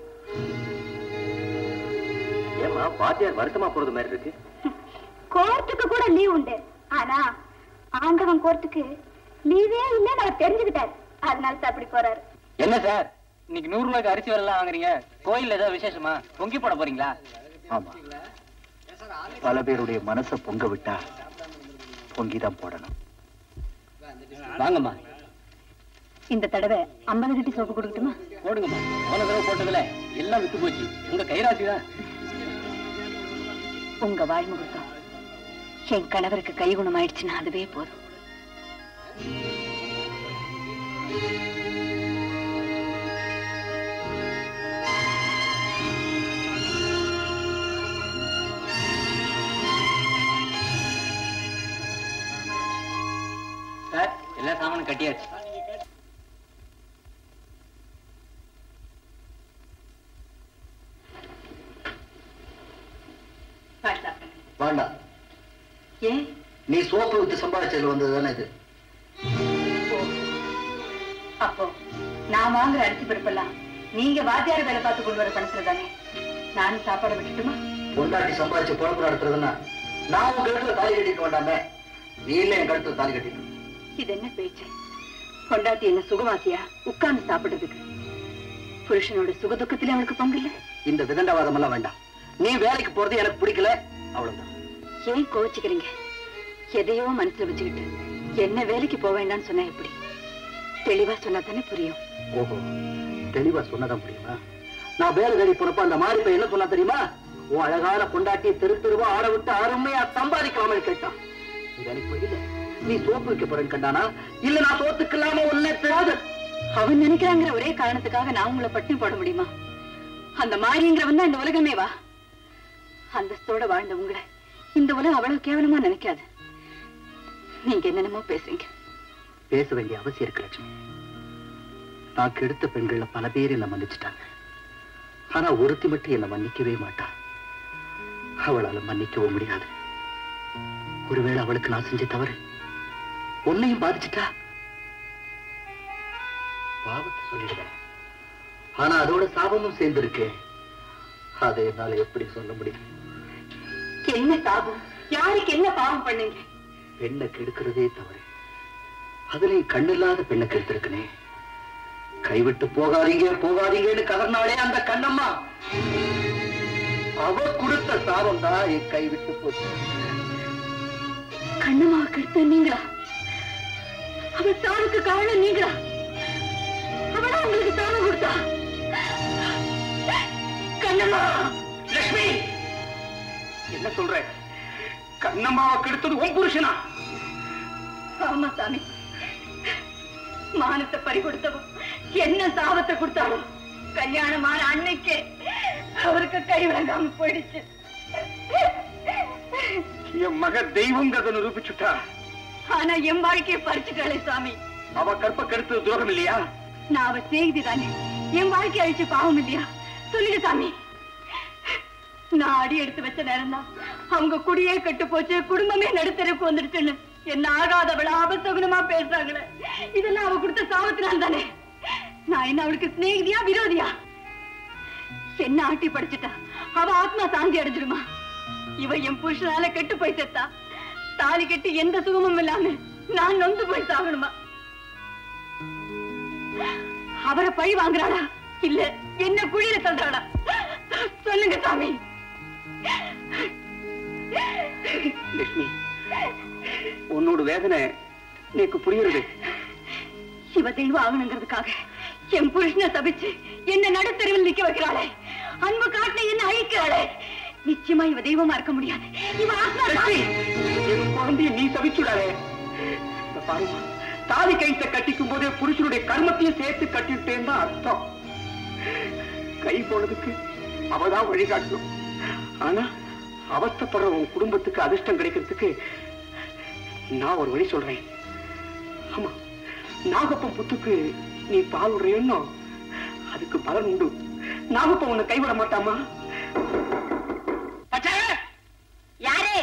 L: ஏமா வாத்தியார் வருத்தமா போறது மாதிரி இருக்கு
F: கோர்ட்டுக்கு கூட லீவ் உண்டு ஆனா ஆண்டவன் கோர்ட்டுக்கு லீவே இல்லைன்னு அவர் தெரிஞ்சுக்கிட்டாரு அதனால தான் அப்படி போறாரு
M: என்ன சார் இன்னைக்கு நூறு ரூபாய்க்கு அரிசி வரலாம் வாங்குறீங்க கோயில்ல ஏதாவது விசேஷமா பொங்கி போட போறீங்களா
D: ஆமா பல பேருடைய மனசை பொங்க விட்டா பொங்கிதான் போடணும்
M: வாங்கம்மா
C: இந்த தடவை ஐம்பது கட்டி சோப்பு கொடுக்கட்டுமா
M: போடுங்கம்மா போன தடவை போட்டதுல எல்லாம் வித்து போச்சு உங்க கைராசி தான்
C: உங்க வாழ்முகூர்த்தம் என் கணவருக்கு கை குணமாயிடுச்சுன்னா அதுவே போதும்
M: சார் எல்லா சாமானும் கட்டியாச்சு
D: வேண்டாம்
C: ஏன்
D: நீ சோப்பு வித்து சம்பாதிச்சதுல வந்தது தானே இது
C: அப்போ நான் வாங்குற அரிசி பருப்பெல்லாம் நீங்க வாத்தியார் வேலை பார்த்து கொண்டு வர பணத்துல தானே நானும் சாப்பாடு விட்டுட்டுமா
D: பொண்டாட்டி சம்பாதிச்சு குழப்பம் நடத்துறதுன்னா நான் உன் கழுத்துல தாலி கட்டிக்க வேண்டாமே நீ இல்ல என் கழுத்துல தாலி கட்டிக்க
C: இது என்ன பேச்சு பொண்டாட்டி என்ன சுகவாசியா உட்கார்ந்து சாப்பிடுறதுக்கு புருஷனோட சுகதுக்கத்திலே அவனுக்கு பங்கு இல்ல
D: இந்த விதண்டவாதம் எல்லாம் வேண்டாம் நீ வேலைக்கு போறது எனக்கு பிடிக்கல அவ்வளவுதான்
C: ஏன் கோவிச்சுக்கிறீங்க எதையோ மனசுல வச்சுக்கிட்டு என்ன வேலைக்கு போக வேண்டாம்னு சொன்னா எப்படி தெளிவா சொன்னா தானே புரியும்
D: ஓஹோ தெளிவா சொன்னதான் புரியுமா நான் வேலை தேடி போனப்ப அந்த மாதிரி பையன் என்ன சொன்னா தெரியுமா உன் அழகான பொண்டாட்டியை தெரு தெருவா ஆட விட்டு அருமையா சம்பாதிக்கலாமல் கேட்டான் இது எனக்கு புரியல நீ சோப்பு வைக்க போறேன்னு கண்டானா இல்ல நான் சோத்துக்கு இல்லாம உன்னை தெரியாது
C: அவன் நினைக்கிறாங்கிற ஒரே காரணத்துக்காக நான் உங்களை பட்டினி போட முடியுமா அந்த மாரிங்கிறவன் தான் இந்த உலகமே வா அந்தஸ்தோட வாழ்ந்த உங்களை இந்த உலகம் அவ்வளவு கேவலமா நினைக்காது நீங்க என்னென்னமோ பேசுறீங்க
D: பேச வேண்டிய அவசியம் இருக்கு லட்சுமி நான் கெடுத்த பெண்கள்ல பல பேர் என்ன மன்னிச்சுட்டாங்க ஆனா ஒருத்தி மட்டும் என்ன மன்னிக்கவே மாட்டா அவளால மன்னிக்கவும் முடியாது ஒருவேளை அவளுக்கு நான் செஞ்ச தவறு உன்னையும் பாதிச்சுட்டா பாவத்தை சொல்லிடுவேன் ஆனா அதோட சாபமும் சேர்ந்திருக்கு அதை என்னால எப்படி சொல்ல முடியும்
C: என்ன சாபம் யாருக்கு என்ன பாவம் பண்ணீங்க
D: பெண்ணை கெடுக்கிறதே தவறு அதுலயும் கண்ணில்லாத பெண்ணை கெடுத்திருக்கனே கைவிட்டு போகாதீங்க போகாதீங்கன்னு கதர்னாலே அந்த கண்ணம்மா அவ கொடுத்த சாபம் தான் என் கைவிட்டு போச்சு
C: கண்ணம்மா கெடுத்த நீங்களா அவள் சாவுக்கு காரணம் நீங்களா அவளா உங்களுக்கு சாபம் கொடுத்தா கண்ணம்மா
B: லட்சுமி என்ன சொல்ற கண்ணம்மாவை கெடுத்தது உன் புருஷனா
C: ஆமா சாமி மானத்தை பறி கொடுத்தவன் என்ன சாபத்தை கொடுத்தாலும் கல்யாணமான அன்னைக்கே அவருக்கு கை விளங்காம போயிடுச்சு
B: என் மக தெய்வங்கிறத நிரூபிச்சுட்டா
C: ஆனா என் வாழ்க்கையை பறிச்சுட்டாளே சாமி
B: அவ கற்ப கெடுத்தது துரோகம் இல்லையா
C: நான் அவ செய்தி தானே என் வாழ்க்கை அழிச்சு பாவம் இல்லையா சொல்லுங்க சாமி நான் அடி எடுத்து வச்ச நேரம் தான் அவங்க குடியே கெட்டு போச்சு குடும்பமே நடுத்தருக்கு வந்துடுச்சுன்னு என்ன ஆகாதவள ஆபத்தகுணமா பேசுறாங்களே இதெல்லாம் அவ கொடுத்த சாபத்தினால் தானே நான் என்ன அவளுக்கு சிநேகிதியா விரோதியா என்ன ஆட்டி படிச்சுட்டா அவ ஆத்மா சாந்தி அடைஞ்சிருமா இவ என் புருஷனால கெட்டு போய் செத்தா தாலி கட்டி எந்த சுகமும் இல்லாம நான் நொந்து போய் சாகணுமா அவரை பழி வாங்குறாளா இல்ல என்ன குழியில தள்ளுறாளா சொல்லுங்க சாமி
B: லட்சுமி உன்னோட வேதனை எனக்கு புரியுறது
C: இவ தெய்வம் ஆகணுங்கிறதுக்காக என் புருஷனை தபிச்சு என்ன நடுத்தெருவில் நிக்க வைக்கிறாளே அன்பு காட்டின என்ன அழிக்கிறாளே நிச்சயமா இவ தெய்வமா இருக்க முடியாது இவ ஆத்மா
B: லட்சுமி என் குழந்தைய நீ சவிச்சுடாதே இந்த பாருமா தாலி கைத்த கட்டிக்கும் போதே புருஷனுடைய கர்மத்தையும் சேர்த்து கட்டிட்டேன்னு தான் அர்த்தம் கை போனதுக்கு அவதான் வழிகாட்டணும் ஆனா அவஸ்தப்படுற உன் குடும்பத்துக்கு அதிர்ஷ்டம் கிடைக்கிறதுக்கு நான் ஒரு வழி சொல்றேன் ஆமா நாகப்பன் புத்துக்கு நீ பால் விடுறேன்னு அதுக்கு பலன் உண்டு நாகப்பன் உன்னை கைவிட மாட்டாமா
C: யாரு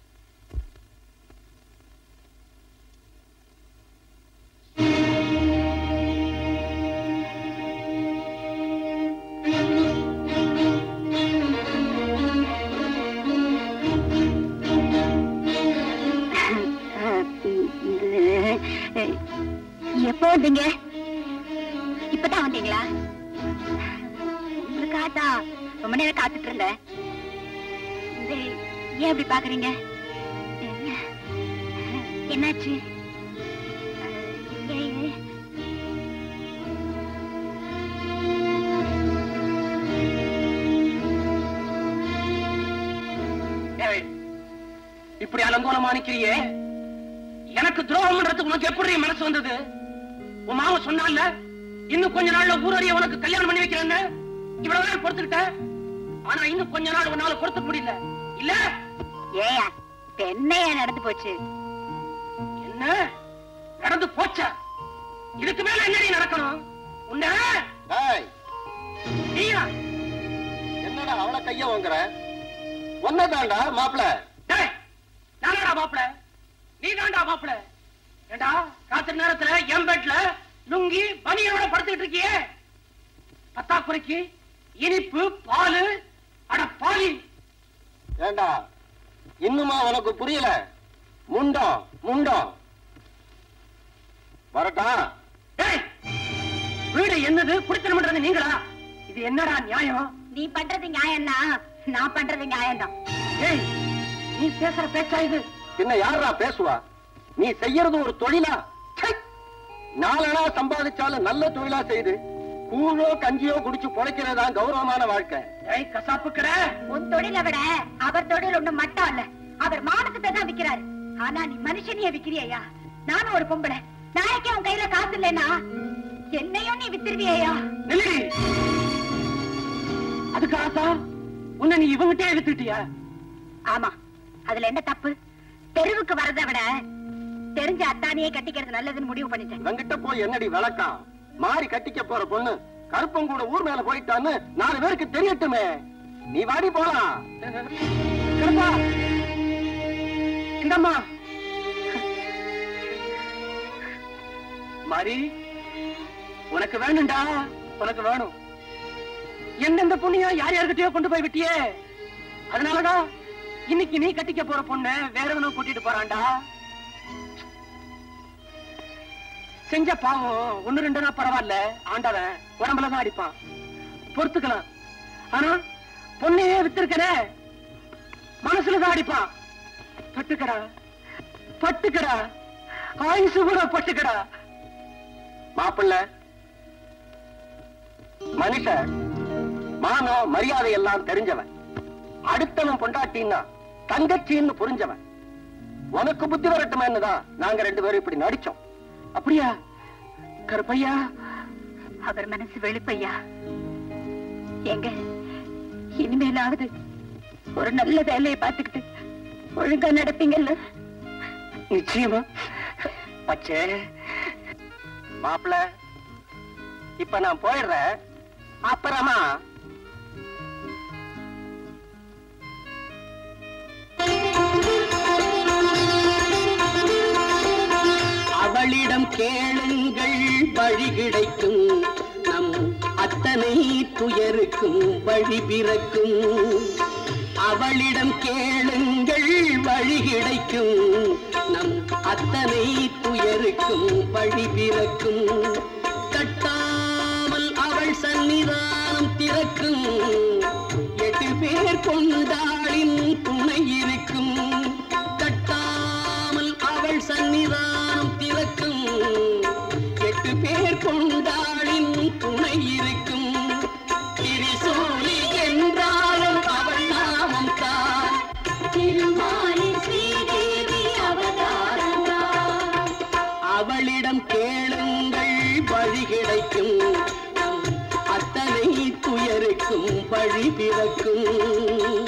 F: எப்போ வந்தீங்க இப்பதான் வந்தீங்களா உங்களுக்காக தான் ரொம்ப நேரம் காத்துட்டு இருந்தேன் இந்த ஏன் அப்படி பாக்குறீங்க என்ன? என்னாச்சு ஏன் ஏன்?
B: ஏய், இப்படி அலங்கோலம்
E: அவமானிக்கிறியே எனக்கு துரோகம் பண்றதுக்கு உனக்கு எப்படி மனசு வந்தது உன் மாமா சொன்னான்ல இன்னும் கொஞ்ச நாள்ல ஊரறிய உனக்கு கல்யாணம் பண்ணி வைக்கிறேன்னு இவ்வளவு நாள் பொறுத்துக்கிட்ட ஆனா இன்னும் கொஞ்ச நாள் உன்னால பொறுத்துக்க முடியல இல்ல
C: ஏயா இப்ப என்னையா நடந்து போச்சு
E: என்ன நடந்து போச்சா இதுக்கு மேல என்னடி நடக்கணும் உன்ன
L: டேய்,
E: நீயா
L: என்னடா அவள கைய வாங்குற ஒன்னதாண்டா மாப்பிள
E: டேய், நானாடா மாப்பிள நீ தான்டா மாப்பிள ஏண்டா ராத்திரி நேரத்துல என் பெட்ல லுங்கி பனியோட படுத்துக்கிட்டு இருக்கியே பத்தாக்குறைக்கு இனிப்பு பாலு அட பாலி
L: ஏண்டா இன்னுமா உனக்கு புரியல முண்டம் முண்டம் வரட்டா
E: டேய், வீடு என்னது குடித்தனம் பண்றது நீங்களா இது என்னடா நியாயம்
C: நீ பண்றது நியாயம்னா நான் பண்றது நியாயம்தான்
E: ஏய் நீ பேசுற பேச்சா இது
L: பின்ன யாரா பேசுவா நீ செய்யறது ஒரு தொழிலா ச்சை! நாலனா சம்பாதிச்சாலும் நல்ல தொழிலா செய்து கூழோ கஞ்சியோ குடிச்சு பொழைக்கிறதுதான் கௌரவமான வாழ்க்கை
E: ஏய் கசாப்பு கடை
C: உன் தொழிலை விட அவர் தொழில் ஒண்ணும் மட்டும் இல்ல அவர் மானத்தை தான் விக்கிறாரு ஆனா நீ மனுஷனையே விக்கிறியா நானும் ஒரு பொம்பளை நாளைக்கே உன் கையில காசு இல்லைன்னா என்னையும் நீ வித்துருவியா
E: நில்லடி அதுக்காகத்தான் உன்னை நீ இவங்கிட்டே வித்துட்டியா
C: ஆமா அதுல என்ன தப்பு தெருவுக்கு வரதை விட தெரிஞ்ச அத்தானியே கட்டிக்கிறது நல்லதுன்னு முடிவு பண்ணிட்டேன்
L: இவங்கிட்ட போய் என்னடி விளக்கம் மாறி கட்டிக்க போற பொண்ணு கருப்பம் கூட ஊர் மேல போயிட்டான்னு நாலு பேருக்கு தெரியட்டுமே நீ வாடி போலாம்
E: கருப்பா இந்தம்மா மாரி உனக்கு வேணும்டா உனக்கு வேணும் எந்தெந்த பொண்ணையோ யார் யார்கிட்டயோ கொண்டு போய் விட்டியே அதனாலதான் இன்னைக்கு நீ கட்டிக்க போற பொண்ணு வேறவனும் கூட்டிட்டு போறான்டா செஞ்ச பாவம் ஒண்ணு ரெண்டுனா பரவாயில்ல ஆண்டவன் உடம்புலதான் அடிப்பான் பொறுத்துக்கலாம் ஆனா பொண்ணையே வித்திருக்கனே மனசுலதான் அடிப்பான் பட்டுக்கடா பட்டுக்கடா ஆயுசு கூட பட்டுக்கடா
L: மாப்பிள்ள மனுஷன் மானம் மரியாதை எல்லாம் தெரிஞ்சவன் அடுத்தவன் பொண்டாட்டின்னா தங்கச்சின்னு புரிஞ்சவன் உனக்கு புத்தி வரட்டுமேன்னு தான் நாங்க ரெண்டு பேரும் இப்படி நடிச்சோம்
E: அப்படியா கருப்பையா
C: அவர் மனசு வெளுப்பையா எங்க இனிமேலாவது ஒரு நல்ல வேலையை பார்த்துக்கிட்டு ஒழுங்கா நடப்பீங்கல்ல
E: நிச்சயமா பச்சே
L: மாப்பிள்ள இப்ப நான் போயிடுறேன் அப்புறமா
K: அவளிடம் கேளுங்கள் வழி கிடைக்கும் நம் அத்தனை துயருக்கும் வழி பிறக்கும் அவளிடம் கேளுங்கள் வழி கிடைக்கும் நம் அத்தனை துயருக்கும் வழி பிறக்கும் தட்டாமல் அவள் சன்னிதானம் திறக்கும் எட்டு பேர் கொண்டாளின் துணை இருக்கும் தட்டாமல் அவள் சன்னிதானம் திறக்கும் எட்டு பேர் கொண்டாளின் துணை இருக்கும் திரிசூலி என்றாலும் அவள் நாமம் தான் திருமாலின் ஸ்ரீதேவி அவதாரம்தான் அவளிடம் கேளுங்கள் வழி கிடைக்கும் நம் அத்தனை துயருக்கும் வழி பிறக்கும்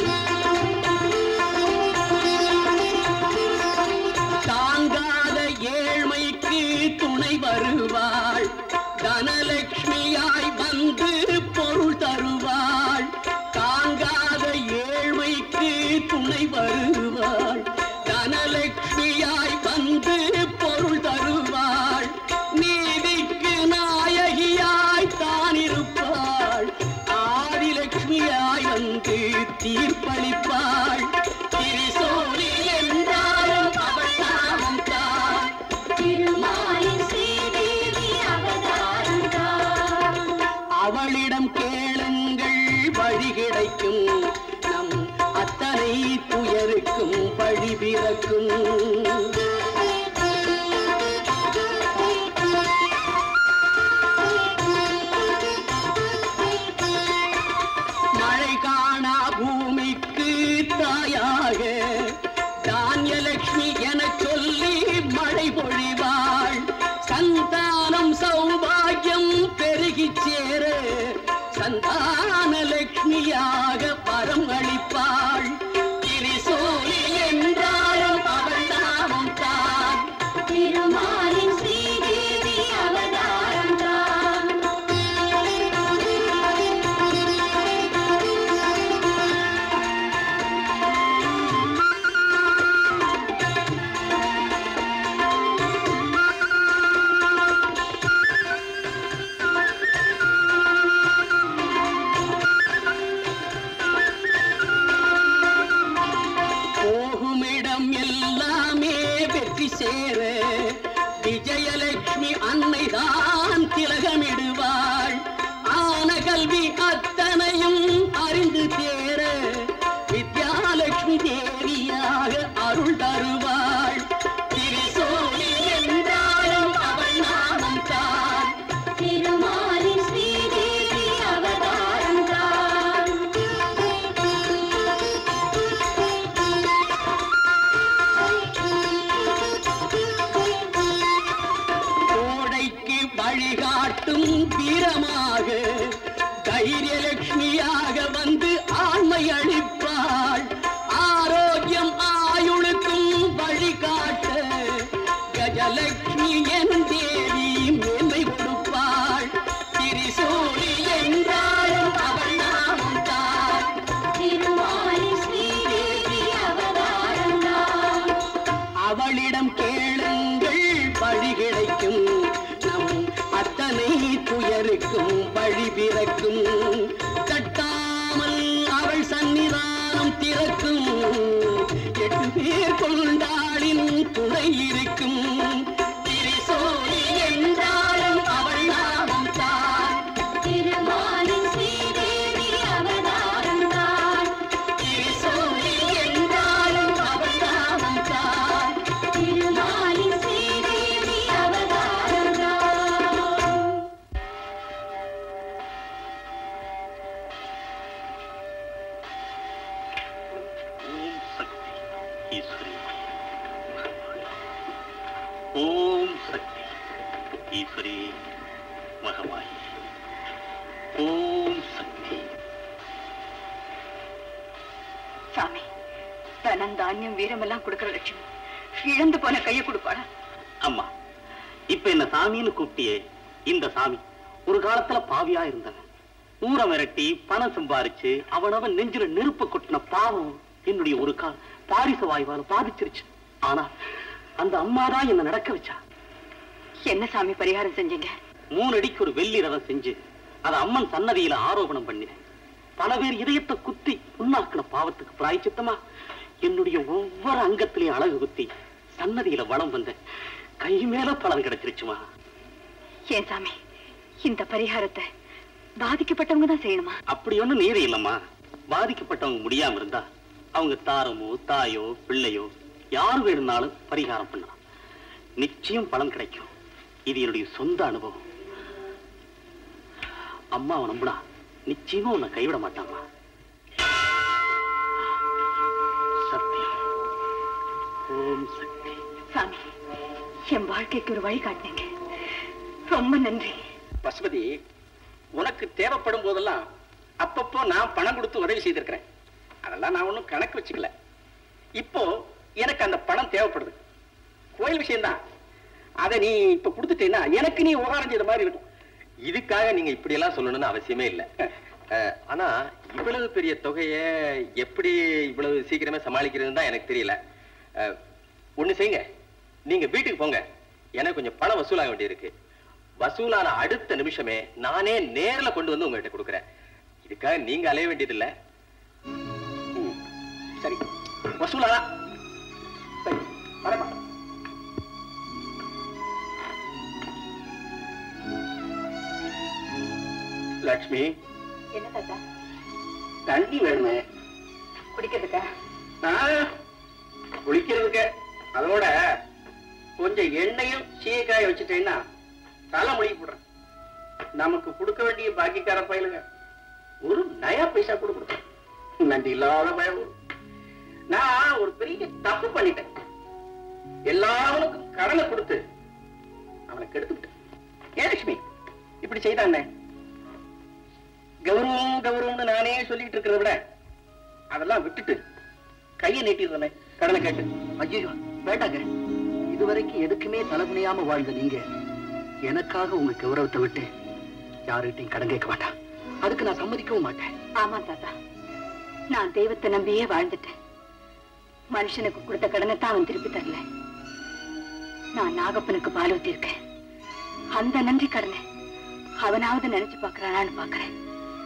K: தாங்காத ஏழ்மைக்கு துணை வருவாள் தனலட்சுமியாய் வந்து பொருள் தருவாள் தாங்காத ஏழ்மைக்கு துணை வருவாள் தனலட்சுமியாய் வந்து பொருள் தருவாள் நீதிக்கு நாயகியாய் தான் இருப்பாள் ஆதிலட்சுமியாய் வந்து தீர்ப்பளிப்பாள் திரிசோலி என்றாலும் அவள் நாமம் தான் திருமாலின் ஸ்ரீதேவி அவதாரம் அவளிடம் கேளுங்கள் வழி கிடைக்கும் நம் அத்தனை துயருக்கும் வழி பிறக்கும் மழை காணா பூமிக்கு தாயாக தானியலட்சுமி என் தேவி மேன்மை கொடுப்பாள் திரிசூலி என்றாலும் அவள் நாமம் தான் திருமாலி ஸ்ரீதேவி அவதாரம்தான் அவளிடம் கேளுங்கள் வழி கிடைக்கும் நம் அத்தனை துயருக்கும் வழி பிறக்கும் தட்டாமல் அவள் சன்னிதானம் திறக்கும் எட்டு பேர் கொண்டாளின் துணை இருக்கும் திரிசூலி என்றாலும் அவள் நாமம் தான் திருமாலின் ஸ்ரீதேவி அவதாரம் தான் திரிசூலி என்றாலும் அவள் நாமம் தான் திருமாலின் ஸ்ரீதேவி அவதாரம் தான்
N: ஓம் சக்தி ஈஸ்வரி ஓம் சக்தி ஈஸ்வரி மகமாயி ஓம் சக்தி
C: சாமி தனம் தானியம் வீரமெல்லாம் கொடுக்கிற லட்சுமி இழந்து போன கையை கொடுப்பாளா
N: அம்மா இப்ப என்ன சாமின்னு கூப்பிட்டியே இந்த சாமி ஒரு காலத்துல பாவியா இருந்தவன் ஊரை மிரட்டி பணம் சம்பாரிச்சு அவனவன் நெஞ்சில நெருப்பு கொட்டின பாவம் என்னுடைய ஒரு கால் பாரிச வாய்வால பாதிச்சிருச்சு ஆனா அந்த அம்மா தான் என்ன நடக்க வச்சா
C: என்ன சாமி பரிகாரம் செஞ்சீங்க
N: மூணு அடிக்கு ஒரு வெள்ளி ரதம் செஞ்சு அதை அம்மன் சன்னதியில ஆரோபணம் பண்ணினேன் பல பேர் இதயத்தை குத்தி புண்ணாக்கின பாவத்துக்கு பிராய்ச்சித்தமா என்னுடைய ஒவ்வொரு அங்கத்திலையும் அழகு குத்தி சன்னதியில வளம் வந்தேன் கை மேல பலன் கிடைச்சிருச்சுமா
C: ஏன் சாமி இந்த பரிகாரத்தை பாதிக்கப்பட்டவங்க தான் செய்யணுமா
N: அப்படி ஒண்ணும் நீதி இல்லம்மா பாதிக்கப்பட்டவங்க முடியாம இருந்தா அவங்க தாரமோ தாயோ பிள்ளையோ யார் வேணும்னாலும் பரிகாரம் பண்ணலாம் நிச்சயம் பலன் கிடைக்கும் இது என்னுடைய சொந்த அனுபவம் அம்மாவை நம்புனா நிச்சயமா உன்னை கைவிட மாட்டாமா சத்தியம் ஓம் சக்தி
C: சாமி என் வாழ்க்கைக்கு ஒரு வழி காட்டினீங்க ரொம்ப நன்றி
E: பசுபதி உனக்கு தேவைப்படும் போதெல்லாம் அப்பப்போ நான் பணம் கொடுத்து உதவி செய்திருக்கிறேன் அதெல்லாம் நான் ஒன்றும் கணக்கு வச்சுக்கல இப்போ எனக்கு அந்த பணம் தேவைப்படுது கோயில் விஷயம்தான் அதை நீ இப்ப கொடுத்துட்டேன்னா எனக்கு நீ உபகாரம் செய்த மாதிரி இருக்கும்
L: இதுக்காக நீங்க இப்படி எல்லாம் சொல்லணும்னு அவசியமே இல்ல அஹ், ஆனா இவ்வளவு பெரிய தொகையை எப்படி இவ்வளவு சீக்கிரமே சமாளிக்கிறதுன்னு தான் எனக்கு தெரியல அஹ், ஒண்ணு செய்யுங்க நீங்க வீட்டுக்கு போங்க எனக்கு கொஞ்சம் பணம் வசூலாக வேண்டியிருக்கு வசூலான அடுத்த நிமிஷமே நானே நேர்ல கொண்டு வந்து உங்ககிட்ட கொடுக்குறேன் இதுக்காக நீங்க அலைய வேண்டியது இல்ல
E: ம், சரி வசூலாதா சரி வரப்பா லட்சுமி
C: என்ன தாத்தா
E: தண்ணி வேணுமே
C: குடிக்கிறதுக்கா
E: ஆ, குளிக்கிறதுக்கு அதோட கொஞ்சம் எண்ணெயும் சீக்காய வச்சுட்டேன்னா தலை முழுகி போடுறேன் நமக்கு கொடுக்க வேண்டிய பாக்கிக்கார பயலுங்க ஒரு நயா பைசா கூட கொடுத்தேன் நன்றி இல்லாத பயம் நான் ஒரு பெரிய தப்பு பண்ணிட்டேன் எல்லாருக்கும் கடனை கொடுத்து அவனை கெடுத்துட்டேன் ஏன் லட்சுமி இப்படி செய்தானே கௌரவம் கௌரவம்னு நானே சொல்லிட்டு இருக்கிறத விட அதெல்லாம் விட்டுட்டு கையை நீட்டிடுறமே கடனை கேட்டு
D: ஐயோ வேண்டாங்க இதுவரைக்கும் எதுக்குமே தலைமுனையாம வாழ்ந்த நீங்க எனக்காக உங்க கௌரவத்தை விட்டு யாருகிட்டையும் கடன் கேட்க மாட்டான் அதுக்கு நான் சம்மதிக்கவும் மாட்டேன்
C: ஆமா தாத்தா நான் தெய்வத்தை நம்பியே வாழ்ந்துட்டேன் மனுஷனுக்கு கொடுத்த கடனை தான் அவன் திருப்பி தரல நான் நாகப்பனுக்கு பால் ஊத்திருக்கேன் அந்த நன்றி கடனை அவனாவது நினைச்சு பாக்குறானான்னு பாக்குறேன்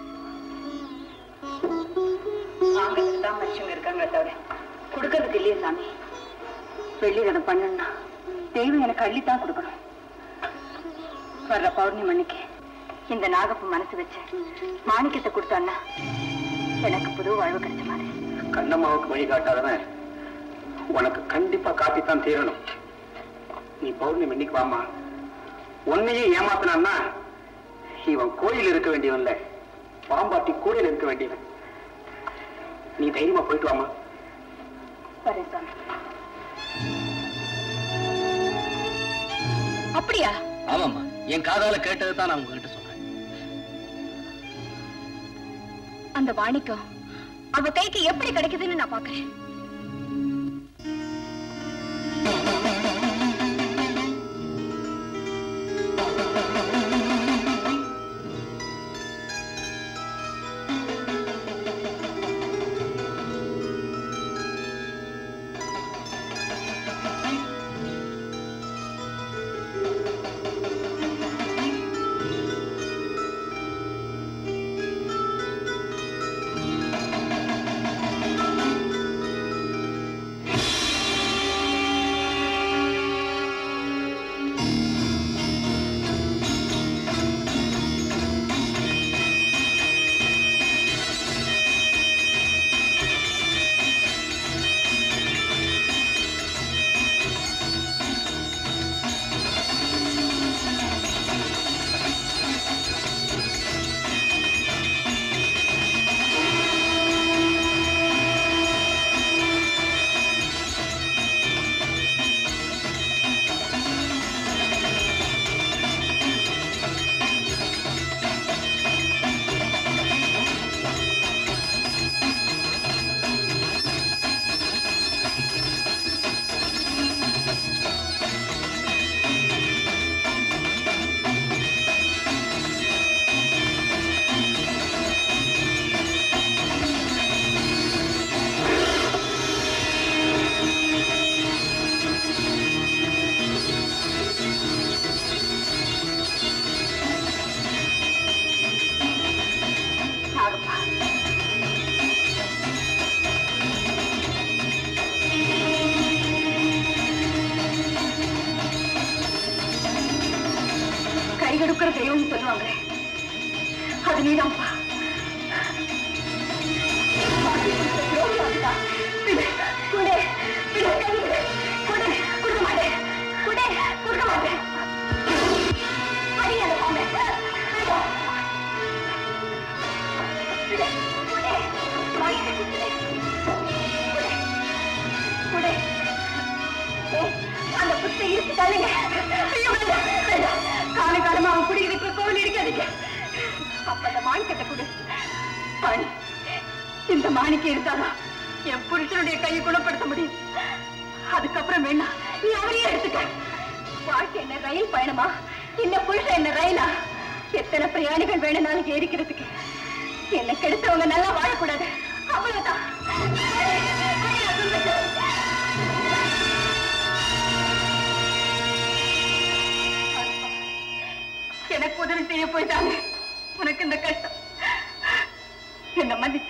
C: வாங்கிறதுக்கு தான் மனுஷங்க இருக்காங்களே தவிர கொடுக்கறதுக்கு இல்லையே சாமி வெள்ளி கடன் பண்ணணும்னா தெய்வம் எனக்கு அள்ளித்தான் கொடுக்கணும் வர்ற பௌர்ணமி அன்னைக்கு இந்த நாகப்பு மனசு வச்சு மாணிக்கத்தை கொடுத்தான்னா எனக்கு புது வாழ்வு கிடைச்ச மாதிரி
E: கண்ணம்மாவுக்கு வழி காட்டாதவன் உனக்கு கண்டிப்பா காட்டித்தான் தீரணும் நீ பௌர்ணமி இன்னைக்கு வாமா உன்னையும் ஏமாத்தினான்னா இவன் கோயில் இருக்க வேண்டியவன் இல்ல பாம்பாட்டி கூடையில் இருக்க வேண்டியவன் நீ தைரியமா போயிட்டு வாமா
C: வரேன் சாமி அப்படியா
M: ஆமாம்மா என் காதால கேட்டதை தான் நான் உங்ககிட்ட சொல்றேன்
C: அந்த வாணிக்கம் அவ கைக்கு எப்படி கிடைக்குதுன்னு நான் பாக்குறேன்
H: கையெடுக்கிற தெய்வம் சொல்லுவாங்க அது நீதான்ப்பா விடு, கொடு, விடு, கை விடு. கொடு, கொடுக்க மாட்டேன். கொடு, கொடுக்க மாட்டேன். அடி அந்த பாம்பை. ஐயோ. விடு, கொடு. வாங்கிட்டு குடுத்துடு. கொடு, கொடு. ஏய், அந்த புத்தை இருக்கு தள்ளுங்க ஐயோ, வேண்டாம், வேண்டாம். காலை காலமா அவன் குடிக்கிறதுக்கு கோவில் இருக்காதீங்க அப்ப அந்த மாணிக்கத்தை கொடு பாணி இந்த மாணிக்கம் இருந்தாதான் என் புருஷனுடைய கையை குணப்படுத்த முடியும் அதுக்கப்புறம் வேணாம் நீ அவரையே எடுத்துக்க வாழ்க்கை என்ன ரயில் பயணமா இந்த புருஷன் என்ன ரயிலா எத்தனை பிரயாணிகள் வேணும்னாலும் ஏறிக்கிறதுக்கு என்ன கெடுத்தவங்க நல்லா வாழக்கூடாது அவ்வளவுதான் எனக்கு உதவி செய்ய போயிட்டாங்க உனக்கு இந்த கஷ்டம் என்ன மன்னிச்சு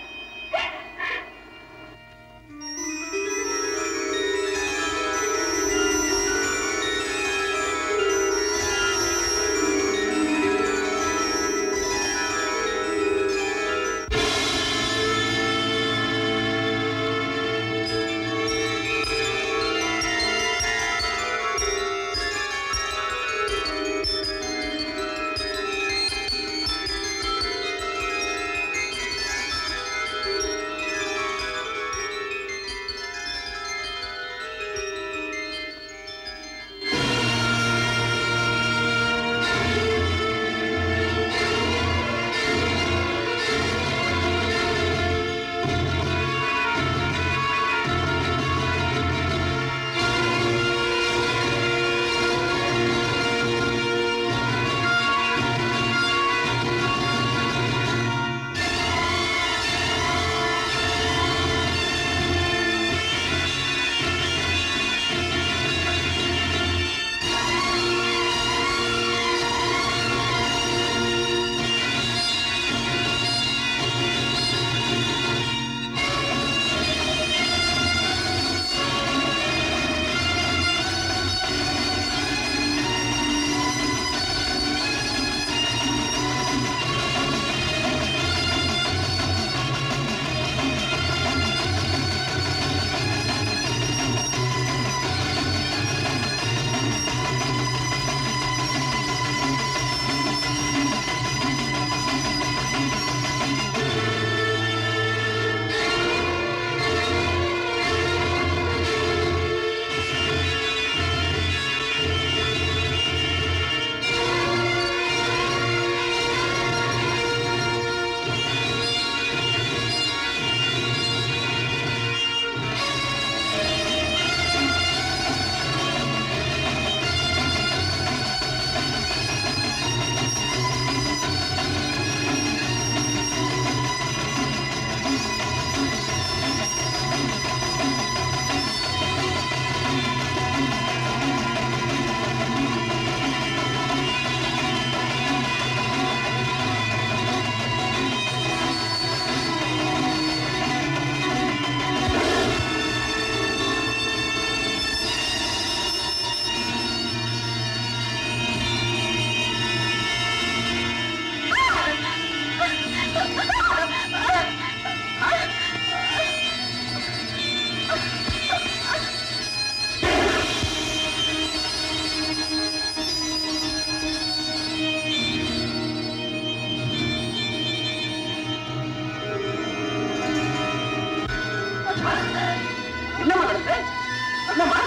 E: என்னம்மா நடந்து என்னம்மா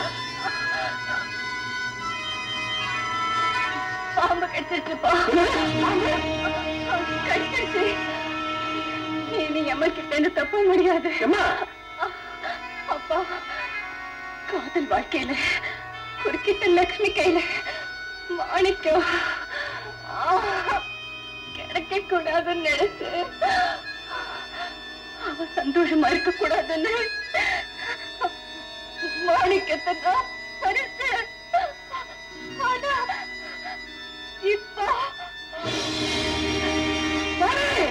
H: பாம்பு கடிச்சிருச்சுப்பா கடிச்சிருச்சு நீ நீ அம்மா கிட்ட இருந்து தப்ப முடியாது அப்பா காதல் வாழ்க்கையில குறுக்கிட்ட லக்ஷ்மி கையில மாணிக்கம் கிடைக்க கூடாதுன்னு நினைச்சு அவ சந்தோஷமா இருக்க கூடாதுன்னு மாணிக்கத்தை தான் பறிச்சேன். ஆனா, இப்போ மாணி!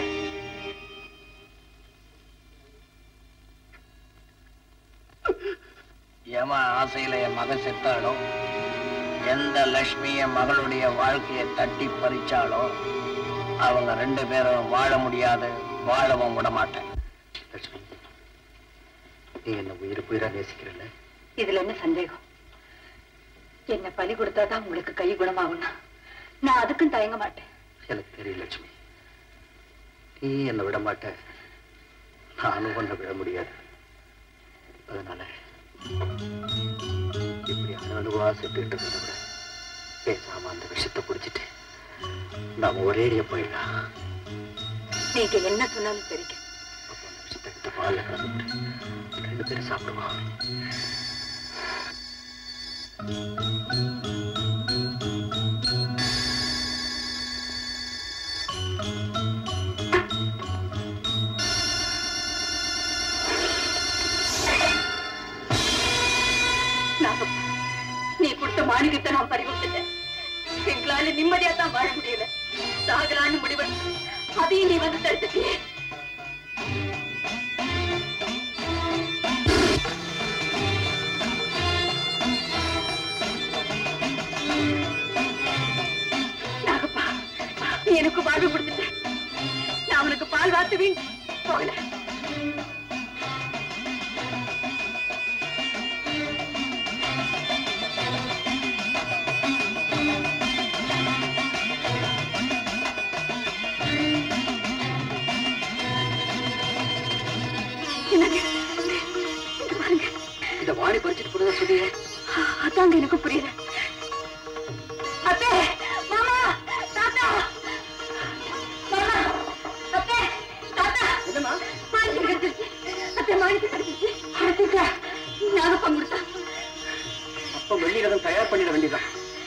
I: ஏமா ஆசையில என் மகன் செத்தாலும்
J: எந்த லட்சுமி என் மகளுடைய வாழ்க்கையை தட்டி பறிச்சாலோ அவங்க ரெண்டு பேரும் வாழ முடியாது வாழவும் விட மாட்டேன்
E: லட்சுமி நீ என்ன உயிருக்கு உயிரா நேசிக்கிறல்ல
C: இதுல என்ன சந்தேகம் என்ன பலி கொடுத்தாதான் உங்களுக்கு கை குணமாகும்னா நான் அதுக்கும் தயங்க மாட்டேன்
E: எனக்கு தெரியும் லட்சுமி நீ என்னை விட மாட்ட நானும் உன்னை விட முடியாது அதனால இப்படி அணுவா செத்துக்கிட்டு இருந்ததை விட பேசாம அந்த விஷயத்தை பிடிச்சிட்டு நாம ஒரேடியா போயிடலாம்
C: நீங்க என்ன சொன்னாலும் சரிங்க
E: விஷயத்தை கிட்ட பால்ல கலந்து ரெண்டு பேரும் சாப்பிடுவோம்
C: நாகம், நீ கொடுத்த மாணிக்கத்தை நான் பறிகொடுத்துட்டேன் எங்களால நிம்மதியா தான் வாழ முடியல சாகலான்னு முடிவெடுத்து அதையும் நீ வந்து தடுத்துட்டியே நாகப்பா நீ எனக்கு வாழ்வு கொடுத்துட்ட நான் உனக்கு பால் வாத்துவேன் போகல என்னங்க இங்க பாருங்க
E: இந்த வாணி பறிச்சுட்டு போறதா சொல்லியே
C: அதாங்க எனக்கு புரியல அத்தை மாமா தாத்தா மாமா அத்தை தாத்தா
E: என்னம்மா
C: மாணிக்கம் கிடைச்சிருச்சு அத்தை மாணிக்கம் கிடைச்சிருச்சு அடுத்த ஞாபகம் கொடுத்தா
E: அப்ப வெள்ளி ரதம் தயார் பண்ணிட வேண்டியதான்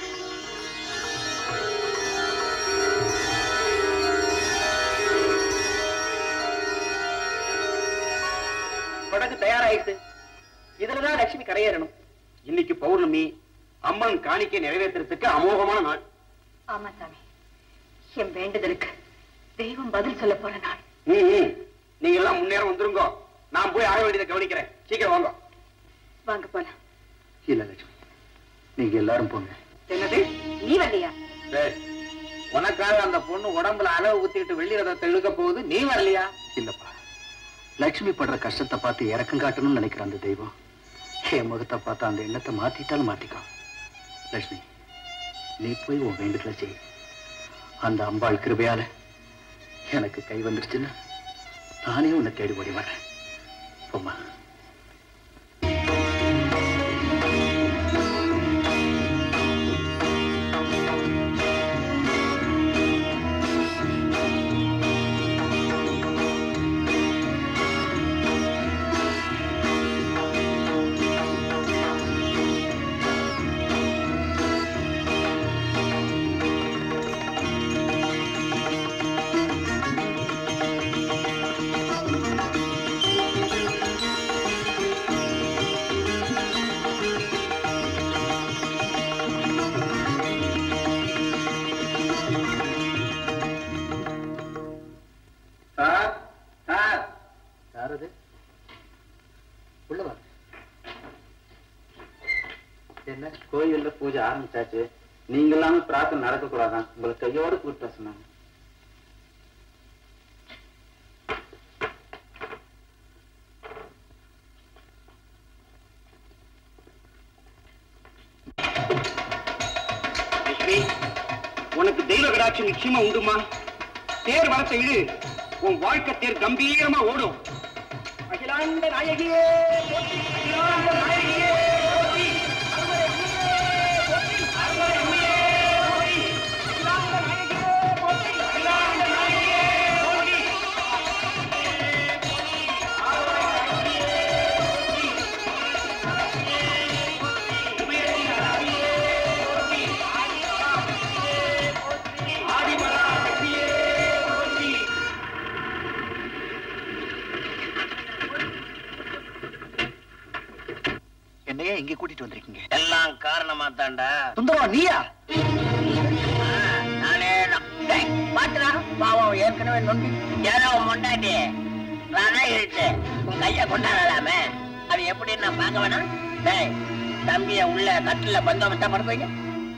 B: படகு தயாராயிடுது இதுலதான் லட்சுமி கரையேறணும் இன்னைக்கு பௌர்ணமி அம்மன் காணிக்கை நிறைவேற்றுறதுக்கு அமோகமான நாள்
C: ஆமா சாமி என் வேண்டுதலுக்கு தெய்வம் பதில் சொல்ல போற நாள்
B: ம், ம். நீங்க எல்லாம் முன்னேறம் வந்துருங்க நான் போய் ஆக வேண்டியதை கவனிக்கிறேன் சீக்கிரம் வாங்க
C: வாங்க போலாம்
E: இல்ல லட்சுமி நீங்க எல்லாரும் போங்க
C: என்னது நீ வரலையா
A: டேய், உனக்காக அந்த பொண்ணு உடம்புல அளவு ஊத்திட்டு வெள்ளி ரதத்தை இழுக்க போகுது நீ வரலையா
E: இல்லப்பா லட்சுமி படுற கஷ்டத்தை பார்த்து இறக்கம் காட்டணும்னு நினைக்கிற அந்த தெய்வம் என் முகத்தை பார்த்து அந்த எண்ணத்தை மாத்திட்டாலும் மாத்திக்கோ லட்சுமி நீ போய் உன் வேண்டுதலை செய் அந்த அம்பாள் கிருபையால எனக்கு கை வந்துருச்சுன்னா நானே உன்னை தேடி ஓடி வரேன் போம்மா
A: சார் சார்
E: யார் அது உள்ள வா
A: என்ன கோயில்ல பூஜை ஆரம்பிச்சாச்சு நீங்க இல்லாம பிரார்த்தனை நடக்க கூடாதான் உங்களை கையோட கூப்பிட்டு சொன்னாங்க
B: லட்சுமி உனக்கு தெய்வ கடாட்சி நிச்சயமா உண்டுமா தேர் வரத்தை இழு உன் வாழ்க்கை தேர் கம்பீரமா ஓடும் அகிலாண்ட நாயகியே போற்றி, அகிலாண்ட நாயகியே போற்றி, அருள்மறை அம்மையே போற்றி, அருள்மறை அம்மையே போற்றி, அகிலாண்ட நாயகியே போற்றி, அகிலாண்ட நாயகியே போற்றி. அருள்மறை அம்மையே போற்றி, உமையத்தின் அரசியே போற்றி, ஆதிபரா சக்தியே போற்றி
E: என்னையே இங்கே கூட்டிட்டு வந்திருக்கீங்க
J: எல்லாம் காரணமா தாண்டா
E: சுந்தரம் நீயா
J: நானே தான். டேய், பாத்துடா பாவம் ஏற்கனவே நொண்டி ஏதோ மொண்டாட்டி நானா இழுத்து உன் கைய கொண்டாடலாமே அது எப்படி நான் பார்க்க வேணாம் டேய் தம்பிய உள்ள கட்டில பந்தோபஸ்தா படுக்க வைங்க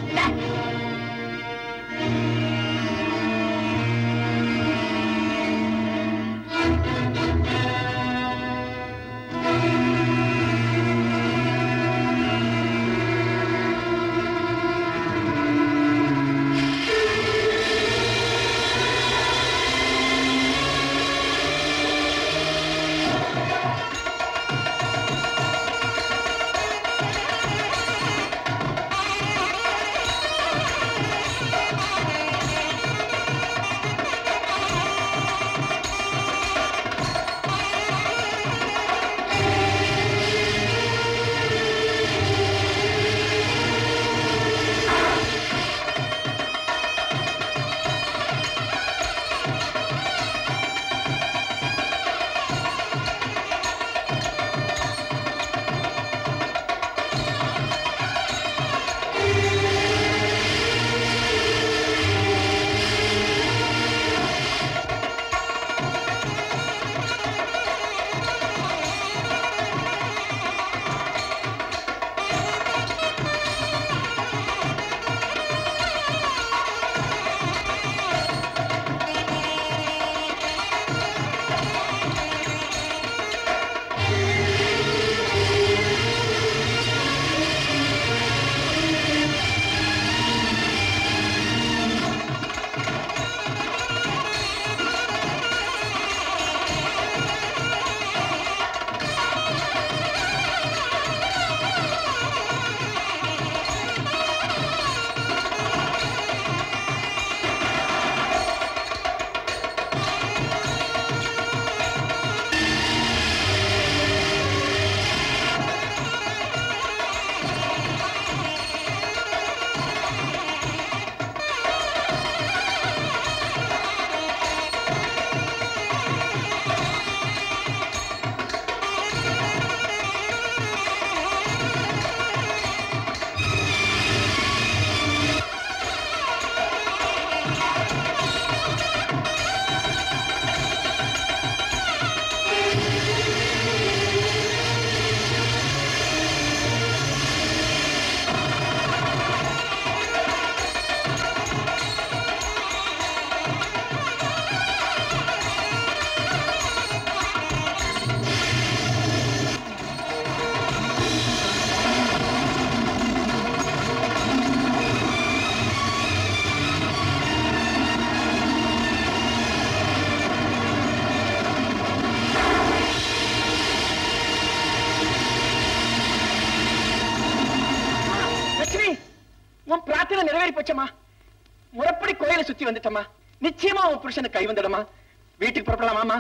E: லட்சுமி உன் பிரார்த்தனை நிறைவேறி போச்சம்மா முறைப்படி கோயிலை சுத்தி வந்துட்டம்மா நிச்சயமா உன் புருஷனை கை வந்துடமா வீட்டுக்கு புறப்படலாமாமா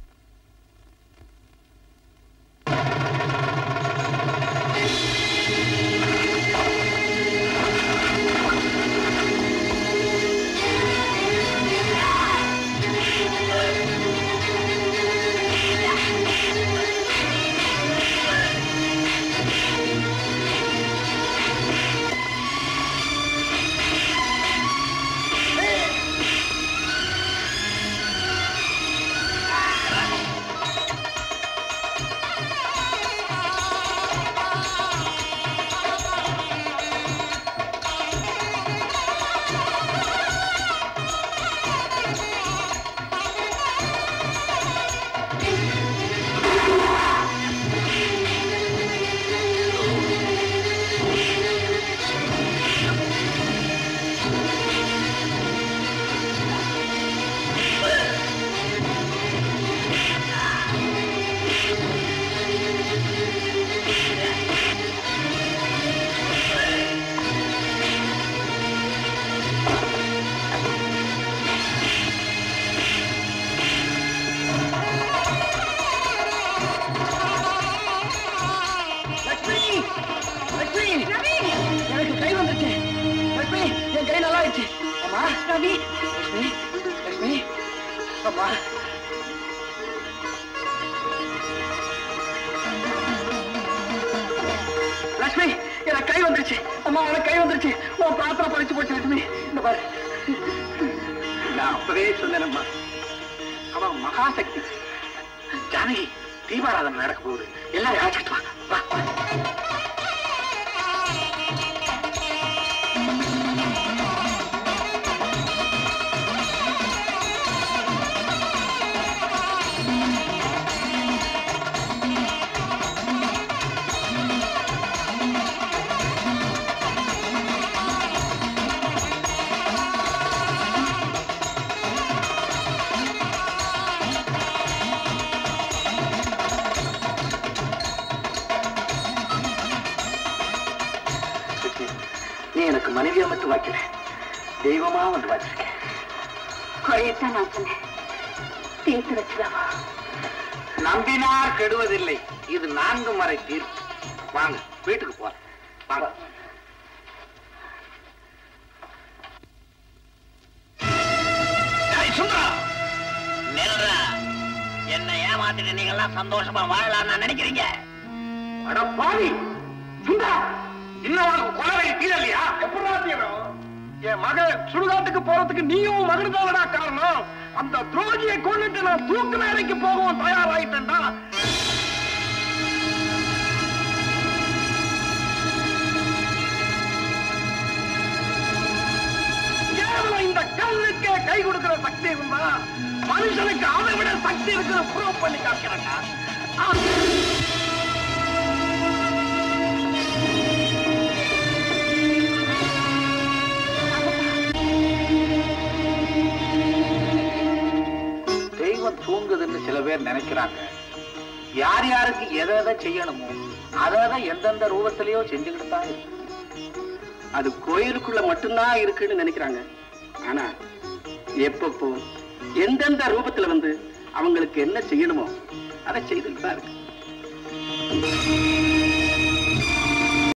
E: லட்சுமி லட்சுமி எனக்கு கை வந்துருச்சு லட்சுமி என் கை நல்லா ஆயிடுச்சு அம்மா ரவி லட்சுமி லட்சுமி அம்மா லட்சுமி எனக்கு கை வந்துருச்சு அம்மா எனக்கு கை வந்துருச்சு உன் பாத்திரம் படிச்சு போச்சு லட்சுமி இந்த பாரு
I: நான் அப்பவே சொன்னேனம்மா அவன் மகாசக்தி ஜானகி தீபாராதனை நடக்க போகுது எல்லாரும் அழைச்சிட்டு வா வா
E: கொடுத்து வைக்கல தெய்வமா வந்து வச்சிருக்கேன்
C: குறையத்தான் நான் சொன்னேன் தீர்த்து வச்சுதாவா
A: நம்பினார் கெடுவதில்லை இது நான்கு மறை தீர்ப்பு வாங்க வீட்டுக்கு போறேன் வாங்க
J: நில்றா என்ன ஏமாத்திட்டு நீங்க எல்லாம் சந்தோஷமா வாழலாம்னு நினைக்கிறீங்க
A: அட பாவி சுந்தா இன்னும் உனக்கு கொலை தீரலையா எப்படா தீரும் என் மகன் சுடுகாட்டுக்கு போறதுக்கு நீயும் மகன் தானடா காரணம் அந்த துரோகியை கொண்டுட்டு நான் தூக்கு வேலைக்கு போகவும் தயாராயிட்டேன்டா கேவலம் இந்த கல்லுக்கே கை கொடுக்கிற சக்தி இருந்தா மனுஷனுக்கு அதை விட சக்தி இருக்கிற ப்ரூவ் பண்ணி காமிக்கிறேன்டா தெய்வம் தூங்குதுன்னு சில பேர் நினைக்கிறாங்க யார் யாருக்கு எதை எதை செய்யணுமோ அதை அதை எந்தெந்த ரூபத்திலேயோ செஞ்சுக்கிட்டு தான் இருக்கு
E: அது கோயிலுக்குள்ள மட்டும்தான் இருக்குன்னு நினைக்கிறாங்க ஆனா எப்பப்போ எந்தெந்த ரூபத்துல வந்து அவங்களுக்கு என்ன செய்யணுமோ அதை செய்துட்டு தான் இருக்கு